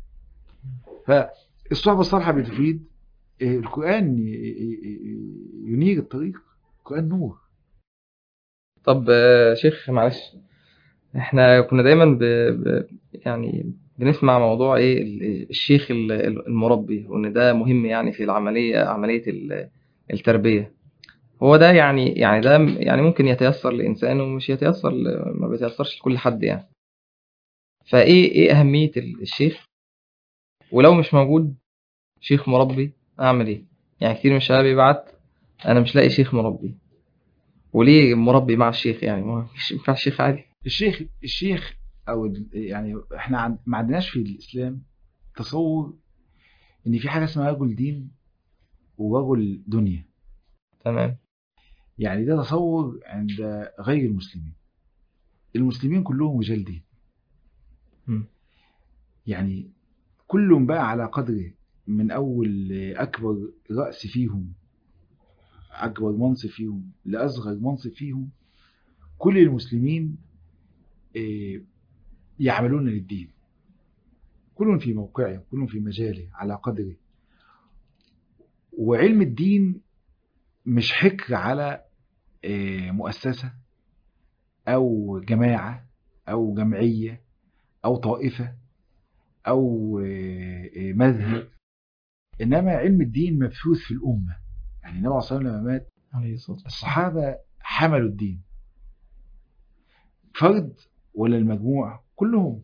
فالصحبة الصالحة بتفيد إيه، القرآن ي- ي- ي- ينير الطريق القرآن نور طب آه، شيخ معلش احنا كنا دايما ب... ب... يعني بنسمع موضوع ايه ال- الشيخ ال- ال- المربي وان ده مهم يعني في العملية عملية ال- التربية هو ده يعني يعني ده م- يعني ممكن يتيسر لإنسان ومش يتيسر ل- ما بيتيسرش لكل حد يعني فايه ايه أهمية ال- الشيخ ولو مش موجود شيخ مربي اعمل ايه يعني كتير من الشباب يبعت انا مش لاقي شيخ مربي وليه مربي مع الشيخ يعني ما فيش- ينفع الشيخ عادي الشيخ الشيخ او ال- يعني احنا عن- ما عندناش في الاسلام تصور ان في حاجه اسمها رجل دين ورجل دنيا تمام يعني ده تصور عند غير المسلمين المسلمين كلهم رجال دين مم. يعني كلهم بقى على قدره من اول اكبر راس فيهم اكبر منصب فيهم لاصغر منصب فيهم كل المسلمين آه، يعملون للدين كلهم في موقعه كلهم في مجاله على قدره وعلم الدين مش حكر على آه، مؤسسة أو جماعة أو جمعية أو طائفة أو آه، آه، مذهب إنما علم الدين مبثوث في الأمة يعني النبي صلى الله عليه وسلم لما مات عليه الصلاة والسلام الصحابة حملوا الدين فرد ولا المجموع كلهم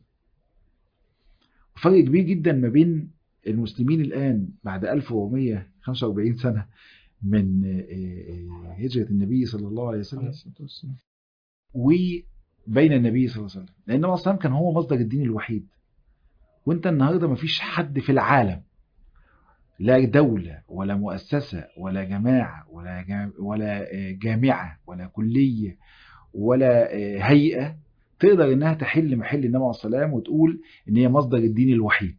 فرق كبير جدا ما بين المسلمين الآن بعد 1445 سنة من آه، آه، هجرة النبي صلى الله عليه عليه وسلم الصلاة والسلام وبين النبي صلى الله عليه وسلم لأن النبي صلى الله عليه وسلم كان هو مصدر الدين الوحيد وانت النهاردة مفيش حد في العالم لا دولة ولا مؤسسة ولا جماعة ولا جام ولا آه، جامعة ولا كلية ولا آه، هيئة تقدر انها تحل محل النبي عليه الصلاة والسلام وتقول ان هي مصدر الدين الوحيد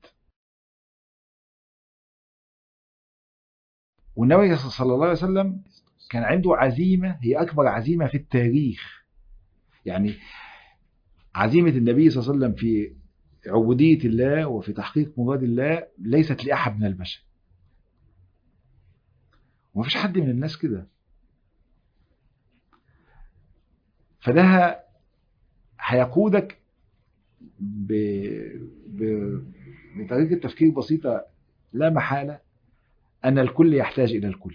والنبي صلى الله عليه وسلم كان عنده عزيمة هي أكبر عزيمة في التاريخ يعني عزيمة النبي صلى الله عليه وسلم في عبودية الله وفي تحقيق مراد الله ليست لأحد من البشر ومفيش حد من الناس كده فده هيقودك ب... ب... بطريقة تفكير بسيطة لا محالة أن الكل يحتاج إلى الكل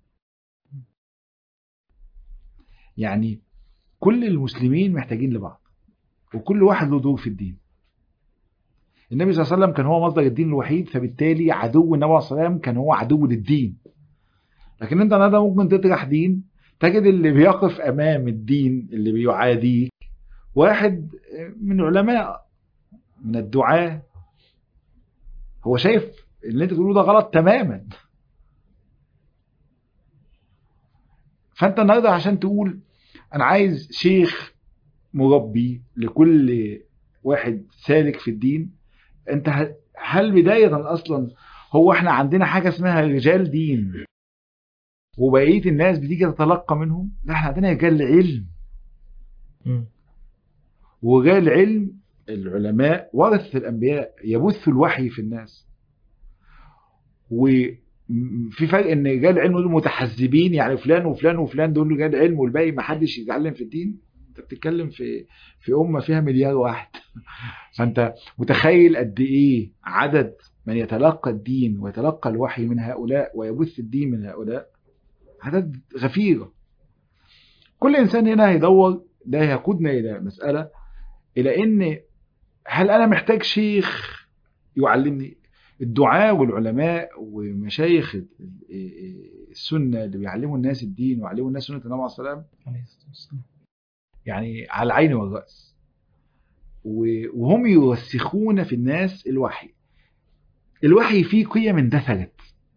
يعني كل المسلمين محتاجين لبعض وكل واحد له دور في الدين النبي صلى الله عليه وسلم كان هو مصدر الدين الوحيد فبالتالي عدو النبي عليه الصلاة والسلام كان هو عدو للدين لكن انت النهارده ممكن تطرح دين تجد اللي بيقف امام الدين اللي بيعاديك واحد من علماء من الدعاة هو شايف اللي انت بتقوله ده غلط تماما فانت النهارده عشان تقول انا عايز شيخ مربي لكل واحد سالك في الدين انت ه- هل بداية اصلا هو احنا عندنا حاجة اسمها رجال دين وبقية الناس بتيجي تتلقى منهم لا احنا عندنا رجال علم مم. ورجال علم العلماء ورث الانبياء يبثوا الوحي في الناس وفي فرق ان رجال علم دول متحزبين يعني فلان وفلان وفلان دول رجال علم والباقي ما حدش يتعلم في الدين انت بتتكلم في في امه فيها مليار واحد فانت متخيل قد ايه عدد من يتلقى الدين ويتلقى الوحي من هؤلاء ويبث الدين من هؤلاء عدد غفيرة كل انسان هنا هيدور ده هيقودنا الى مسألة الى ان هل انا محتاج شيخ يعلمني الدعاء والعلماء ومشايخ السنة اللي بيعلموا الناس الدين ويعلموا الناس سنة النبي عليه الصلاة والسلام عليه الصلاة والسلام يعني على العين والرأس و- وهم يرسخون في الناس الوحي الوحي فيه قيم اندثرت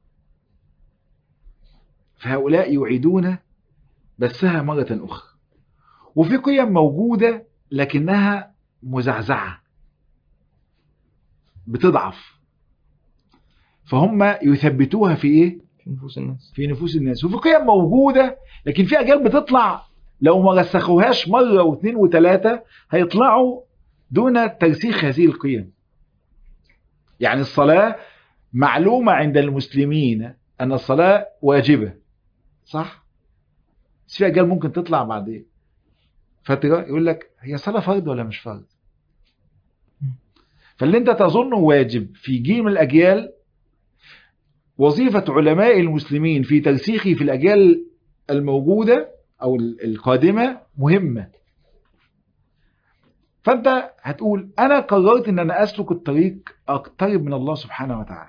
فهؤلاء يعيدون بثها مرة أخرى وفي قيم موجودة لكنها مزعزعة بتضعف فهم يثبتوها في ايه في نفوس الناس في نفوس الناس وفي قيم موجودة لكن في أجيال بتطلع لو ما رسخوهاش مرة واثنين وثلاثة هيطلعوا دون ترسيخ هذه القيم يعني الصلاة معلومة عند المسلمين أن الصلاة واجبة صح؟ بس في أجيال ممكن تطلع بعد فترة يقول لك هي صلاة فرض ولا مش فرض؟ فاللي انت تظنه واجب في جيل من الأجيال وظيفة علماء المسلمين في ترسيخه في الأجيال الموجودة أو القادمة مهمة فانت هتقول انا قررت ان انا اسلك الطريق اقترب من الله سبحانه وتعالى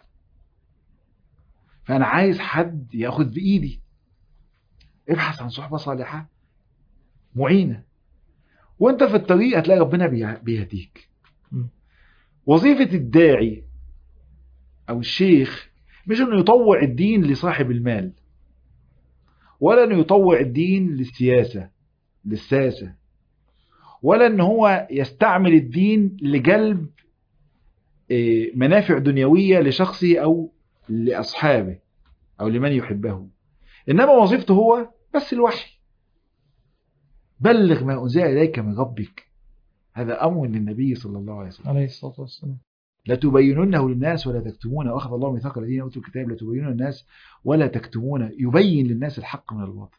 فانا عايز حد ياخد بايدي ابحث عن صحبه صالحه معينه وانت في الطريق هتلاقي ربنا بيه- بيهديك م. وظيفه الداعي او الشيخ مش انه يطوع الدين لصاحب المال ولا انه يطوع الدين للسياسه للساسه ولا ان هو يستعمل الدين لجلب إيه، منافع دنيويه لشخصه او لاصحابه او لمن يحبه انما وظيفته هو بس الوحي بلغ ما انزل اليك من ربك هذا امر للنبي صلى الله عليه وسلم عليه الصلاة والسلام لتبيننه للناس ولا تكتمونه واخذ الله ميثاق الذين اوتوا الكتاب لتبينونه للناس ولا تكتمونه يبين للناس الحق من الباطل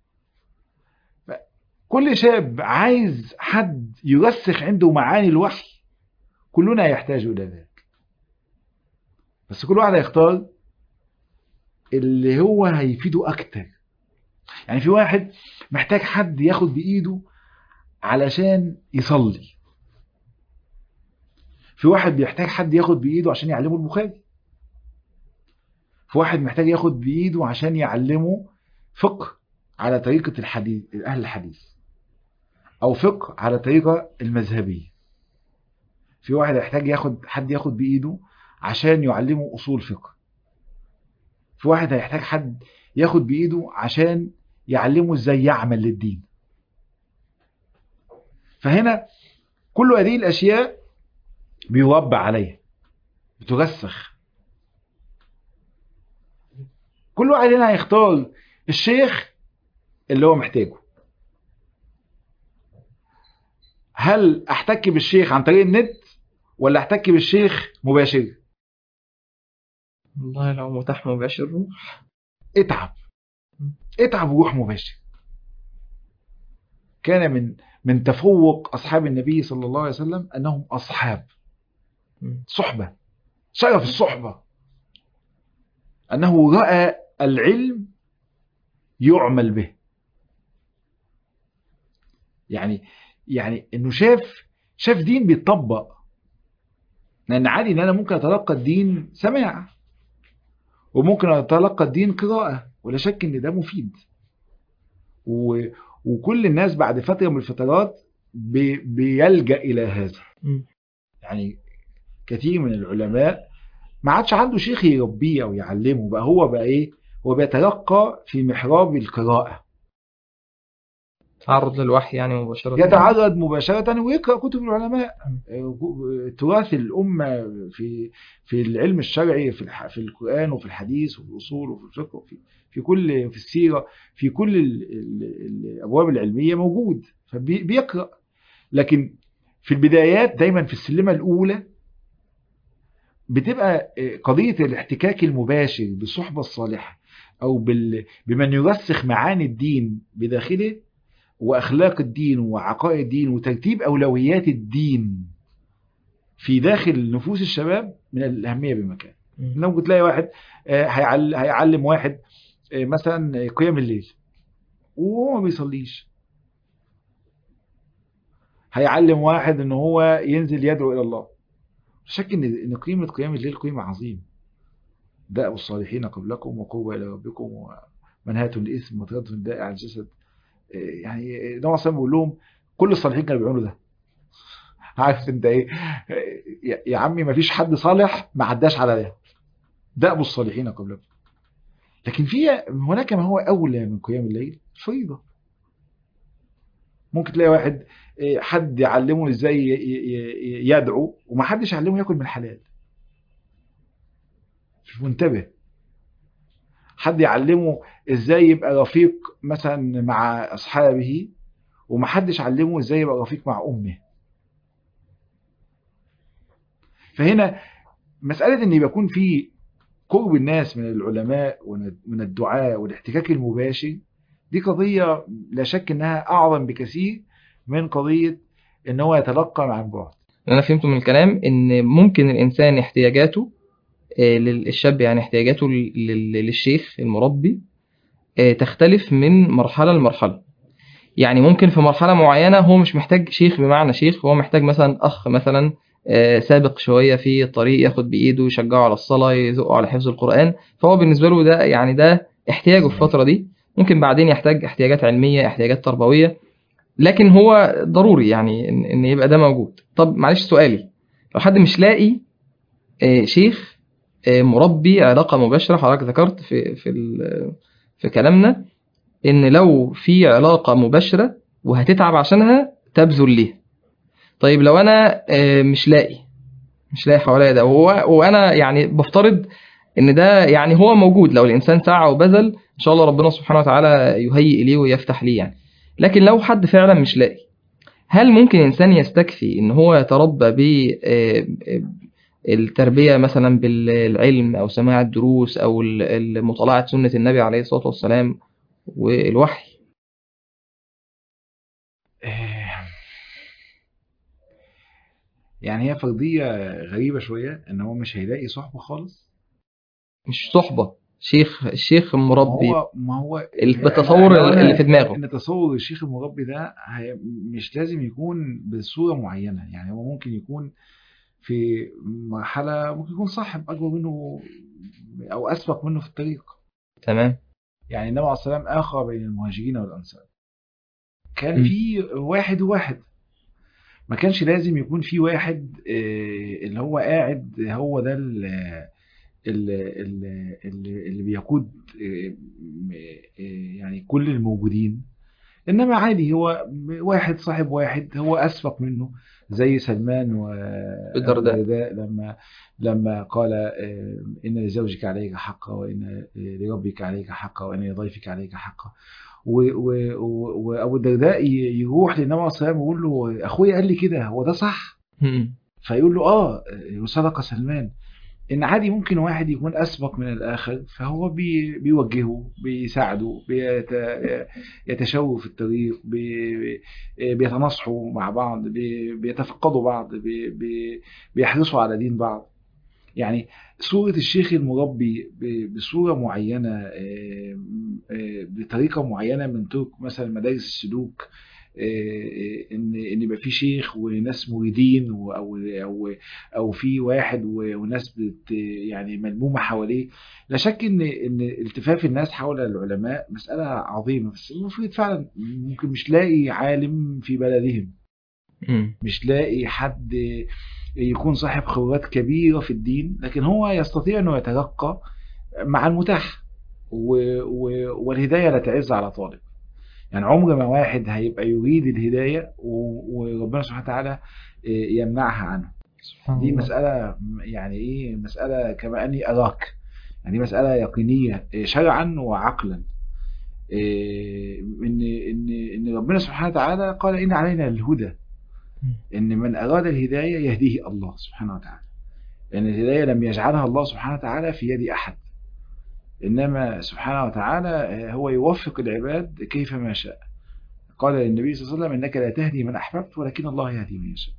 كل شاب عايز حد يرسخ عنده معاني الوحي كلنا يحتاج الى ذلك بس كل واحد هيختار اللي هو هيفيده اكتر يعني في واحد محتاج حد ياخد بايده علشان يصلي في واحد بيحتاج حد ياخد بايده عشان يعلمه البخاري في واحد محتاج ياخد بايده عشان يعلمه فقه على طريقة الحديث أهل الحديث أو فقه على طريقة المذهبية في واحد يحتاج ياخد حد ياخد بإيده عشان يعلمه أصول فقه في واحد هيحتاج حد ياخد بإيده عشان يعلمه ازاي يعمل للدين فهنا كل هذه الأشياء بيربى عليها بترسخ كل واحد هنا هيختار الشيخ اللي هو محتاجه هل احتك بالشيخ عن طريق النت ولا احتك بالشيخ مباشر والله لو متاح مباشر اتعب اتعب وروح مباشر كان من من تفوق اصحاب النبي صلى الله عليه وسلم انهم اصحاب صحبه شرف الصحبه انه راى العلم يعمل به يعني يعني انه شاف شاف دين بيتطبق لان عادي ان انا ممكن اتلقى الدين سماع وممكن اتلقى الدين قراءه ولا شك ان ده مفيد و... وكل الناس بعد فتره من الفترات بي... بيلجا الى هذا يعني كثير من العلماء ما عادش عنده شيخ يربيه او يعلمه بقى هو بقى ايه هو بيتلقى في محراب القراءه تعرض للوحي يعني مباشرة يتعرض مباشرة ويقرأ كتب العلماء تراث الأمة في في العلم الشرعي في الح- في القرآن وفي الحديث وفي الأصول وفي الفقه وفي في كل في السيرة في كل ال- ال- الأبواب العلمية موجود فبيقرأ لكن في البدايات دايما في السلمة الأولى بتبقى قضية الاحتكاك المباشر بالصحبة الصالحة أو بال- بمن يرسخ معاني الدين بداخله واخلاق الدين وعقائد الدين وترتيب اولويات الدين في داخل نفوس الشباب من الاهميه بمكان مم. لو تلاقي واحد آه، هيعل- هيعلم واحد آه، مثلا قيام الليل وهو ما بيصليش هيعلم واحد ان هو ينزل يدعو الى الله شك ان ان قيمه قيام الليل قيمه عظيمه دأب الصالحين قبلكم وقوة إلى ربكم ومنهاة الإثم وطردة الداء على الجسد يعني النبي صلى الله عليه وسلم بيقول لهم كل الصالحين كانوا بيعملوا ده عارف انت ايه يا- يا عمي ما فيش حد صالح ما عداش على ده دأب الصالحين قبلكم لكن في هناك ما هو اولى من قيام الليل فريضه ممكن تلاقي واحد إيه، حد يعلمه ازاي ي- ي- ي- يدعو وما حدش يعلمه ياكل من حلال مش منتبه حد يعلمه ازاي يبقى رفيق مثلا مع اصحابه ومحدش علمه ازاي يبقى رفيق مع امه فهنا مسألة ان يكون في قرب الناس من العلماء ومن الدعاء والاحتكاك المباشر دي قضية لا شك انها اعظم بكثير من قضية ان هو يتلقى عن بعد اللي انا فهمته من الكلام ان ممكن الانسان احتياجاته آه، للشاب يعني احتياجاته لل- لل- للشيخ المربي آه، تختلف من مرحلة لمرحلة يعني ممكن في مرحلة معينة هو مش محتاج شيخ بمعنى شيخ هو محتاج مثلا أخ مثلا آه، سابق شوية في الطريق ياخد بإيده يشجعه على الصلاة يزقه على حفظ القرآن فهو بالنسبة له ده يعني ده احتياجه في الفترة دي ممكن بعدين يحتاج احتياجات علمية احتياجات تربوية لكن هو ضروري يعني إن إن يبقى ده موجود طب معلش سؤالي لو حد مش لاقي آه، شيخ آه، مربي علاقة مباشرة حضرتك ذكرت في في ال- في كلامنا ان لو في علاقة مباشرة وهتتعب عشانها تبذل ليها طيب لو انا آه، مش لاقي مش لاقي حواليا ده وهو وانا يعني بفترض ان ده يعني هو موجود لو الانسان سعى وبذل ان شاء الله ربنا سبحانه وتعالى يهيئ ليه ويفتح ليه يعني لكن لو حد فعلا مش لاقي هل ممكن انسان يستكفي ان هو يتربى ب آه، آه، التربية مثلا بالعلم او سماع الدروس او ال- ال- مطالعة سنة النبي عليه الصلاة والسلام والوحي آه، يعني هي فرضية غريبة شوية ان هو مش هيلاقي صحبة خالص مش صحبة شيخ الشيخ ما مربي هو ما هو بالتصور أنا- أنا- اللي في دماغه ان تصور الشيخ المربي ده هي- مش لازم يكون بصورة معينة يعني هو ممكن يكون في مرحلة ممكن يكون صاحب أكبر منه أو أسبق منه في الطريق تمام يعني النبي عليه الصلاة والسلام آخى بين المهاجرين والأنصار كان م. في واحد وواحد ما كانش لازم يكون في واحد آه، اللي هو قاعد هو ده ال- ال- ال- ال- اللي بيقود آه، م- آه، يعني كل الموجودين انما عادي هو واحد صاحب واحد هو اسبق منه زي سلمان الدرداء. والدرداء لما لما قال آه، ان لزوجك عليك حقا وان آه، لربك عليك حقا وان لضيفك عليك حقا و- و- و- وابو الدرداء ي- يروح للنبي عليه الصلاه والسلام ويقول له اخويا قال لي كده هو ده صح م. فيقول له اه وصدق سلمان ان عادي ممكن واحد يكون اسبق من الاخر فهو بي بيوجهه بيساعده بيت- يتشوه في الطريق بي بيتناصحوا مع بعض بي بيتفقدوا بعض بي بي بيحرصوا على دين بعض يعني صورة الشيخ المربي ب- بصورة معينة آه، آه، بطريقة معينة من طرق مثلا مدارس السلوك آه، آه، ان ان يبقى في شيخ وناس مريدين و- او او او في واحد و- وناس بت يعني ملمومه حواليه لا شك ان ان التفاف الناس حول العلماء مساله عظيمه بس المفروض فعلا ممكن مش لاقي عالم في بلدهم م. مش لاقي حد يكون صاحب خبرات كبيرة في الدين لكن هو يستطيع أنه يتلقى مع المتاح و... و... والهداية لا تعز على طالب يعني عمر ما واحد هيبقى يريد الهداية و... وربنا سبحانه وتعالى يمنعها عنه سبحان دي الله. مسألة يعني إيه مسألة كما أني أراك يعني دي مسألة يقينية شرعا وعقلا إيه، إن إن إن ربنا سبحانه وتعالى قال إن علينا الهدى ان من اراد الهدايه يهديه الله سبحانه وتعالى لان الهدايه لم يجعلها الله سبحانه وتعالى في يد احد انما سبحانه وتعالى هو يوفق العباد كيفما شاء قال للنبي صلى الله عليه وسلم انك لا تهدي من احببت ولكن الله يهدي من يشاء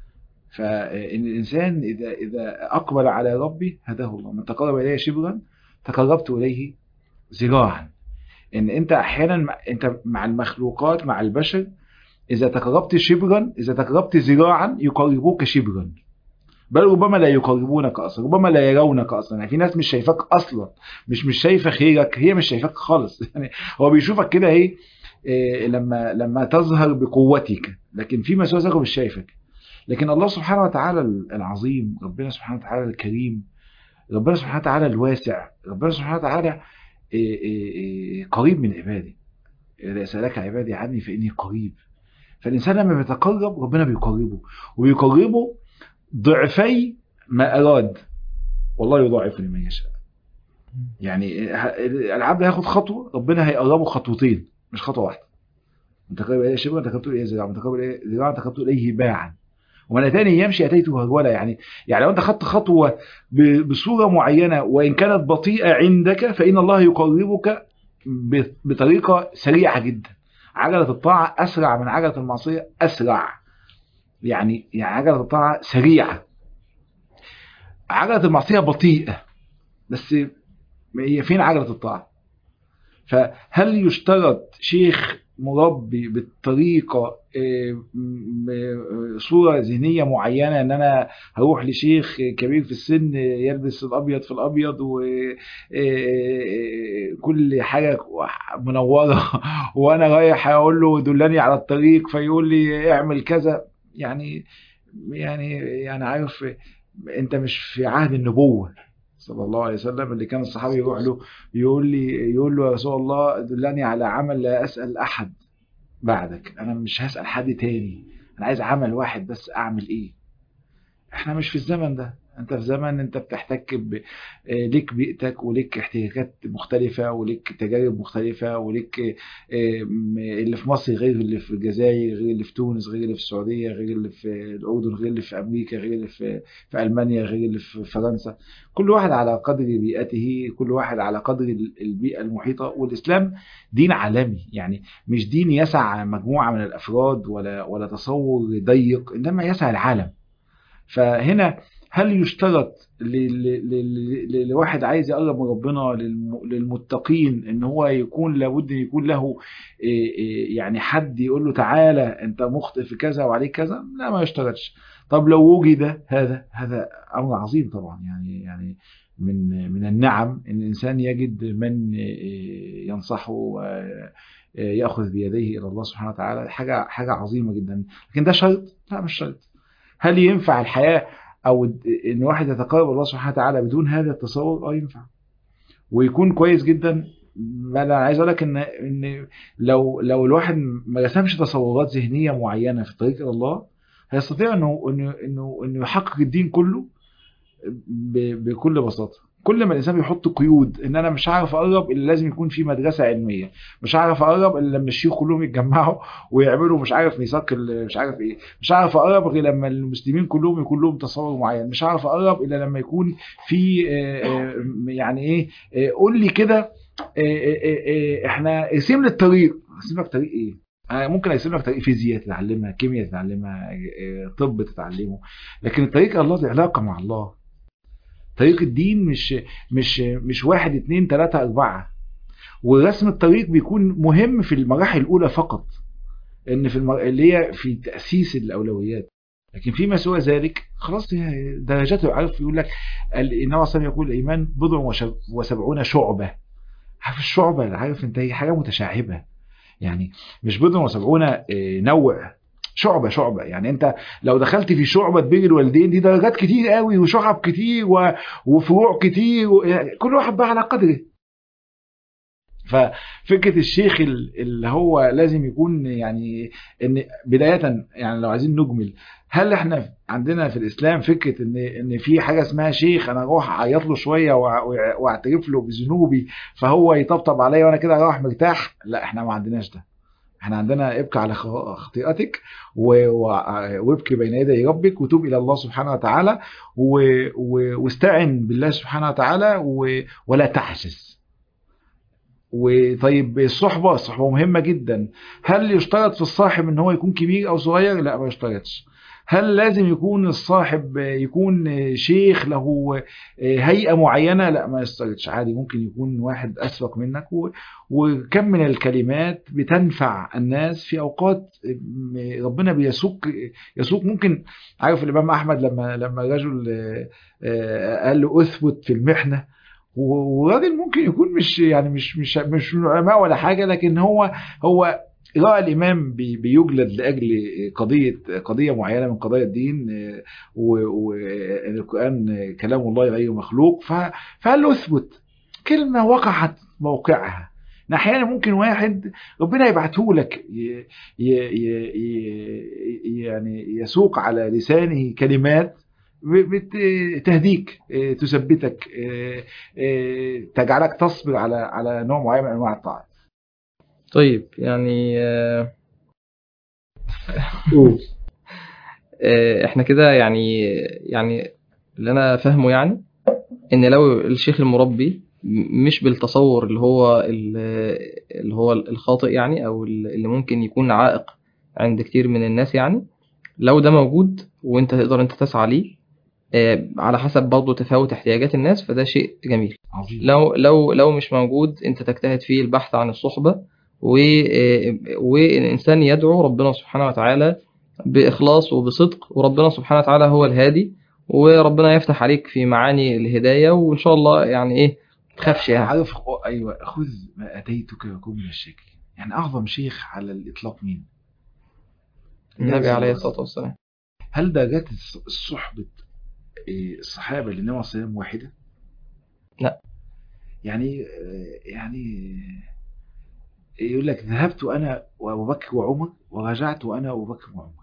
فان الانسان اذا اذا اقبل على ربي هداه الله من تقرب الي شبرا تقربت اليه ذراعا ان انت احيانا مع- انت مع المخلوقات مع البشر إذا تقربت شبرا إذا تقربت ذراعا يقربوك شبرا بل ربما لا يقربونك أصلا ربما لا يرونك أصلا يعني في ناس مش شايفاك أصلا مش مش شايفة خيرك هي مش شايفاك خالص يعني هو بيشوفك كده إيه إيه، لما لما تظهر بقوتك لكن في مسوسك مش شايفك لكن الله سبحانه وتعالى العظيم ربنا سبحانه وتعالى الكريم ربنا سبحانه وتعالى الواسع ربنا سبحانه وتعالى إيه، إيه، إيه، قريب من عباده إذا سألك عبادي عني فإني قريب فالإنسان لما بيتقرب ربنا بيقربه وبيقربه ضعفي ما أراد والله يضاعف لمن يشاء يعني العبد هياخد خطوة ربنا هيقربه خطوتين مش خطوة واحده انت قرب إليه شبرا انت قربت إليه ذراعا انت قرب إليه ذراعا انت قربت إليه باعا ومن أتاني يمشي أتيته هرولا يعني يعني لو أنت خدت خطوة ب- بصورة معينة وإن كانت بطيئة عندك فإن الله يقربك ب- بطريقة سريعة جدا عجلة الطاعة أسرع من عجلة المعصية أسرع يعني يعني عجلة الطاعة سريعة عجلة المعصية بطيئة بس هي فين عجلة الطاعة فهل يشترط شيخ مربي بالطريقه آه، م- م- صوره ذهنيه معينه ان انا هروح لشيخ كبير في السن يلبس الابيض في الابيض وكل حاجه منوره وانا رايح اقول له دلني على الطريق فيقول لي اعمل كذا يعني يعني يعني عارف انت مش في عهد النبوه صلى الله عليه وسلم اللي كان الصحابي يروح له يقول لي يقول له يا رسول الله دلني على عمل لا اسال احد بعدك انا مش هسال حد تاني انا عايز عمل واحد بس اعمل ايه احنا مش في الزمن ده انت في زمن انت بتحتك ب... آه، ليك بيئتك وليك احتياجات مختلفة وليك تجارب مختلفة وليك آه، م- اللي في مصر غير اللي في الجزائر غير اللي في تونس غير اللي في السعودية غير اللي في الأردن غير اللي في أمريكا غير اللي في في ألمانيا غير اللي في فرنسا كل واحد على قدر بيئته كل واحد على قدر ال- البيئة المحيطة والإسلام دين عالمي يعني مش دين يسع مجموعة من الأفراد ولا ولا تصور ضيق إنما يسع العالم فهنا هل يشترط ل- ل- ل- ل- لواحد عايز يقرب من ربنا للم- للمتقين ان هو يكون لابد ان يكون له إيه إيه يعني حد يقول له تعالى انت مخطئ في كذا وعليك كذا لا ما يشترطش طب لو وجد هذا هذا امر عظيم طبعا يعني يعني من من النعم ان الانسان يجد من إيه ينصحه وياخذ بيديه الى الله سبحانه وتعالى حاجه حاجه عظيمه جدا لكن ده شرط لا مش شرط هل ينفع الحياه او ان واحد يتقرب الله سبحانه وتعالى بدون هذا التصور اه ينفع ويكون كويس جدا ما انا عايز اقول لك ان ان لو لو الواحد ما رسمش تصورات ذهنيه معينه في الطريق الى الله هيستطيع انه انه انه انه يحقق الدين كله ب- بكل بساطه كل ما الانسان بيحط قيود ان انا مش عارف اقرب الا لازم يكون في مدرسه علميه مش عارف اقرب الا لما الشيوخ كلهم يتجمعوا ويعملوا مش عارف ميثاق ال- مش عارف ايه مش عارف اقرب غير لما المسلمين كلهم يكون لهم تصور معين مش عارف اقرب الا لما يكون في آه، آه، يعني ايه آه، قول لي كده آه، آه، آه، آه، احنا ارسم لي الطريق ارسم لك طريق ايه أنا ممكن ارسم لك طريق فيزياء تتعلمها كيمياء تتعلمها آه، طب تتعلمه لكن الطريق الله دي علاقه مع الله طريق الدين مش مش مش واحد اتنين تلاتة أربعة ورسم الطريق بيكون مهم في المراحل الأولى فقط إن في المر... اللي هي في تأسيس الأولويات لكن فيما سوى ذلك خلاص هي درجاته عارف يقول لك ال- النبي صلى الله عليه وسلم يقول الإيمان بضع وش- وسبعون شعبة عارف الشعبة عارف أنت هي حاجة متشعبة يعني مش بضع وسبعون آه، نوع شعبة شعبة يعني انت لو دخلت في شعبة بين الوالدين دي درجات كتير قوي وشعب كتير و... وفروع كتير و... يعني كل واحد بقى على قدره ففكرة الشيخ ال- اللي هو لازم يكون يعني ان بداية يعني لو عايزين نجمل هل احنا عندنا في الاسلام فكرة ان ان في حاجة اسمها شيخ انا اروح اعيط له شوية وأع- وأع- واعترف له بذنوبي فهو يطبطب عليا وانا كده اروح مرتاح لا احنا ما عندناش ده احنا عندنا ابكي على خ- خطيئتك و- و- وابكي بين يدي ربك وتوب الى الله سبحانه وتعالى و- و- واستعن بالله سبحانه وتعالى و- ولا تعجز وطيب الصحبة الصحبة مهمة جدا هل يشترط في الصاحب ان هو يكون كبير او صغير لا ما يشترطش هل لازم يكون الصاحب يكون شيخ له هيئة معينة لا ما يشترطش عادي ممكن يكون واحد أسبق منك و- وكم من الكلمات بتنفع الناس في أوقات ربنا بيسوق يسوق ممكن عارف الإمام أحمد لما لما رجل قال له أثبت في المحنة وراجل ممكن يكون مش يعني مش مش مش من علماء ولا حاجه لكن هو هو راى الامام بي- بيجلد لاجل قضيه قضيه معينه من قضايا الدين آه، و- وان القران كلام الله غير مخلوق ف- فقال له اثبت كلمه وقعت موقعها إن احيانا ممكن واحد ربنا يبعته لك ي- ي- ي- ي- يعني يسوق على لسانه كلمات بت- تهديك آه، تثبتك آه، آه، تجعلك تصبر على على نوع معين من انواع الطاعات طيب يعني آه، آه، احنا كده يعني يعني اللي انا فاهمه يعني ان لو الشيخ المربي م- مش بالتصور اللي هو ال- اللي هو الخاطئ يعني او اللي ممكن يكون عائق عند كتير من الناس يعني لو ده موجود وانت تقدر انت تسعى ليه آه، على حسب برضه تفاوت احتياجات الناس فده شيء جميل عظيم لو لو لو مش موجود انت تجتهد في البحث عن الصحبة و... آه، والإنسان يدعو ربنا سبحانه وتعالى بإخلاص وبصدق وربنا سبحانه وتعالى هو الهادي وربنا يفتح عليك في معاني الهداية وإن شاء الله يعني إيه تخافش يعني عارف ايوه خذ ما اتيتك وكن من الشكل يعني اعظم شيخ على الاطلاق مين؟ النبي عليه الصلاة والسلام هل درجات الص- الصحبة إيه، الصحابة للنبي عليه الصلاة والسلام واحدة؟ لا. يعني آه، يعني يقول لك ذهبت أنا وأبو بكر وعمر ورجعت وأنا وأبو بكر وعمر.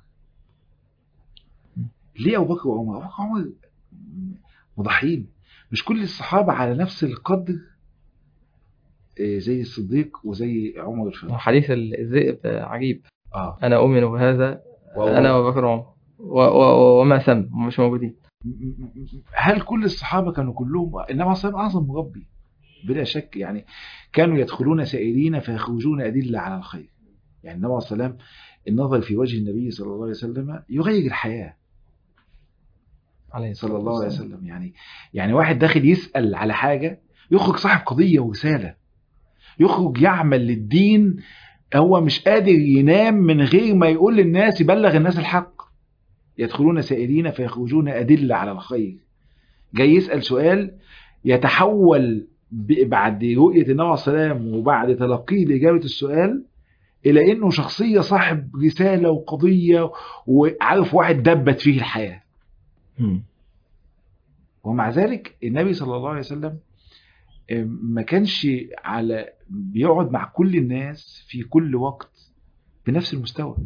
ليه أبو بكر وعمر؟ أبو بكر وعمر مضحين مش كل الصحابة على نفس القدر إيه، زي الصديق وزي عمر الفاروق. حديث الذئب عجيب اه أنا أؤمن بهذا وهو- أنا وأبو بكر وعمر و- و- وما ثم هم مش موجودين هل كل الصحابة كانوا كلهم إنما صلى أعظم مربي بلا شك يعني كانوا يدخلون سائلين فيخرجون أدلة على الخير يعني النبي صلى الله عليه وسلم النظر في وجه النبي صلى الله عليه وسلم يغير الحياة عليه صلى الله عليه وسلم يعني يعني واحد داخل يسأل على حاجة يخرج صاحب قضية ورسالة يخرج يعمل للدين هو مش قادر ينام من غير ما يقول للناس يبلغ الناس الحق يدخلون سائلين فيخرجون أدلة على الخير جاي يسأل سؤال يتحول ب- بعد رؤية النبي عليه السلام وبعد تلقيه لإجابة السؤال إلى إنه شخصية صاحب رسالة وقضية وعارف واحد دبت فيه الحياة مم. ومع ذلك النبي صلى الله عليه وسلم ما كانش على بيقعد مع كل الناس في كل وقت بنفس المستوى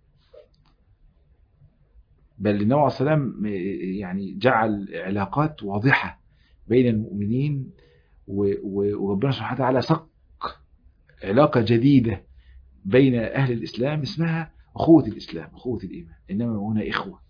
بل النبي عليه الصلاة والسلام يعني جعل علاقات واضحة بين المؤمنين و- و- وربنا سبحانه وتعالى سق علاقة جديدة بين أهل الإسلام اسمها أخوة الإسلام أخوة الإيمان إنما هنا إخوة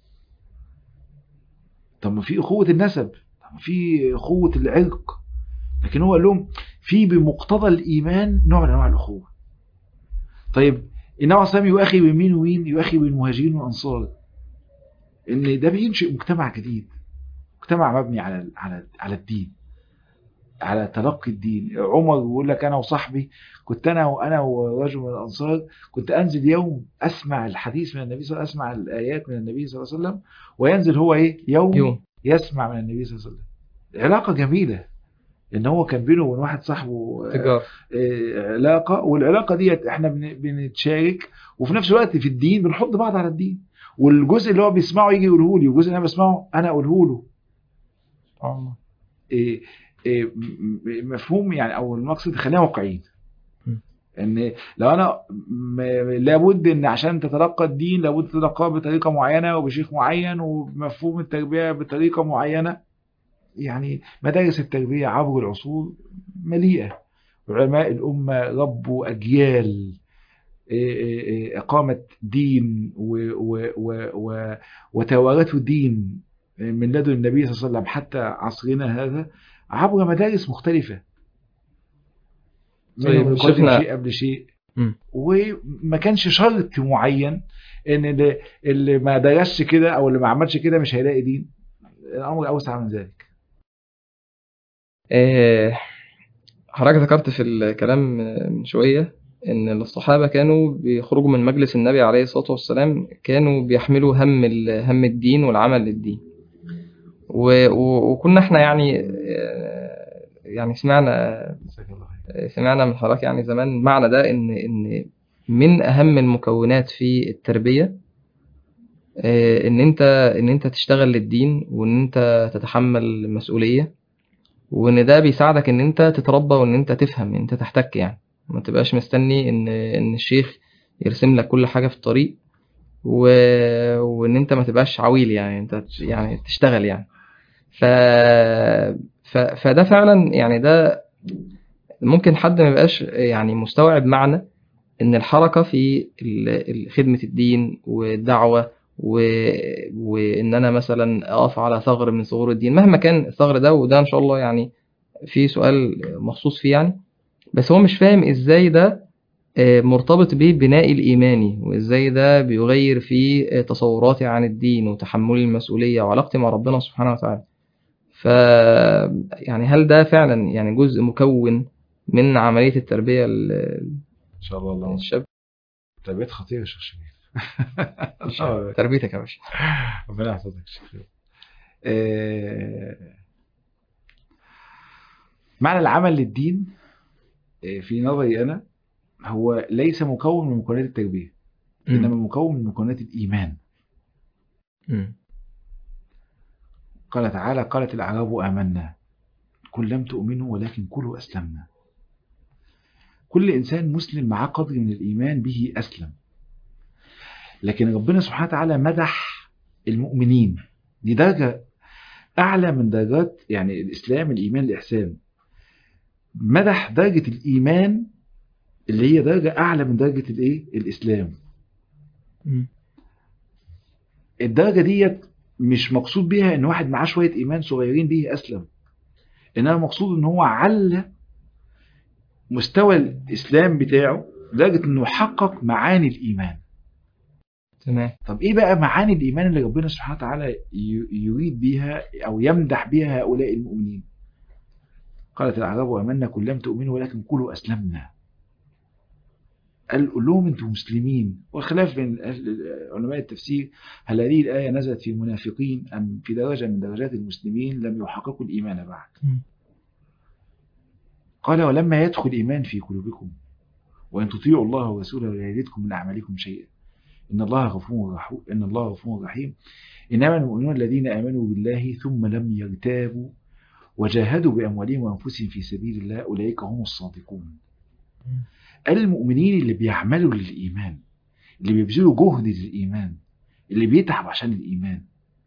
طب ما في أخوة النسب طب ما في أخوة العرق لكن هو قال لهم في بمقتضى الإيمان نوع من أنواع الأخوة طيب النبي عليه الصلاة والسلام يؤخي بين مين ومين يؤخي بين المهاجرين والأنصار إن ده بينشئ مجتمع جديد مجتمع مبني على على على الدين على تلقي الدين عمر بيقول لك انا وصاحبي كنت انا وانا ورجل من الانصار كنت انزل يوم اسمع الحديث من النبي صلى الله عليه وسلم اسمع الايات من النبي صلى الله عليه وسلم وينزل هو ايه يوم, يوم يسمع من النبي صلى الله عليه وسلم علاقه جميله ان هو كان بينه وبين واحد صاحبه آه، تجار آه، علاقه والعلاقه ديت احنا بن- بنتشارك وفي نفس الوقت في الدين بنحط بعض على الدين والجزء اللي هو بيسمعه يجي يقوله لي والجزء اللي انا بسمعه انا اقوله له آه. إيه إيه م- م- مفهوم يعني او المقصد خلينا واقعيين م. ان لو انا م- لابد ان عشان تتلقى الدين لابد تتلقاه بطريقه معينه وبشيخ معين ومفهوم التربيه بطريقه معينه يعني مدارس التربيه عبر العصور مليئه علماء الامه ربوا اجيال إيه إيه إيه اقامت دين و- و- و- و- وتوارثوا دين من لدن النبي صلى الله عليه وسلم حتى عصرنا هذا عبر مدارس مختلفة طيب، منهم يقدم شيخنا- شيء قبل شيء مم. وما كانش شرط معين ان اللي, اللي ما درسش كده او اللي ما عملش كده مش هيلاقي دين الامر اوسع من ذلك آه، حضرتك ذكرت في الكلام من شوية إن الصحابة كانوا بيخرجوا من مجلس النبي عليه الصلاة والسلام كانوا بيحملوا هم ال- هم الدين والعمل للدين و- و- وكنا احنا يعني آه، يعني سمعنا جزاك الله خير سمعنا من حضرتك يعني زمان معنى ده ان ان من اهم المكونات في التربيه آه، ان انت ان انت تشتغل للدين وان انت تتحمل المسؤوليه وان ده بيساعدك ان انت تتربى وان انت تفهم ان انت تحتك يعني ما تبقاش مستني ان ان الشيخ يرسم لك كل حاجه في الطريق و... وان انت ما تبقاش عويل يعني انت يعني تشتغل يعني ف... ف... فده فعلا يعني ده ممكن حد ما يبقاش يعني مستوعب معنى ان الحركه في ال- ال- خدمه الدين والدعوه و... وان انا مثلا اقف على ثغر من ثغور الدين مهما كان الثغر ده وده ان شاء الله يعني في سؤال مخصوص فيه يعني بس هو مش فاهم ازاي ده آه، مرتبط بالبناء الإيماني وإزاي ده بيغير في آه، تصوراتي عن الدين وتحملي المسؤولية وعلاقتي مع ربنا سبحانه وتعالى ف يعني هل ده فعلا يعني جزء مكون من عملية التربية ال- ان شاء الله الله الشاب تربيت خطيره يا شيخ شريف الشاب. تربيتك يا باشا ربنا يحفظك يا شيخ شريف. آه، معنى العمل للدين آه، في نظري انا هو ليس مكون من مكونات التربيه انما مكون من مكونات الايمان مم. قال تعالى قالت الاعراب امنا قل لم تؤمنوا ولكن كلوا اسلمنا كل انسان مسلم معاه قدر من الايمان به اسلم لكن ربنا سبحانه وتعالى مدح المؤمنين دي درجه اعلى من درجات يعني الاسلام الايمان الاحسان مدح درجه الايمان اللي هي درجه اعلى من درجه الايه الاسلام مم. الدرجه ديت مش مقصود بيها ان واحد معاه شويه ايمان صغيرين به اسلم انما مقصود ان هو على مستوى الاسلام بتاعه لدرجه انه حقق معاني الايمان تمام طب ايه بقى معاني الايمان اللي ربنا سبحانه وتعالى ي- يريد بيها او يمدح بيها هؤلاء المؤمنين قالت الاعراب امنا كل لم تؤمنوا ولكن قولوا اسلمنا قال قول لهم انتم مسلمين وخلاف بين أهل- علماء التفسير هل هذه الايه نزلت في المنافقين ام في درجه من درجات المسلمين لم يحققوا الايمان بعد مم. قال ولما يدخل الايمان في قلوبكم وان تطيعوا الله ورسوله لا يزدكم من اعمالكم شيئا ان الله غفور رحيم ان الله غفور رحيم انما المؤمنون الذين امنوا بالله ثم لم يرتابوا وجاهدوا باموالهم وانفسهم في سبيل الله اولئك هم الصادقون مم. قال المؤمنين اللي بيعملوا للايمان اللي بيبذلوا جهد للايمان اللي بيتعب عشان الايمان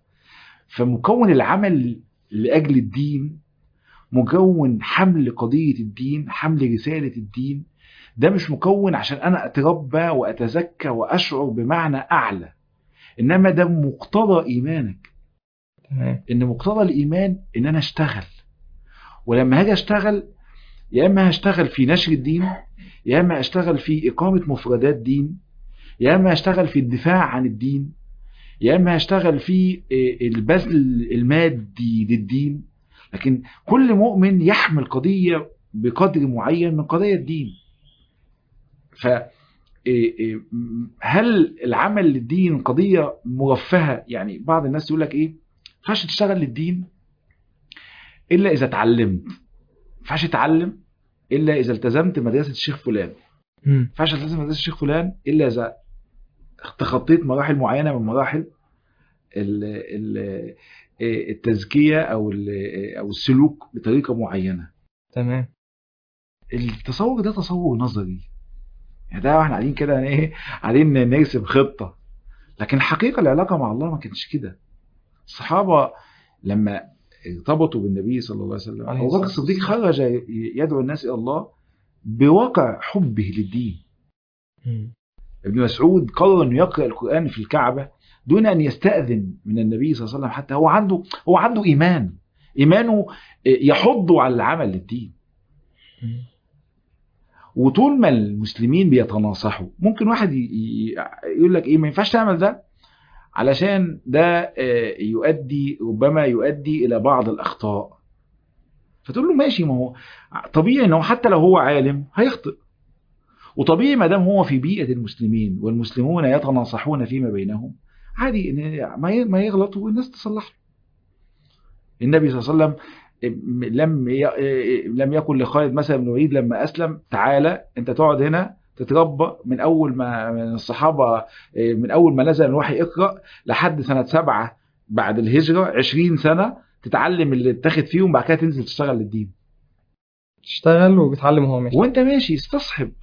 فمكون العمل لاجل الدين مكون حمل قضيه الدين حمل رساله الدين ده مش مكون عشان انا اتربى واتزكى واشعر بمعنى اعلى انما ده مقتضى ايمانك تمام ان مقتضى الايمان ان انا اشتغل ولما هاجي اشتغل يا اما هشتغل في نشر الدين يا اما اشتغل في اقامه مفردات دين يا اما هشتغل في الدفاع عن الدين يا اما هشتغل في إيه، البذل المادي للدين لكن كل مؤمن يحمل قضيه بقدر معين من قضايا الدين ف إيه، إيه، م- هل العمل للدين قضيه مرفهه يعني بعض الناس يقول لك ايه ما ينفعش تشتغل للدين الا اذا اتعلمت ما ينفعش تتعلم الا اذا التزمت مدرسه الشيخ فلان ما مم. ينفعش تلتزم مدرسه الشيخ فلان الا اذا تخطيت مراحل معينه من مراحل ال- ال- التزكيه او ال- او السلوك بطريقه معينه تمام التصور ده تصور نظري يعني ده واحنا قاعدين كده يعني ايه قاعدين نرسم خطه لكن الحقيقه العلاقه مع الله ما كانتش كده الصحابه لما ارتبطوا بالنبي صلى الله عليه وسلم عليه ابو بكر الصلاة الصديق خرج يدعو الناس الى الله بواقع حبه للدين مم. ابن مسعود قرر انه يقرا القران في الكعبه دون ان يستاذن من النبي صلى الله عليه وسلم حتى هو عنده هو عنده ايمان ايمانه يحضه على العمل للدين مم. وطول ما المسلمين بيتناصحوا ممكن واحد ي- ي- يقول لك ايه ما ينفعش تعمل ده علشان ده آه، يؤدي ربما يؤدي الى بعض الاخطاء فتقول له ماشي ما هو طبيعي ان هو حتى لو هو عالم هيخطئ وطبيعي ما دام هو في بيئه المسلمين والمسلمون يتناصحون فيما بينهم عادي ان ما ي- ما يغلط والناس تصلح له النبي صلى الله عليه وسلم لم ي- لم يكن لخالد مثلا بن الوليد لما اسلم تعالى انت تقعد هنا تتربى من اول ما من الصحابه من اول ما نزل الوحي اقرا لحد سنه سبعه بعد الهجره 20 سنه تتعلم اللي اتاخد فيهم بعد كده تنزل تشتغل للدين تشتغل وبتعلم وهو ماشي وانت ماشي استصحب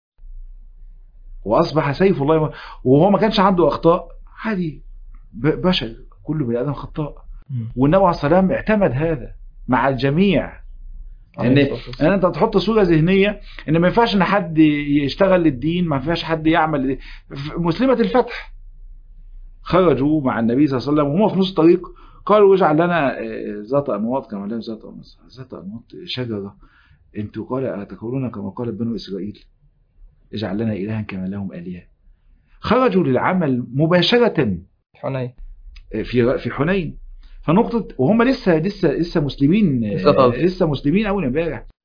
واصبح سيف الله يم- وهو ما كانش عنده اخطاء عادي ب- بشر كل بني ادم خطاء مم. والنبي عليه الصلاه والسلام اعتمد هذا مع الجميع عليه ان الصلاة والسلام. ان انت تحط صوره ذهنيه ان ما ينفعش ان حد يشتغل للدين ما ينفعش حد يعمل للدين. ف- مسلمه الفتح خرجوا مع النبي صلى الله عليه وسلم وهم في نص الطريق قالوا اجعل لنا آه، ذات انواط كما لهم ذات انواط ذات انواط شجره انتوا قال اتقولون كما قالت بنو اسرائيل اجعل لنا الها كما لهم الهه خرجوا للعمل مباشره حنين في في حنين فنقطه وهم لسه لسه لسه مسلمين لسه طالب. لسه مسلمين اول امبارح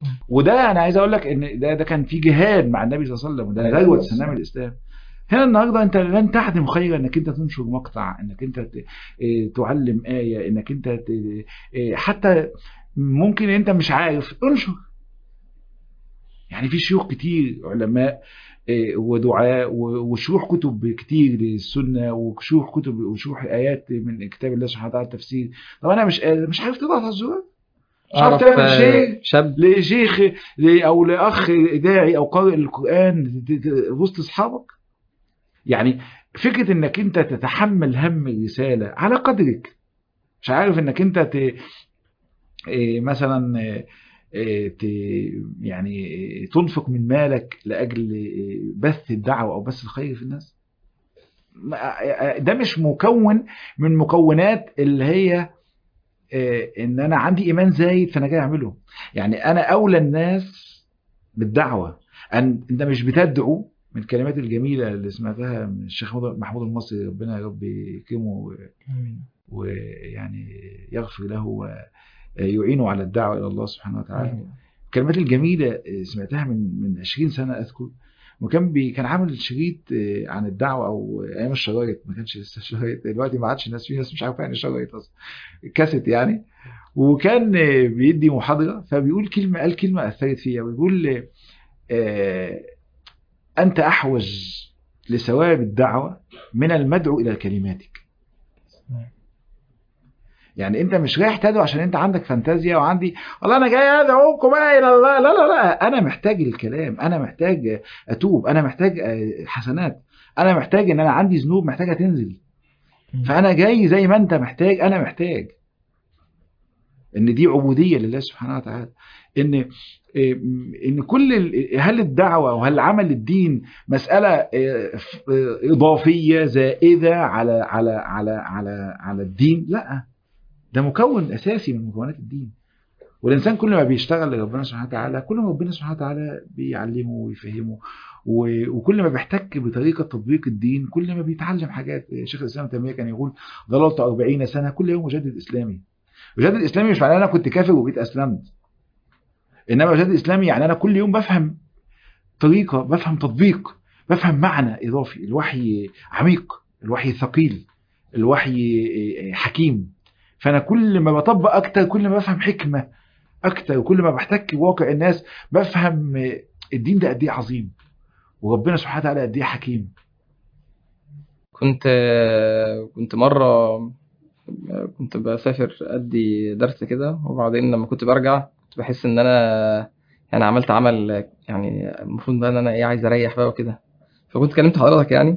وده انا عايز اقول لك ان ده ده كان في جهاد مع النبي صلى الله عليه وسلم وده ذروه سنام الاسلام هنا النهارده انت لن تحدم خيرا انك انت تنشر مقطع انك انت ت- إيه، تعلم ايه انك انت ت- إيه، حتى ممكن انت مش عارف انشر يعني في شيوخ كتير علماء إيه، ودعاء و- وشروح كتب كتير للسنه وشروح كتب وشروح ايات من كتاب الله سبحانه وتعالى التفسير طب انا مش قادر مش عارف تضغط على الزرار مش عارف اعرف تعمل شيء آه، شاب لشيخ ل- او لاخ داعي او قارئ القران ت- ت- وسط اصحابك يعني فكره انك انت تتحمل هم الرساله على قدرك مش عارف انك انت ت... إيه مثلا إيه إيه ت... يعني إيه تنفق من مالك لاجل إيه بث الدعوه او بث الخير في الناس ما- ده مش مكون من مكونات اللي هي إيه ان انا عندي ايمان زايد فانا جاي اعمله يعني انا اولى الناس بالدعوه ان انت مش بتدعو من الكلمات الجميله اللي سمعتها من الشيخ محمود المصري ربنا يا رب يكرمه و- ويعني يغفر له ويعينه على الدعوه الى الله سبحانه وتعالى الكلمات الجميله سمعتها من من 20 سنه اذكر وكان بي كان عامل شريط عن الدعوه او ايام الشرايط ما كانش لسه شرايط دلوقتي ما عادش الناس في ناس مش عارفه يعني شرايط اصلا كاسيت يعني وكان بيدي محاضره فبيقول كلمه قال كلمه اثرت فيا ويقول آه، انت احوج لثواب الدعوه من المدعو الى كلماتك يعني انت مش رايح تدعو عشان انت عندك فانتازيا وعندي والله انا جاي ادعوكم بقى الى الله لا لا لا انا محتاج الكلام انا محتاج اتوب انا محتاج آه، حسنات انا محتاج ان انا عندي ذنوب محتاجه تنزل فانا جاي زي ما انت محتاج انا محتاج ان دي عبوديه لله سبحانه وتعالى ان ان كل ال- هل الدعوه وهل عمل الدين مساله آه، ف- آه، اضافيه زائده على على على على على الدين لا ده مكون اساسي من مكونات الدين والانسان كل ما بيشتغل لربنا سبحانه وتعالى كل ما ربنا سبحانه وتعالى بيعلمه ويفهمه و- وكل ما بيحتك بطريقه تطبيق الدين كل ما بيتعلم حاجات شيخ الاسلام ابن تيميه كان يقول ضللت 40 سنه كل يوم مجدد اسلامي مجدد اسلامي مش معناه انا كنت كافر وبقيت اسلمت انما مجدد اسلامي يعني انا كل يوم بفهم طريقه بفهم تطبيق بفهم معنى اضافي الوحي عميق الوحي ثقيل الوحي حكيم فانا كل ما بطبق اكتر كل ما بفهم حكمه اكتر وكل ما بحتك بواقع الناس بفهم الدين ده قد ايه عظيم وربنا سبحانه وتعالى قد ايه حكيم كنت كنت مرة كنت بسافر أدي درس كده وبعدين لما كنت برجع كنت بحس إن أنا يعني عملت عمل يعني المفروض بقى إن أنا إيه عايز أريح بقى وكده فكنت كلمت حضرتك يعني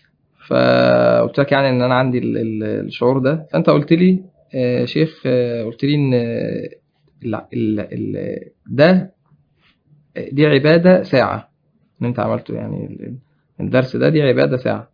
فقلت لك يعني إن أنا عندي ال- ال- الشعور ده فأنت قلت لي آه، شيخ آه، قلت لي إن ال ال ال ده دي عبادة ساعة اللي أنت عملته يعني ال- الدرس ده دي عبادة ساعة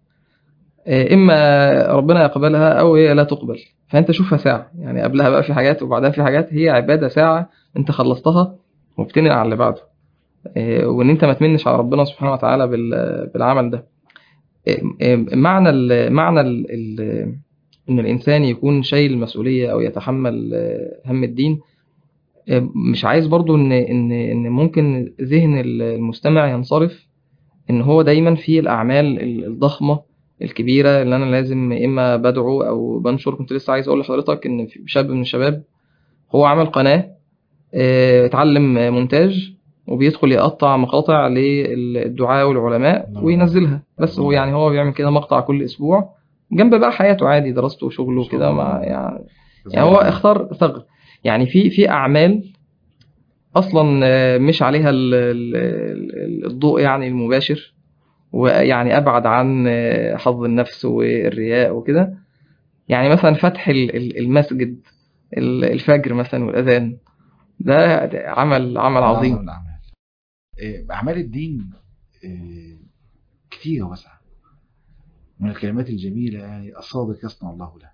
اما ربنا يقبلها او هي لا تقبل فانت شوفها ساعه يعني قبلها بقى في حاجات وبعدين في حاجات هي عباده ساعه انت خلصتها وبتنقل على اللي بعده إيه، وان انت ما تمنش على ربنا سبحانه وتعالى بال- بالعمل ده إيه، إيه، معنى ال معنى ال ال ان الانسان يكون شايل المسؤوليه او يتحمل آه، هم الدين إيه، مش عايز برضو ان ان ان ممكن ذهن المستمع ينصرف ان هو دايما في الاعمال الضخمه الكبيره اللي انا لازم يا اما بدعو او بنشر كنت لسه عايز اقول لحضرتك ان في شاب من الشباب هو عمل قناه آه، اتعلم مونتاج وبيدخل يقطع مقاطع للدعاء والعلماء الله. وينزلها بس هو يعني هو بيعمل كده مقطع كل اسبوع جنب بقى حياته عادي دراسته وشغله وكده مع يعني يعني هو اختار ثغر يعني في في اعمال اصلا آه، مش عليها ال- ال- ال- الضوء يعني المباشر ويعني ابعد عن آه، حظ النفس والرياء وكده يعني مثلا فتح ال- ال- المسجد ال- الفجر مثلا والاذان ده ده عمل عمل أعظم عظيم الأعمال إيه، أعمال الدين إيه، كثيرة واسعة من الكلمات الجميلة يعني الصادق يصنع الله له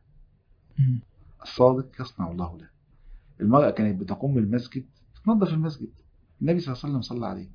الصادق يصنع الله له المرأة كانت بتقوم المسجد تنظف المسجد النبي صلى الله عليه وسلم صلى عليه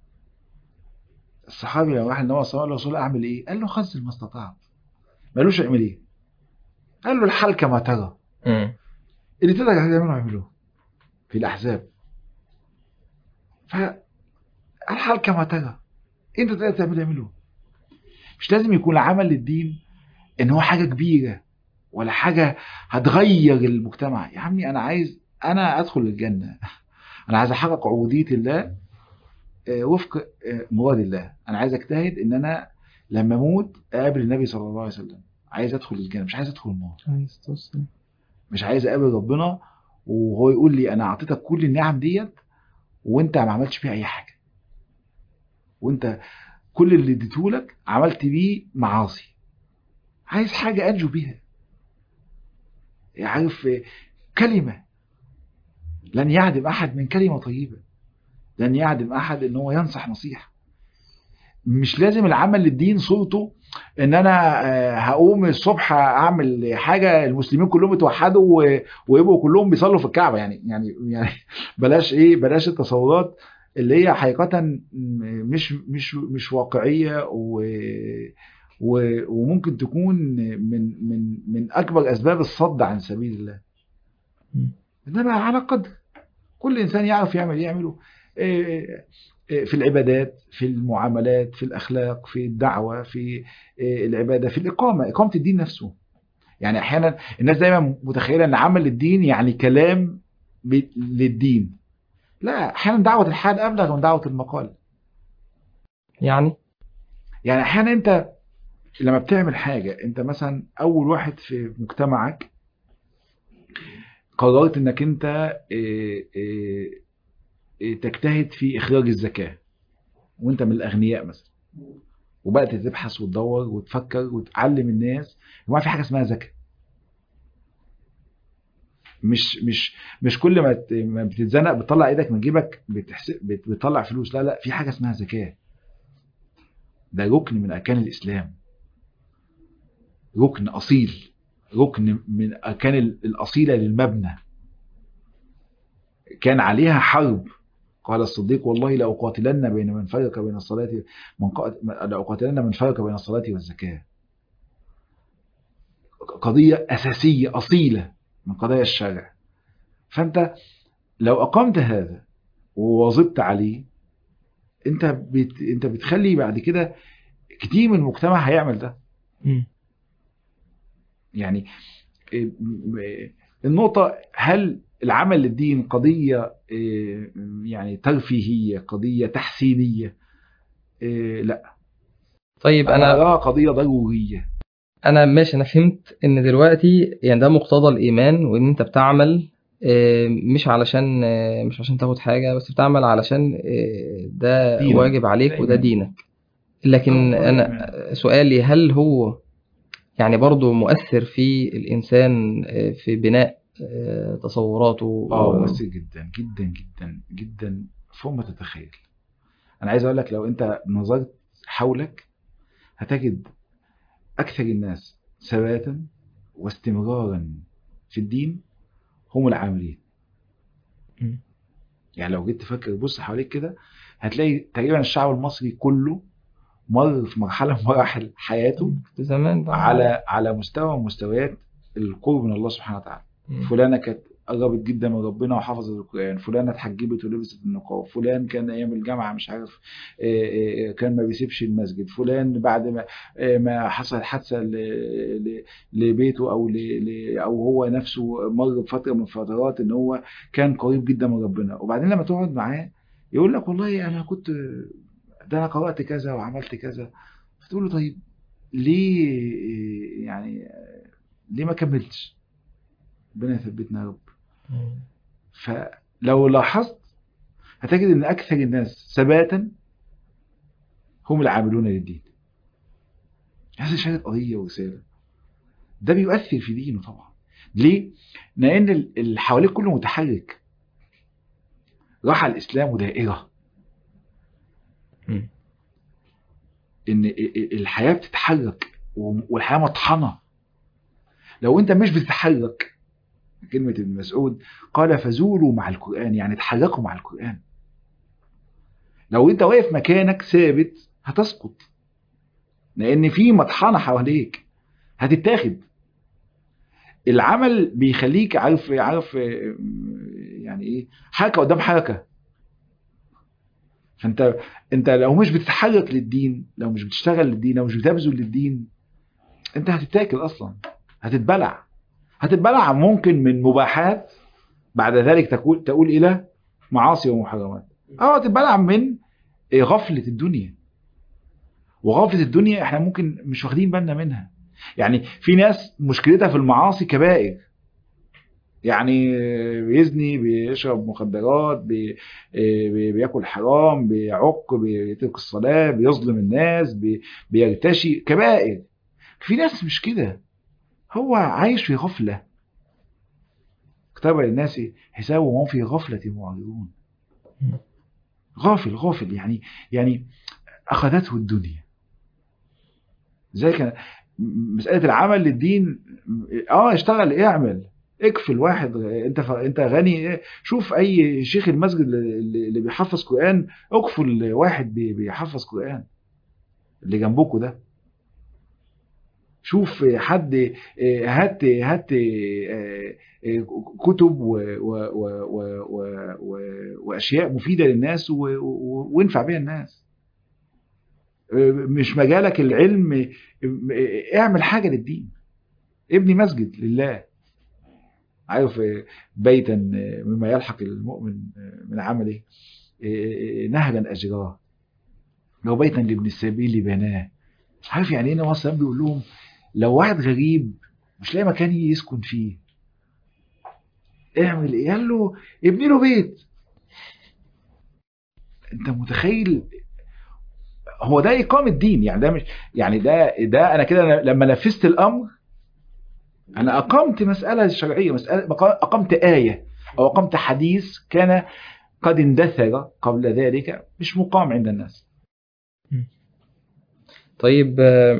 الصحابي لما راح النبي صلى الله عليه وسلم اعمل ايه؟ قال له خزل ما استطعت مالوش اعمل ايه؟ قال له الحال كما ترى مم. اللي تقدر تعمله اعمله في الاحزاب فالحال كما ترى انت تقدر تعمل اعمله مش لازم يكون العمل للدين ان هو حاجه كبيره ولا حاجه هتغير المجتمع يا عمي انا عايز انا ادخل الجنه انا عايز احقق عبوديه الله آه، وفق آه، مراد الله انا عايز اجتهد ان انا لما اموت اقابل النبي صلى الله عليه وسلم عايز ادخل الجنه مش عايز ادخل النار عايز توصل مش عايز اقابل ربنا وهو يقول لي انا اعطيتك كل النعم ديت وانت ما عملتش بيها اي حاجه وانت كل اللي اديتهولك عملت بيه معاصي عايز حاجه انجو بيها عارف كلمه لن يعدم احد من كلمه طيبه لن يعدم احد ان هو ينصح نصيحه مش لازم العمل للدين صورته ان انا آه، هقوم الصبح اعمل حاجه المسلمين كلهم يتوحدوا و- ويبقوا كلهم بيصلوا في الكعبه يعني يعني يعني بلاش ايه بلاش التصورات اللي هي حقيقه م- مش مش مش واقعيه و و- وممكن تكون من من من اكبر اسباب الصد عن سبيل الله مم. انما على قدر كل انسان يعرف يعمل إيه يعمله إيه، إيه، في العبادات في المعاملات في الاخلاق في الدعوه في إيه، العباده في الاقامه اقامه الدين نفسه يعني احيانا الناس دايما متخيله ان عمل الدين يعني كلام ب- للدين لا احيانا دعوه الحال ابلغ من دعوه المقال يعني يعني احيانا انت لما بتعمل حاجه انت مثلا اول واحد في مجتمعك قررت انك انت إيه، إيه، إيه، تجتهد في اخراج الزكاه وانت من الاغنياء مثلا وبدات تبحث وتدور وتفكر وتعلم الناس ما في حاجه اسمها زكاه مش مش مش كل ما ت- ما بتتزنق بتطلع ايدك من جيبك بتحسب بت- بتطلع فلوس لا لا في حاجه اسمها زكاه ده ركن من اركان الاسلام ركن اصيل ركن من اركان ال- الاصيله للمبنى كان عليها حرب قال الصديق والله لاقاتلن بين من فرق بين الصلاه من قا- لاقاتلن من فرق بين الصلاه والزكاه قضيه اساسيه اصيله من قضايا الشرع فانت لو اقمت هذا وواظبت عليه انت بت... انت بتخلي بعد كده كتير من المجتمع هيعمل ده مم. يعني إيه، م- النقطة هل العمل للدين قضية إيه، يعني ترفيهية قضية تحسينية إيه، لا طيب أنا انا أراها قضية ضرورية انا ماشي انا فهمت ان دلوقتي يعني ده مقتضى الايمان وان انت بتعمل آه، مش علشان آه، مش عشان تاخد حاجه بس بتعمل علشان آه، ده دينك. واجب عليك ده وده إيمان. دينك لكن آه، انا سؤالي هل هو يعني برضه مؤثر في الانسان آه، في بناء آه، تصوراته اه و- مؤثر جدا جدا جدا جدا فوق ما تتخيل انا عايز اقول لك لو انت نظرت حولك هتجد اكثر الناس ثباتا واستمرارا في الدين هم العاملين مم. يعني لو جيت تفكر بص حواليك كده هتلاقي تقريبا الشعب المصري كله مر في مرحله من مراحل حياته زمان بقى على على مستوى من مستويات القرب من الله سبحانه وتعالى مم. فلانه كانت قربت جدا من ربنا وحفظت القران فلانه اتحجبت ولبست النقاب فلان كان ايام الجامعه مش عارف آه، آه، كان ما بيسيبش المسجد فلان بعد ما آه، ما حصلت حادثه ل- ل- لبيته او ل- ل- او هو نفسه مر بفتره من فترات ان هو كان قريب جدا من ربنا وبعدين لما تقعد معاه يقول لك والله انا كنت ده انا قرات كذا وعملت كذا فتقول له طيب ليه يعني ليه ما كملتش ربنا يثبتنا يا رب مم. فلو لاحظت هتجد ان اكثر الناس ثباتا هم العاملون للدين هذا شهادة قضية ورسالة ده بيؤثر في دينه طبعا ليه؟ لأن ال- اللي حواليه كله متحرك راح الإسلام دائرة مم. إن ال- ال- الحياة بتتحرك و- والحياة مطحنة لو أنت مش بتتحرك كلمة ابن مسعود قال فزولوا مع القرآن يعني تحركوا مع القرآن لو أنت واقف مكانك ثابت هتسقط لأن في مطحنة حواليك هتتاخد العمل بيخليك عارف عارف آه، يعني ايه حركه قدام حركه فانت انت لو مش بتتحرك للدين لو مش بتشتغل للدين لو مش بتبذل للدين انت هتتاكل اصلا هتتبلع هتتبلع ممكن من مباحات بعد ذلك تقول تقول الى معاصي ومحرمات اه هتتبلع من غفله الدنيا وغفله الدنيا احنا ممكن مش واخدين بالنا منها يعني في ناس مشكلتها في المعاصي كبائر يعني بيزني بيشرب مخدرات بي بي بياكل حرام بيعق بيترك الصلاة بيظلم الناس بي بيرتشي كبائر في ناس مش كده هو عايش في غفلة اكتب للناس حسابه وهم في غفلة معرضون غافل غافل يعني يعني أخذته الدنيا زي كان مسألة العمل للدين اه اشتغل اعمل اكفل واحد انت ف... انت غني شوف اي شيخ المسجد اللي بيحفظ قران اكفل واحد بيحفظ قران اللي جنبكوا ده شوف حد هات هات كتب و... و... و... و... و... واشياء مفيده للناس و... و... وانفع بيها الناس مش مجالك العلم اعمل حاجه للدين ابني مسجد لله عارف بيتا مما يلحق المؤمن من عمله نهجا اجراه لو بيتا لابن السبيل بناه عارف يعني ايه النبي صلى بيقول لهم لو واحد غريب مش لاقي مكان يسكن فيه اعمل ايه قال له ابني له بيت انت متخيل هو ده اقامه دين يعني ده مش يعني ده ده انا كده لما نفذت الامر انا اقمت مساله شرعيه مساله اقمت ايه او اقمت حديث كان قد اندثر قبل ذلك مش مقام عند الناس طيب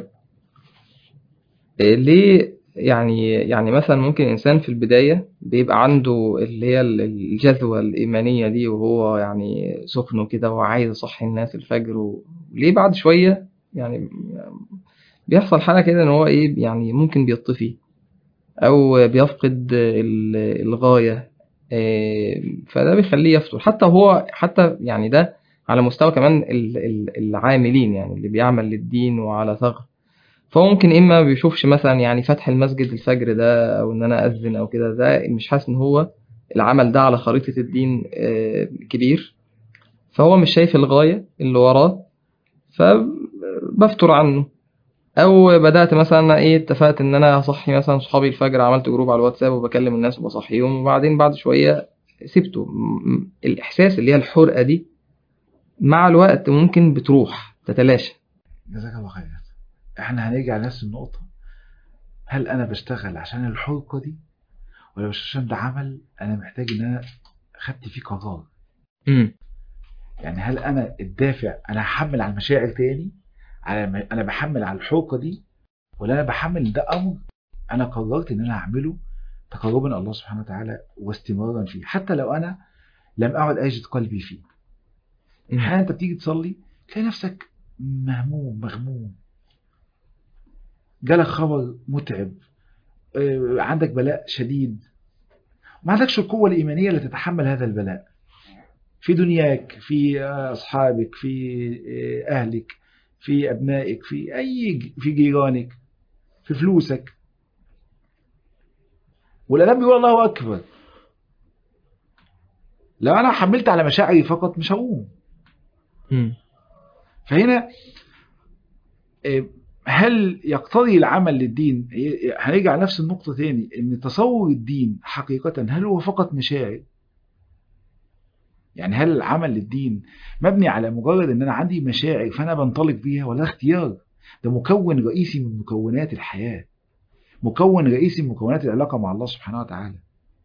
ليه يعني يعني مثلا ممكن انسان في البدايه بيبقى عنده اللي هي الجذوه الايمانيه دي وهو يعني سخن كده وعايز يصحي الناس الفجر وليه بعد شويه يعني بيحصل حاله كده ان هو ايه يعني ممكن بيطفي او بيفقد الغايه فده بيخليه يفتر حتى هو حتى يعني ده على مستوى كمان العاملين يعني اللي بيعمل للدين وعلى ثغر فهو ممكن اما ما بيشوفش مثلا يعني فتح المسجد الفجر ده او ان انا اذن او كده ده مش حاسس ان هو العمل ده على خريطه الدين كبير فهو مش شايف الغايه اللي وراه فبفتر عنه او بدات مثلا ايه اتفقت ان انا هصحي مثلا صحابي الفجر عملت جروب على الواتساب وبكلم الناس وبصحيهم وبعدين بعد شويه سبته الاحساس اللي هي الحرقه دي مع الوقت ممكن بتروح تتلاشى جزاك الله خير احنا هنرجع لنفس النقطه هل انا بشتغل عشان الحرقه دي ولا مش عشان ده عمل انا محتاج ان انا خدت فيه قرار امم يعني هل انا الدافع انا هحمل على المشاعر تاني على انا بحمل على الحرقه دي ولا انا بحمل ده امر انا قررت ان انا اعمله تقربا الى الله سبحانه وتعالى واستمرارا فيه حتى لو انا لم اعد اجد قلبي فيه احيانا انت بتيجي تصلي تلاقي نفسك مهموم مغموم جالك خبر متعب عندك بلاء شديد ما عندكش القوة الإيمانية اللي تتحمل هذا البلاء في دنياك في أصحابك في أهلك في أبنائك في أي في جيرانك في فلوسك والأذان بيقول الله أكبر لو أنا حملت على مشاعري فقط مش هقوم فهنا هل يقتضي العمل للدين هنرجع نفس النقطة تاني ان تصور الدين حقيقة هل هو فقط مشاعر يعني هل العمل للدين مبني على مجرد ان انا عندي مشاعر فانا بنطلق بيها ولا اختيار ده مكون رئيسي من مكونات الحياة مكون رئيسي من مكونات العلاقة مع الله سبحانه وتعالى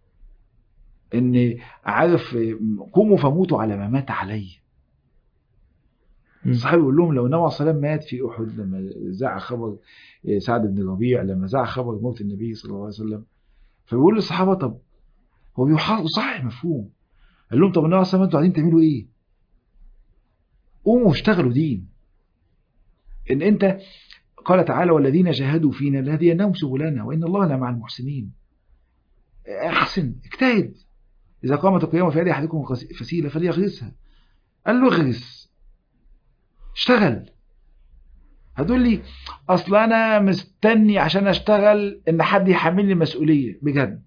ان عارف قوموا فموتوا على ما مات عليه الصحابي يقول لهم لو النبي عليه الصلاه مات في احد لما زع خبر سعد بن ربيع لما زع خبر موت النبي صلى الله عليه وسلم فبيقول للصحابه طب هو بيصحح مفهوم قال لهم طب النبي عليه الصلاه انتوا قاعدين تعملوا ايه؟ قوموا اشتغلوا دين ان انت قال تعالى والذين جاهدوا فينا لهديناهم سبلنا وان الله لمع المحسنين احسن اجتهد اذا قامت القيامه في يد احدكم فسيله فليغرسها قال له اغرس اشتغل هتقول لي اصل انا مستني عشان اشتغل ان حد يحملني مسؤوليه بجد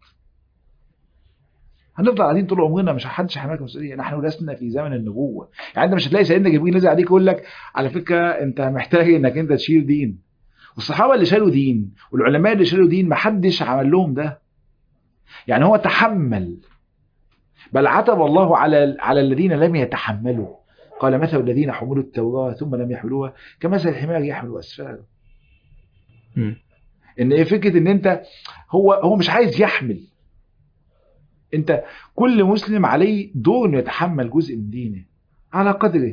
هنفضل قاعدين طول عمرنا مش حدش هيحملك مسؤوليه نحن لسنا في زمن النبوه يعني انت مش هتلاقي سيدنا جبريل نزل عليك يقول لك على فكره انت محتاج انك انت تشيل دين والصحابه اللي شالوا دين والعلماء اللي شالوا دين ما حدش عمل لهم ده يعني هو تحمل بل عتب الله على على الذين لم يتحملوا قال مثل الذين حملوا التوراة ثم لم يحملوها كمثل الحمار يحمل أسفاره مم. ان ايه فكره ان انت هو هو مش عايز يحمل انت كل مسلم عليه دور انه يتحمل جزء من دينه على قدره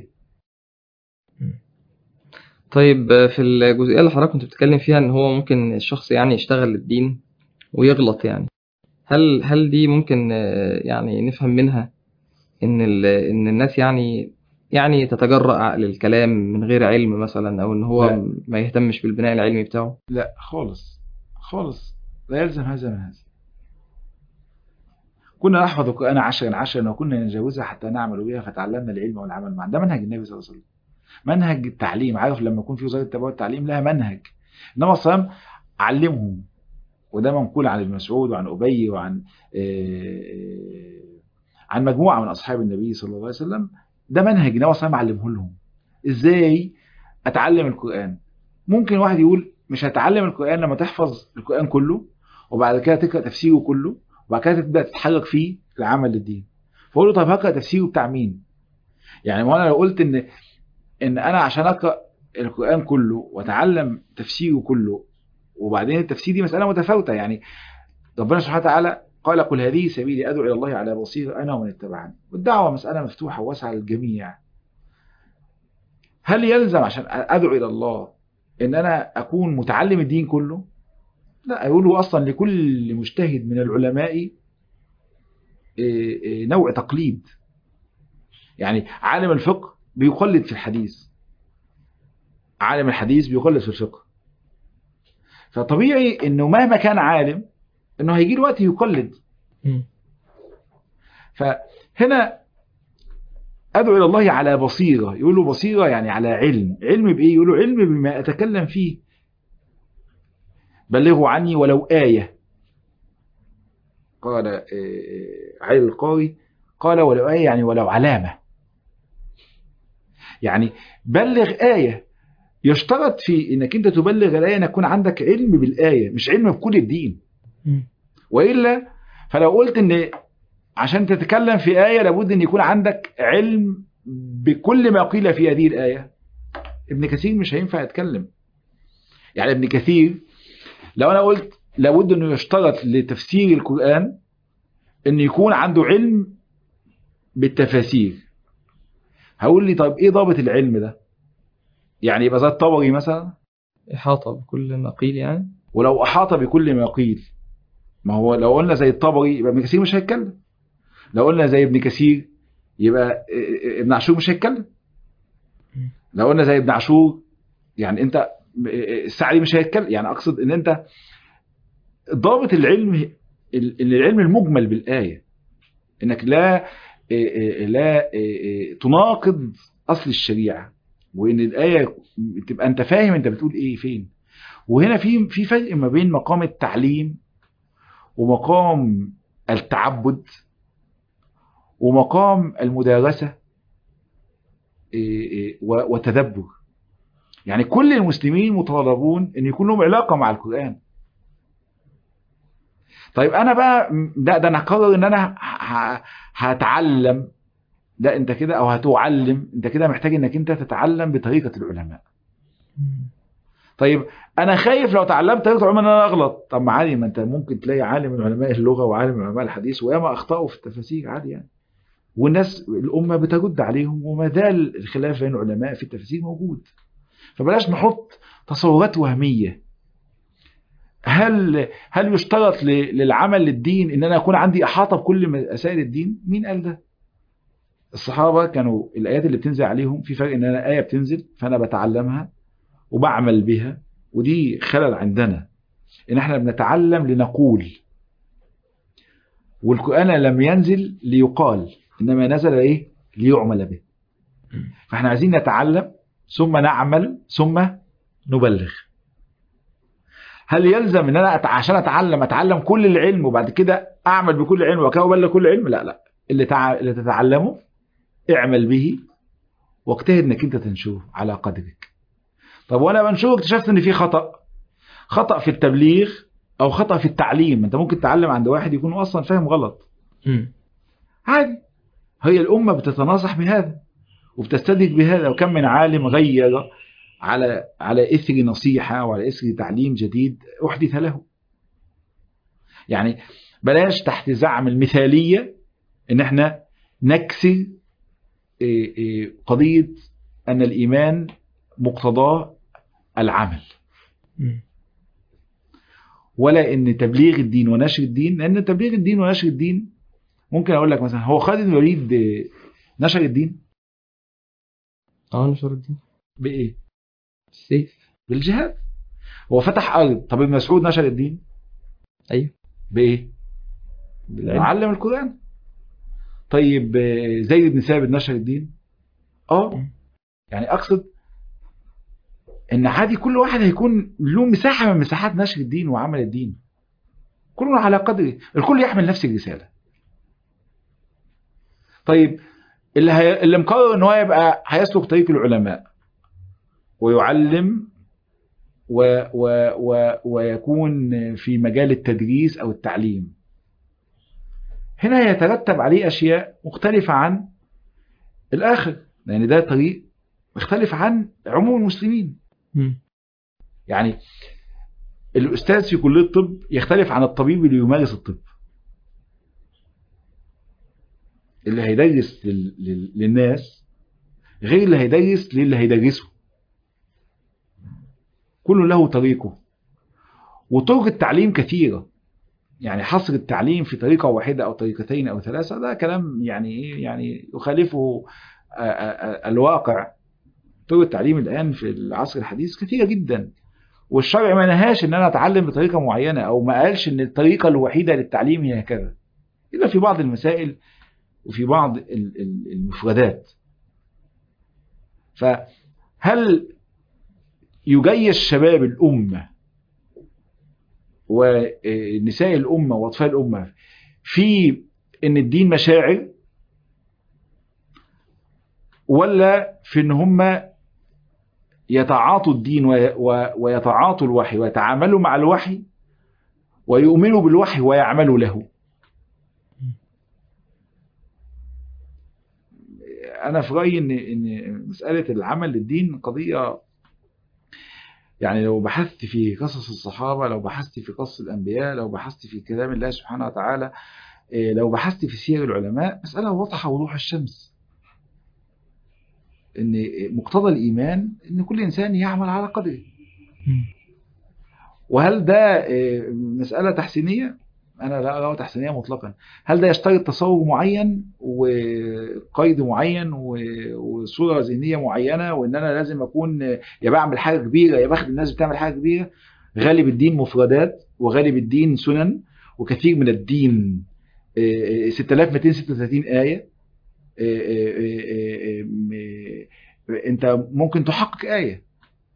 طيب آه، في الجزئيه اللي حضرتك كنت بتتكلم فيها ان هو ممكن الشخص يعني يشتغل الدين ويغلط يعني هل هل دي ممكن آه، يعني نفهم منها ان ال- ان الناس يعني يعني تتجرأ للكلام من غير علم مثلا او ان هو لا. ما يهتمش بالبناء العلمي بتاعه لا خالص خالص لا يلزم هذا من هذا كنا نحفظ القرآن عشرا عشرا وكنا نجاوزها حتى نعمل بها فتعلمنا العلم والعمل معا ده منهج النبي صلى الله عليه وسلم منهج التعليم عارف لما يكون في وزارة التربية والتعليم لها منهج انما الصيام علمهم وده منقول عن ابن مسعود وعن أبي وعن آه، عن مجموعة من أصحاب النبي صلى الله عليه وسلم ده منهج النبي صلى الله عليه وسلم علمه لهم ازاي اتعلم القرآن ممكن واحد يقول مش هتعلم القرآن لما تحفظ القرآن كله وبعد كده تقرأ تفسيره كله وبعد كده تبدأ تتحرك فيه العمل للدين فقول له طب هقرأ تفسيره بتاع مين يعني ما انا لو قلت ان ان انا عشان اقرأ القرآن كله واتعلم تفسيره كله وبعدين التفسير دي مسألة متفاوتة يعني ربنا سبحانه وتعالى قال قل هذه سبيلي أدعو إلى الله على بصير أنا ومن اتبعني والدعوة مسألة مفتوحة واسعة للجميع هل يلزم عشان أدعو إلى الله إن أنا أكون متعلم الدين كله لا يقولوا أصلا لكل مجتهد من العلماء إيه، إيه، نوع تقليد يعني عالم الفقه بيقلد في الحديث عالم الحديث بيقلد في الفقه فطبيعي انه مهما كان عالم انه هيجي له وقت يقلد فهنا ادعو الى الله على بصيره يقولوا بصيره يعني على علم علم بايه يقولوا علم بما اتكلم فيه بلغوا عني ولو ايه قال آه، آه، علي القاري قال ولو ايه يعني ولو علامه يعني بلغ ايه يشترط في انك انت تبلغ الايه ان يكون عندك علم بالايه مش علم بكل الدين والا فلو قلت ان عشان تتكلم في آية لابد أن يكون عندك علم بكل ما قيل في هذه الآية ابن كثير مش هينفع يتكلم يعني ابن كثير لو أنا قلت لابد أنه يشترط لتفسير القرآن أن يكون عنده علم بالتفاسير هقول لي طيب إيه ضابط العلم ده يعني يبقى زي الطبري مثلا إحاطة بكل ما قيل يعني ولو أحاط بكل ما قيل ما هو لو قلنا زي الطبري يبقى ابن كثير مش هيتكلم لو قلنا زي ابن كثير يبقى ابن عاشور مش هيتكلم لو قلنا زي ابن عاشور يعني انت السعدي مش هيتكلم يعني اقصد ان انت ضابط العلم ال- العلم المجمل بالايه انك لا لا تناقض اصل الشريعه وان الايه تبقى انت فاهم انت بتقول ايه فين وهنا في في فرق ما بين مقام التعليم ومقام التعبد ومقام المدارسة إيه إيه و- والتدبر يعني كل المسلمين مطالبون ان يكون لهم علاقة مع القرآن طيب انا بقى ده, ده انا قرر ان انا ه- ه- هتعلم ده انت كده او هتعلم انت كده محتاج انك انت تتعلم بطريقة العلماء طيب انا خايف لو تعلمت طريقة العلماء ان انا اغلط طب ما عادي ما انت ممكن تلاقي عالم من علماء اللغة وعالم من علماء الحديث وياما اخطأوا في التفاسير عادي يعني والناس الأمة بترد عليهم وما زال الخلاف بين العلماء في التفسير موجود فبلاش نحط تصورات وهمية هل هل يشترط ل- للعمل للدين ان انا اكون عندي احاطه بكل مسائل الدين؟ مين قال ده؟ الصحابه كانوا الايات اللي بتنزل عليهم في فرق ان انا ايه بتنزل فانا بتعلمها وبعمل بها ودي خلل عندنا ان احنا بنتعلم لنقول والقران لم ينزل ليقال انما نزل ايه؟ ليعمل به فاحنا عايزين نتعلم ثم نعمل ثم نبلغ هل يلزم ان انا أتع- عشان اتعلم اتعلم كل العلم وبعد كده اعمل بكل علم وكده ابلغ كل علم لا لا اللي تع... اللي تتعلمه اعمل به واجتهد انك انت تنشره على قدرك طب وانا بنشره اكتشفت ان في خطا خطا في التبليغ او خطا في التعليم انت ممكن تعلم عند واحد يكون هو اصلا فاهم غلط مم. عادي هي الامه بتتناصح بهذا وبتستدرك بهذا وكم من عالم غير على على اثر نصيحه وعلى اثر تعليم جديد احدث له يعني بلاش تحت زعم المثاليه ان احنا نكسر إيه، إيه، قضيه ان الايمان مقتضاه العمل مم. ولا ان تبليغ الدين ونشر الدين لان تبليغ الدين ونشر الدين ممكن اقول لك مثلا هو خالد بن الوليد آه، نشر الدين اه نشر الدين بايه؟ السيف بالجهاد هو فتح ارض طب ابن مسعود نشر الدين ايوه بايه؟ بالعلم. علم القران طيب آه، زيد بن ثابت نشر الدين اه مم. يعني اقصد ان عادي كل واحد هيكون له مساحه من مساحات نشر الدين وعمل الدين كل على قدره الكل يحمل نفس الرساله طيب اللي هي... اللي مقرر ان هو يبقى هيسلك طريق العلماء ويعلم و... و... و... ويكون في مجال التدريس او التعليم هنا يترتب عليه اشياء مختلفه عن الاخر لان ده طريق مختلف عن عموم المسلمين مم. يعني الاستاذ في كليه الطب يختلف عن الطبيب اللي يمارس الطب اللي هيدرس لل... لل... للناس غير اللي هيدرس للي هيدرسه كل له طريقه وطرق التعليم كثيرة يعني حصر التعليم في طريقة واحدة أو طريقتين أو ثلاثة ده كلام يعني إيه يعني يخالفه آه، آه، آه، الواقع طرق التعليم الآن في العصر الحديث كثيرة جدا والشرع ما نهاش ان انا اتعلم بطريقه معينه او ما قالش ان الطريقه الوحيده للتعليم هي هكذا الا في بعض المسائل وفي بعض ال- ال- المفردات فهل يجيش شباب الامه ونساء الامه واطفال الامه في ان الدين مشاعر ولا في ان هم يتعاطوا الدين وي- و- ويتعاطوا الوحي ويتعاملوا مع الوحي ويؤمنوا بالوحي ويعملوا له انا في رايي ان ان مساله العمل للدين قضيه يعني لو بحثت في قصص الصحابه لو بحثت في قصص الانبياء لو بحثت في كلام الله سبحانه وتعالى إيه، لو بحثت في سير العلماء مساله واضحه وضوح الشمس ان مقتضى الايمان ان كل انسان يعمل على قدره مم. وهل ده إيه، مسألة تحسينية؟ أنا لا أراه تحسينية مطلقا. هل ده يشترط تصور معين وقيد معين و- وصورة ذهنية معينة وإن أنا لازم أكون يا بعمل حاجة كبيرة يا بخدم الناس بتعمل حاجة كبيرة؟ غالب الدين مفردات وغالب الدين سنن وكثير من الدين إيه، 6236 آية إيه، إيه، إيه، إيه، إيه، أنت ممكن تحقق آية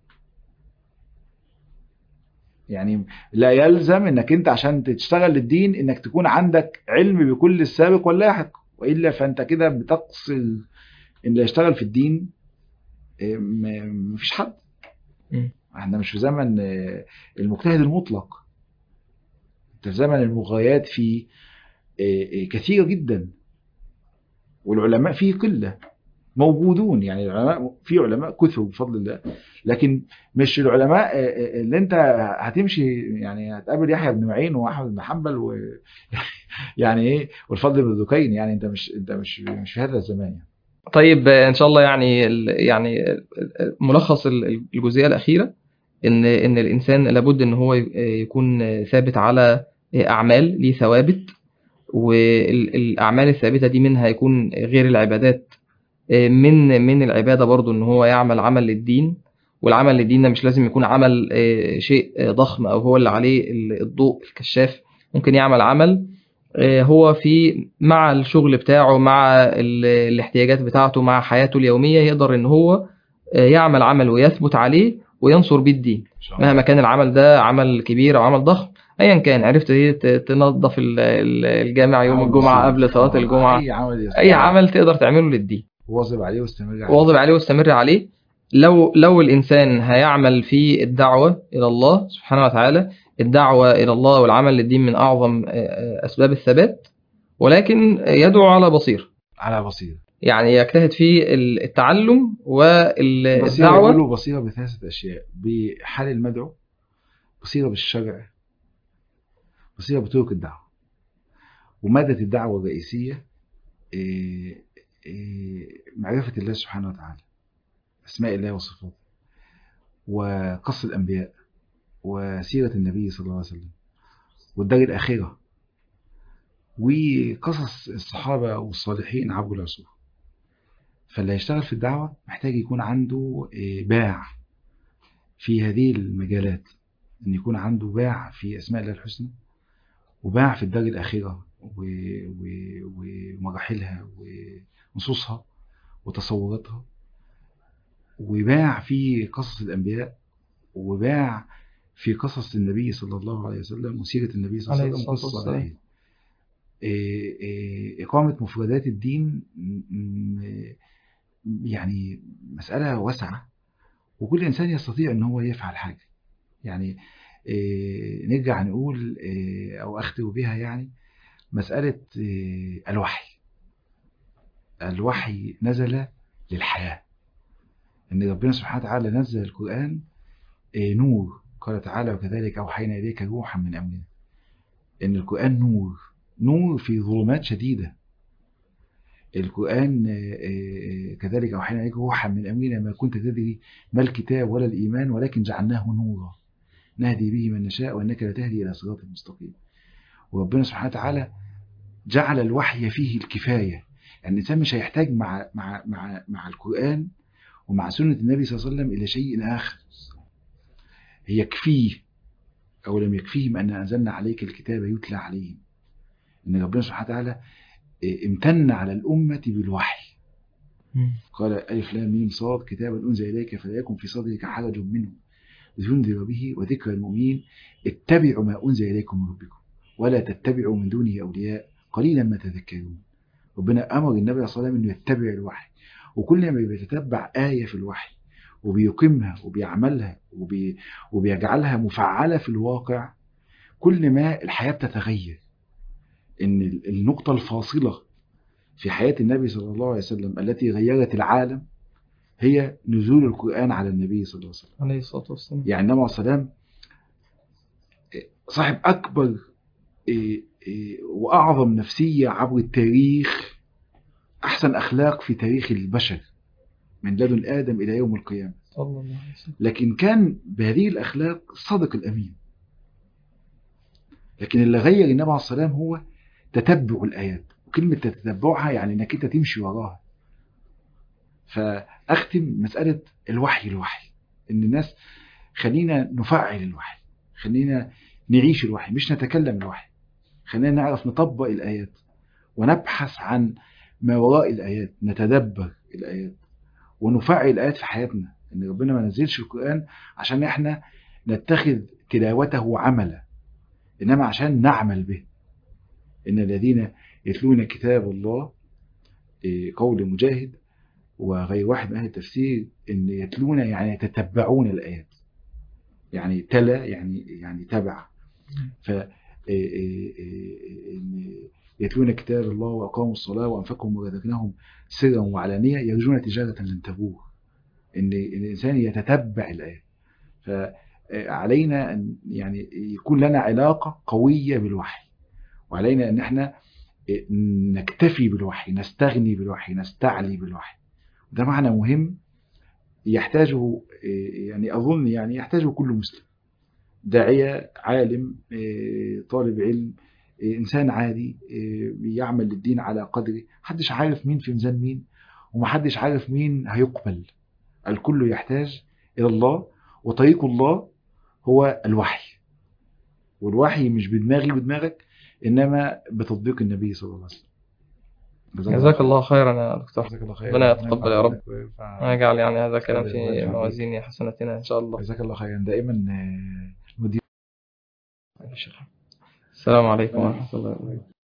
يعني لا يلزم انك انت عشان تشتغل للدين انك تكون عندك علم بكل السابق واللاحق والا فانت كده بتقصي ان اللي يشتغل في الدين إيه، م- مفيش حد مم. احنا مش في زمن آه، المجتهد المطلق انت في زمن المغايات فيه آه، آه، كثيرة جدا والعلماء فيه قلة موجودون يعني العلماء في علماء كثر بفضل الله لكن مش العلماء آه، آه، اللي انت هتمشي يعني هتقابل يحيى بن معين واحمد بن حنبل و يعني ايه والفضل بن ذكين يعني انت مش انت مش مش في هذا الزمان يعني. طيب آه، ان شاء الله يعني ال- يعني ال- ال- ملخص ال- الجزئيه الاخيره ان ان الانسان لابد ان هو ي- يكون آه، ثابت على آه، اعمال ليه ثوابت والاعمال الثابته دي منها يكون غير العبادات آه، من من العباده برضو ان هو يعمل عمل للدين والعمل للدين ده مش لازم يكون عمل آه، شيء آه، ضخم او هو اللي عليه ال- الضوء الكشاف ممكن يعمل عمل آه، هو في مع الشغل بتاعه مع ال- الاحتياجات بتاعته مع حياته اليومية يقدر ان هو آه، يعمل عمل ويثبت عليه وينصر بيه الدين إن شاء الله. مهما كان العمل ده عمل كبير او عمل ضخم ايا كان عرفت ايه ت- تنظف ال- ال- الجامع يوم عمل الجمعه بسيط. قبل صلاه آه، الجمعه اي عمل يستطيع. اي عمل تقدر تعمله للدين واظب عليه واستمر عليه واظب عليه واستمر عليه لو لو الانسان هيعمل في الدعوه الى الله سبحانه وتعالى الدعوه الى الله والعمل للدين من اعظم آه، آه، اسباب الثبات ولكن يدعو على بصيره على بصيره يعني يجتهد في التعلم بصيره والدعوه يقولوا بصيره بثلاثه اشياء بحال المدعو بصيره بالشرع بصيره بطرق الدعوه وماده الدعوه الرئيسيه إيه، إيه، معرفه الله سبحانه وتعالى اسماء الله وصفاته وقص الانبياء وسيره النبي صلى الله عليه وسلم والدار الاخره وقصص الصحابه والصالحين عبر العصور فاللي هيشتغل في الدعوه محتاج يكون عنده إيه، باع في هذه المجالات ان يكون عنده باع في اسماء الله الحسنى وباع في الدار الاخره و- و- ومراحلها ونصوصها وتصوراتها وباع في قصص الانبياء وباع في قصص النبي صلى الله عليه وسلم وسيره النبي صلى الله عليه عليه وسلم الصلاة وقصص والسلام. الصالحين إيه، إيه، إقامة مفردات الدين م- م- يعني مسألة واسعة وكل إنسان يستطيع أن هو يفعل حاجة يعني إيه، نرجع نقول إيه، أو أختم بها يعني مسألة إيه، الوحي الوحي نزل للحياة إن ربنا سبحانه وتعالى نزل القرآن إيه، نور قال تعالى وكذلك أوحينا إليك روحا من أمرنا إن القرآن نور نور في ظلمات شديدة القرآن آه، آه، كذلك أوحينا إليك روحا من أمرنا ما كنت تدري ما الكتاب ولا الإيمان ولكن جعلناه نورا نهدي به من نشاء وإنك لتهدي إلى صراط مستقيم وربنا سبحانه وتعالى جعل الوحي فيه الكفاية يعني الإنسان مش هيحتاج مع مع مع مع القرآن ومع سنة النبي صلى الله عليه وسلم إلى شيء آخر يكفيه أو لم يكفيهم أن أنزلنا عليك الكتاب يتلى عليهم إن ربنا سبحانه وتعالى إيه، امتن على الأمة بالوحي قال ألف لام ميم صاد كتابا أنزل إليك فلا يكن في صدرك حرج منه لتنذر به وذكر المؤمنين اتبعوا ما أنزل إليكم من ربكم ولا تتبعوا من دونه أولياء قليلا ما تذكرون ربنا أمر النبي صلى الله عليه وسلم أنه يتبع الوحي وكل ما بيتتبع آية في الوحي وبيقيمها وبيعملها وبي وبيجعلها مفعلة في الواقع كل ما الحياة بتتغير ان ال- النقطة الفاصلة في حياة النبي صلى الله عليه وسلم التي غيرت العالم هي نزول القرآن على النبي صلى الله عليه وسلم عليه الصلاه والسلام يعني النبي عليه السلام صاحب أكبر إيه، إيه، وأعظم نفسية عبر التاريخ أحسن أخلاق في تاريخ البشر من لدن آدم إلى يوم القيامة صلى الله عليه وسلم لكن كان بهذه الأخلاق الصادق الأمين لكن اللي غير النبي عليه الصلاة والسلام هو تتبع الآيات وكلمة تتبعها يعني أنك أنت تمشي وراها فأختم مسألة الوحي الوحي إن الناس خلينا نفعل الوحي خلينا نعيش الوحي مش نتكلم الوحي خلينا نعرف نطبق الآيات ونبحث عن ما وراء الآيات نتدبر الآيات ونفعل الآيات في حياتنا إن ربنا ما نزلش القرآن عشان إحنا نتخذ تلاوته عملا إنما عشان نعمل به إن الذين يتلون كتاب الله إيه، قول مجاهد وغير واحد من أهل التفسير إن يتلون يعني يتتبعون الآيات يعني تلا يعني يعني تبع ف إيه، إيه، إيه، إن يتلون كتاب الله وأقاموا الصلاة وأنفقوا مما رزقناهم سرا وعلانية يرجون تجارة لن تبور إن إن الإنسان يتتبع الآيات فعلينا أن يعني يكون لنا علاقة قوية بالوحي وعلينا أن احنا نكتفي بالوحي نستغني بالوحي نستعلي بالوحي ده معنى مهم يحتاجه يعني أظن يعني يحتاجه كل مسلم داعية عالم طالب علم إنسان عادي بيعمل للدين على قدره محدش عارف مين في ميزان مين ومحدش عارف مين هيقبل الكل يحتاج إلى الله وطريق الله هو الوحي والوحي مش بدماغي بدماغك إنما بتطبيق النبي صلى الله عليه وسلم جزاك الله خيرا يا دكتور جزاك الله خير ربنا يتقبل يا رب. حضرتك ويرفع- ويجعل يعني هذا الكلام الله في يخليك. موازين حسناتنا إن شاء الله جزاك الله خيرا دائما آه، مدير السلام عليكم ورحمة الله وبركاته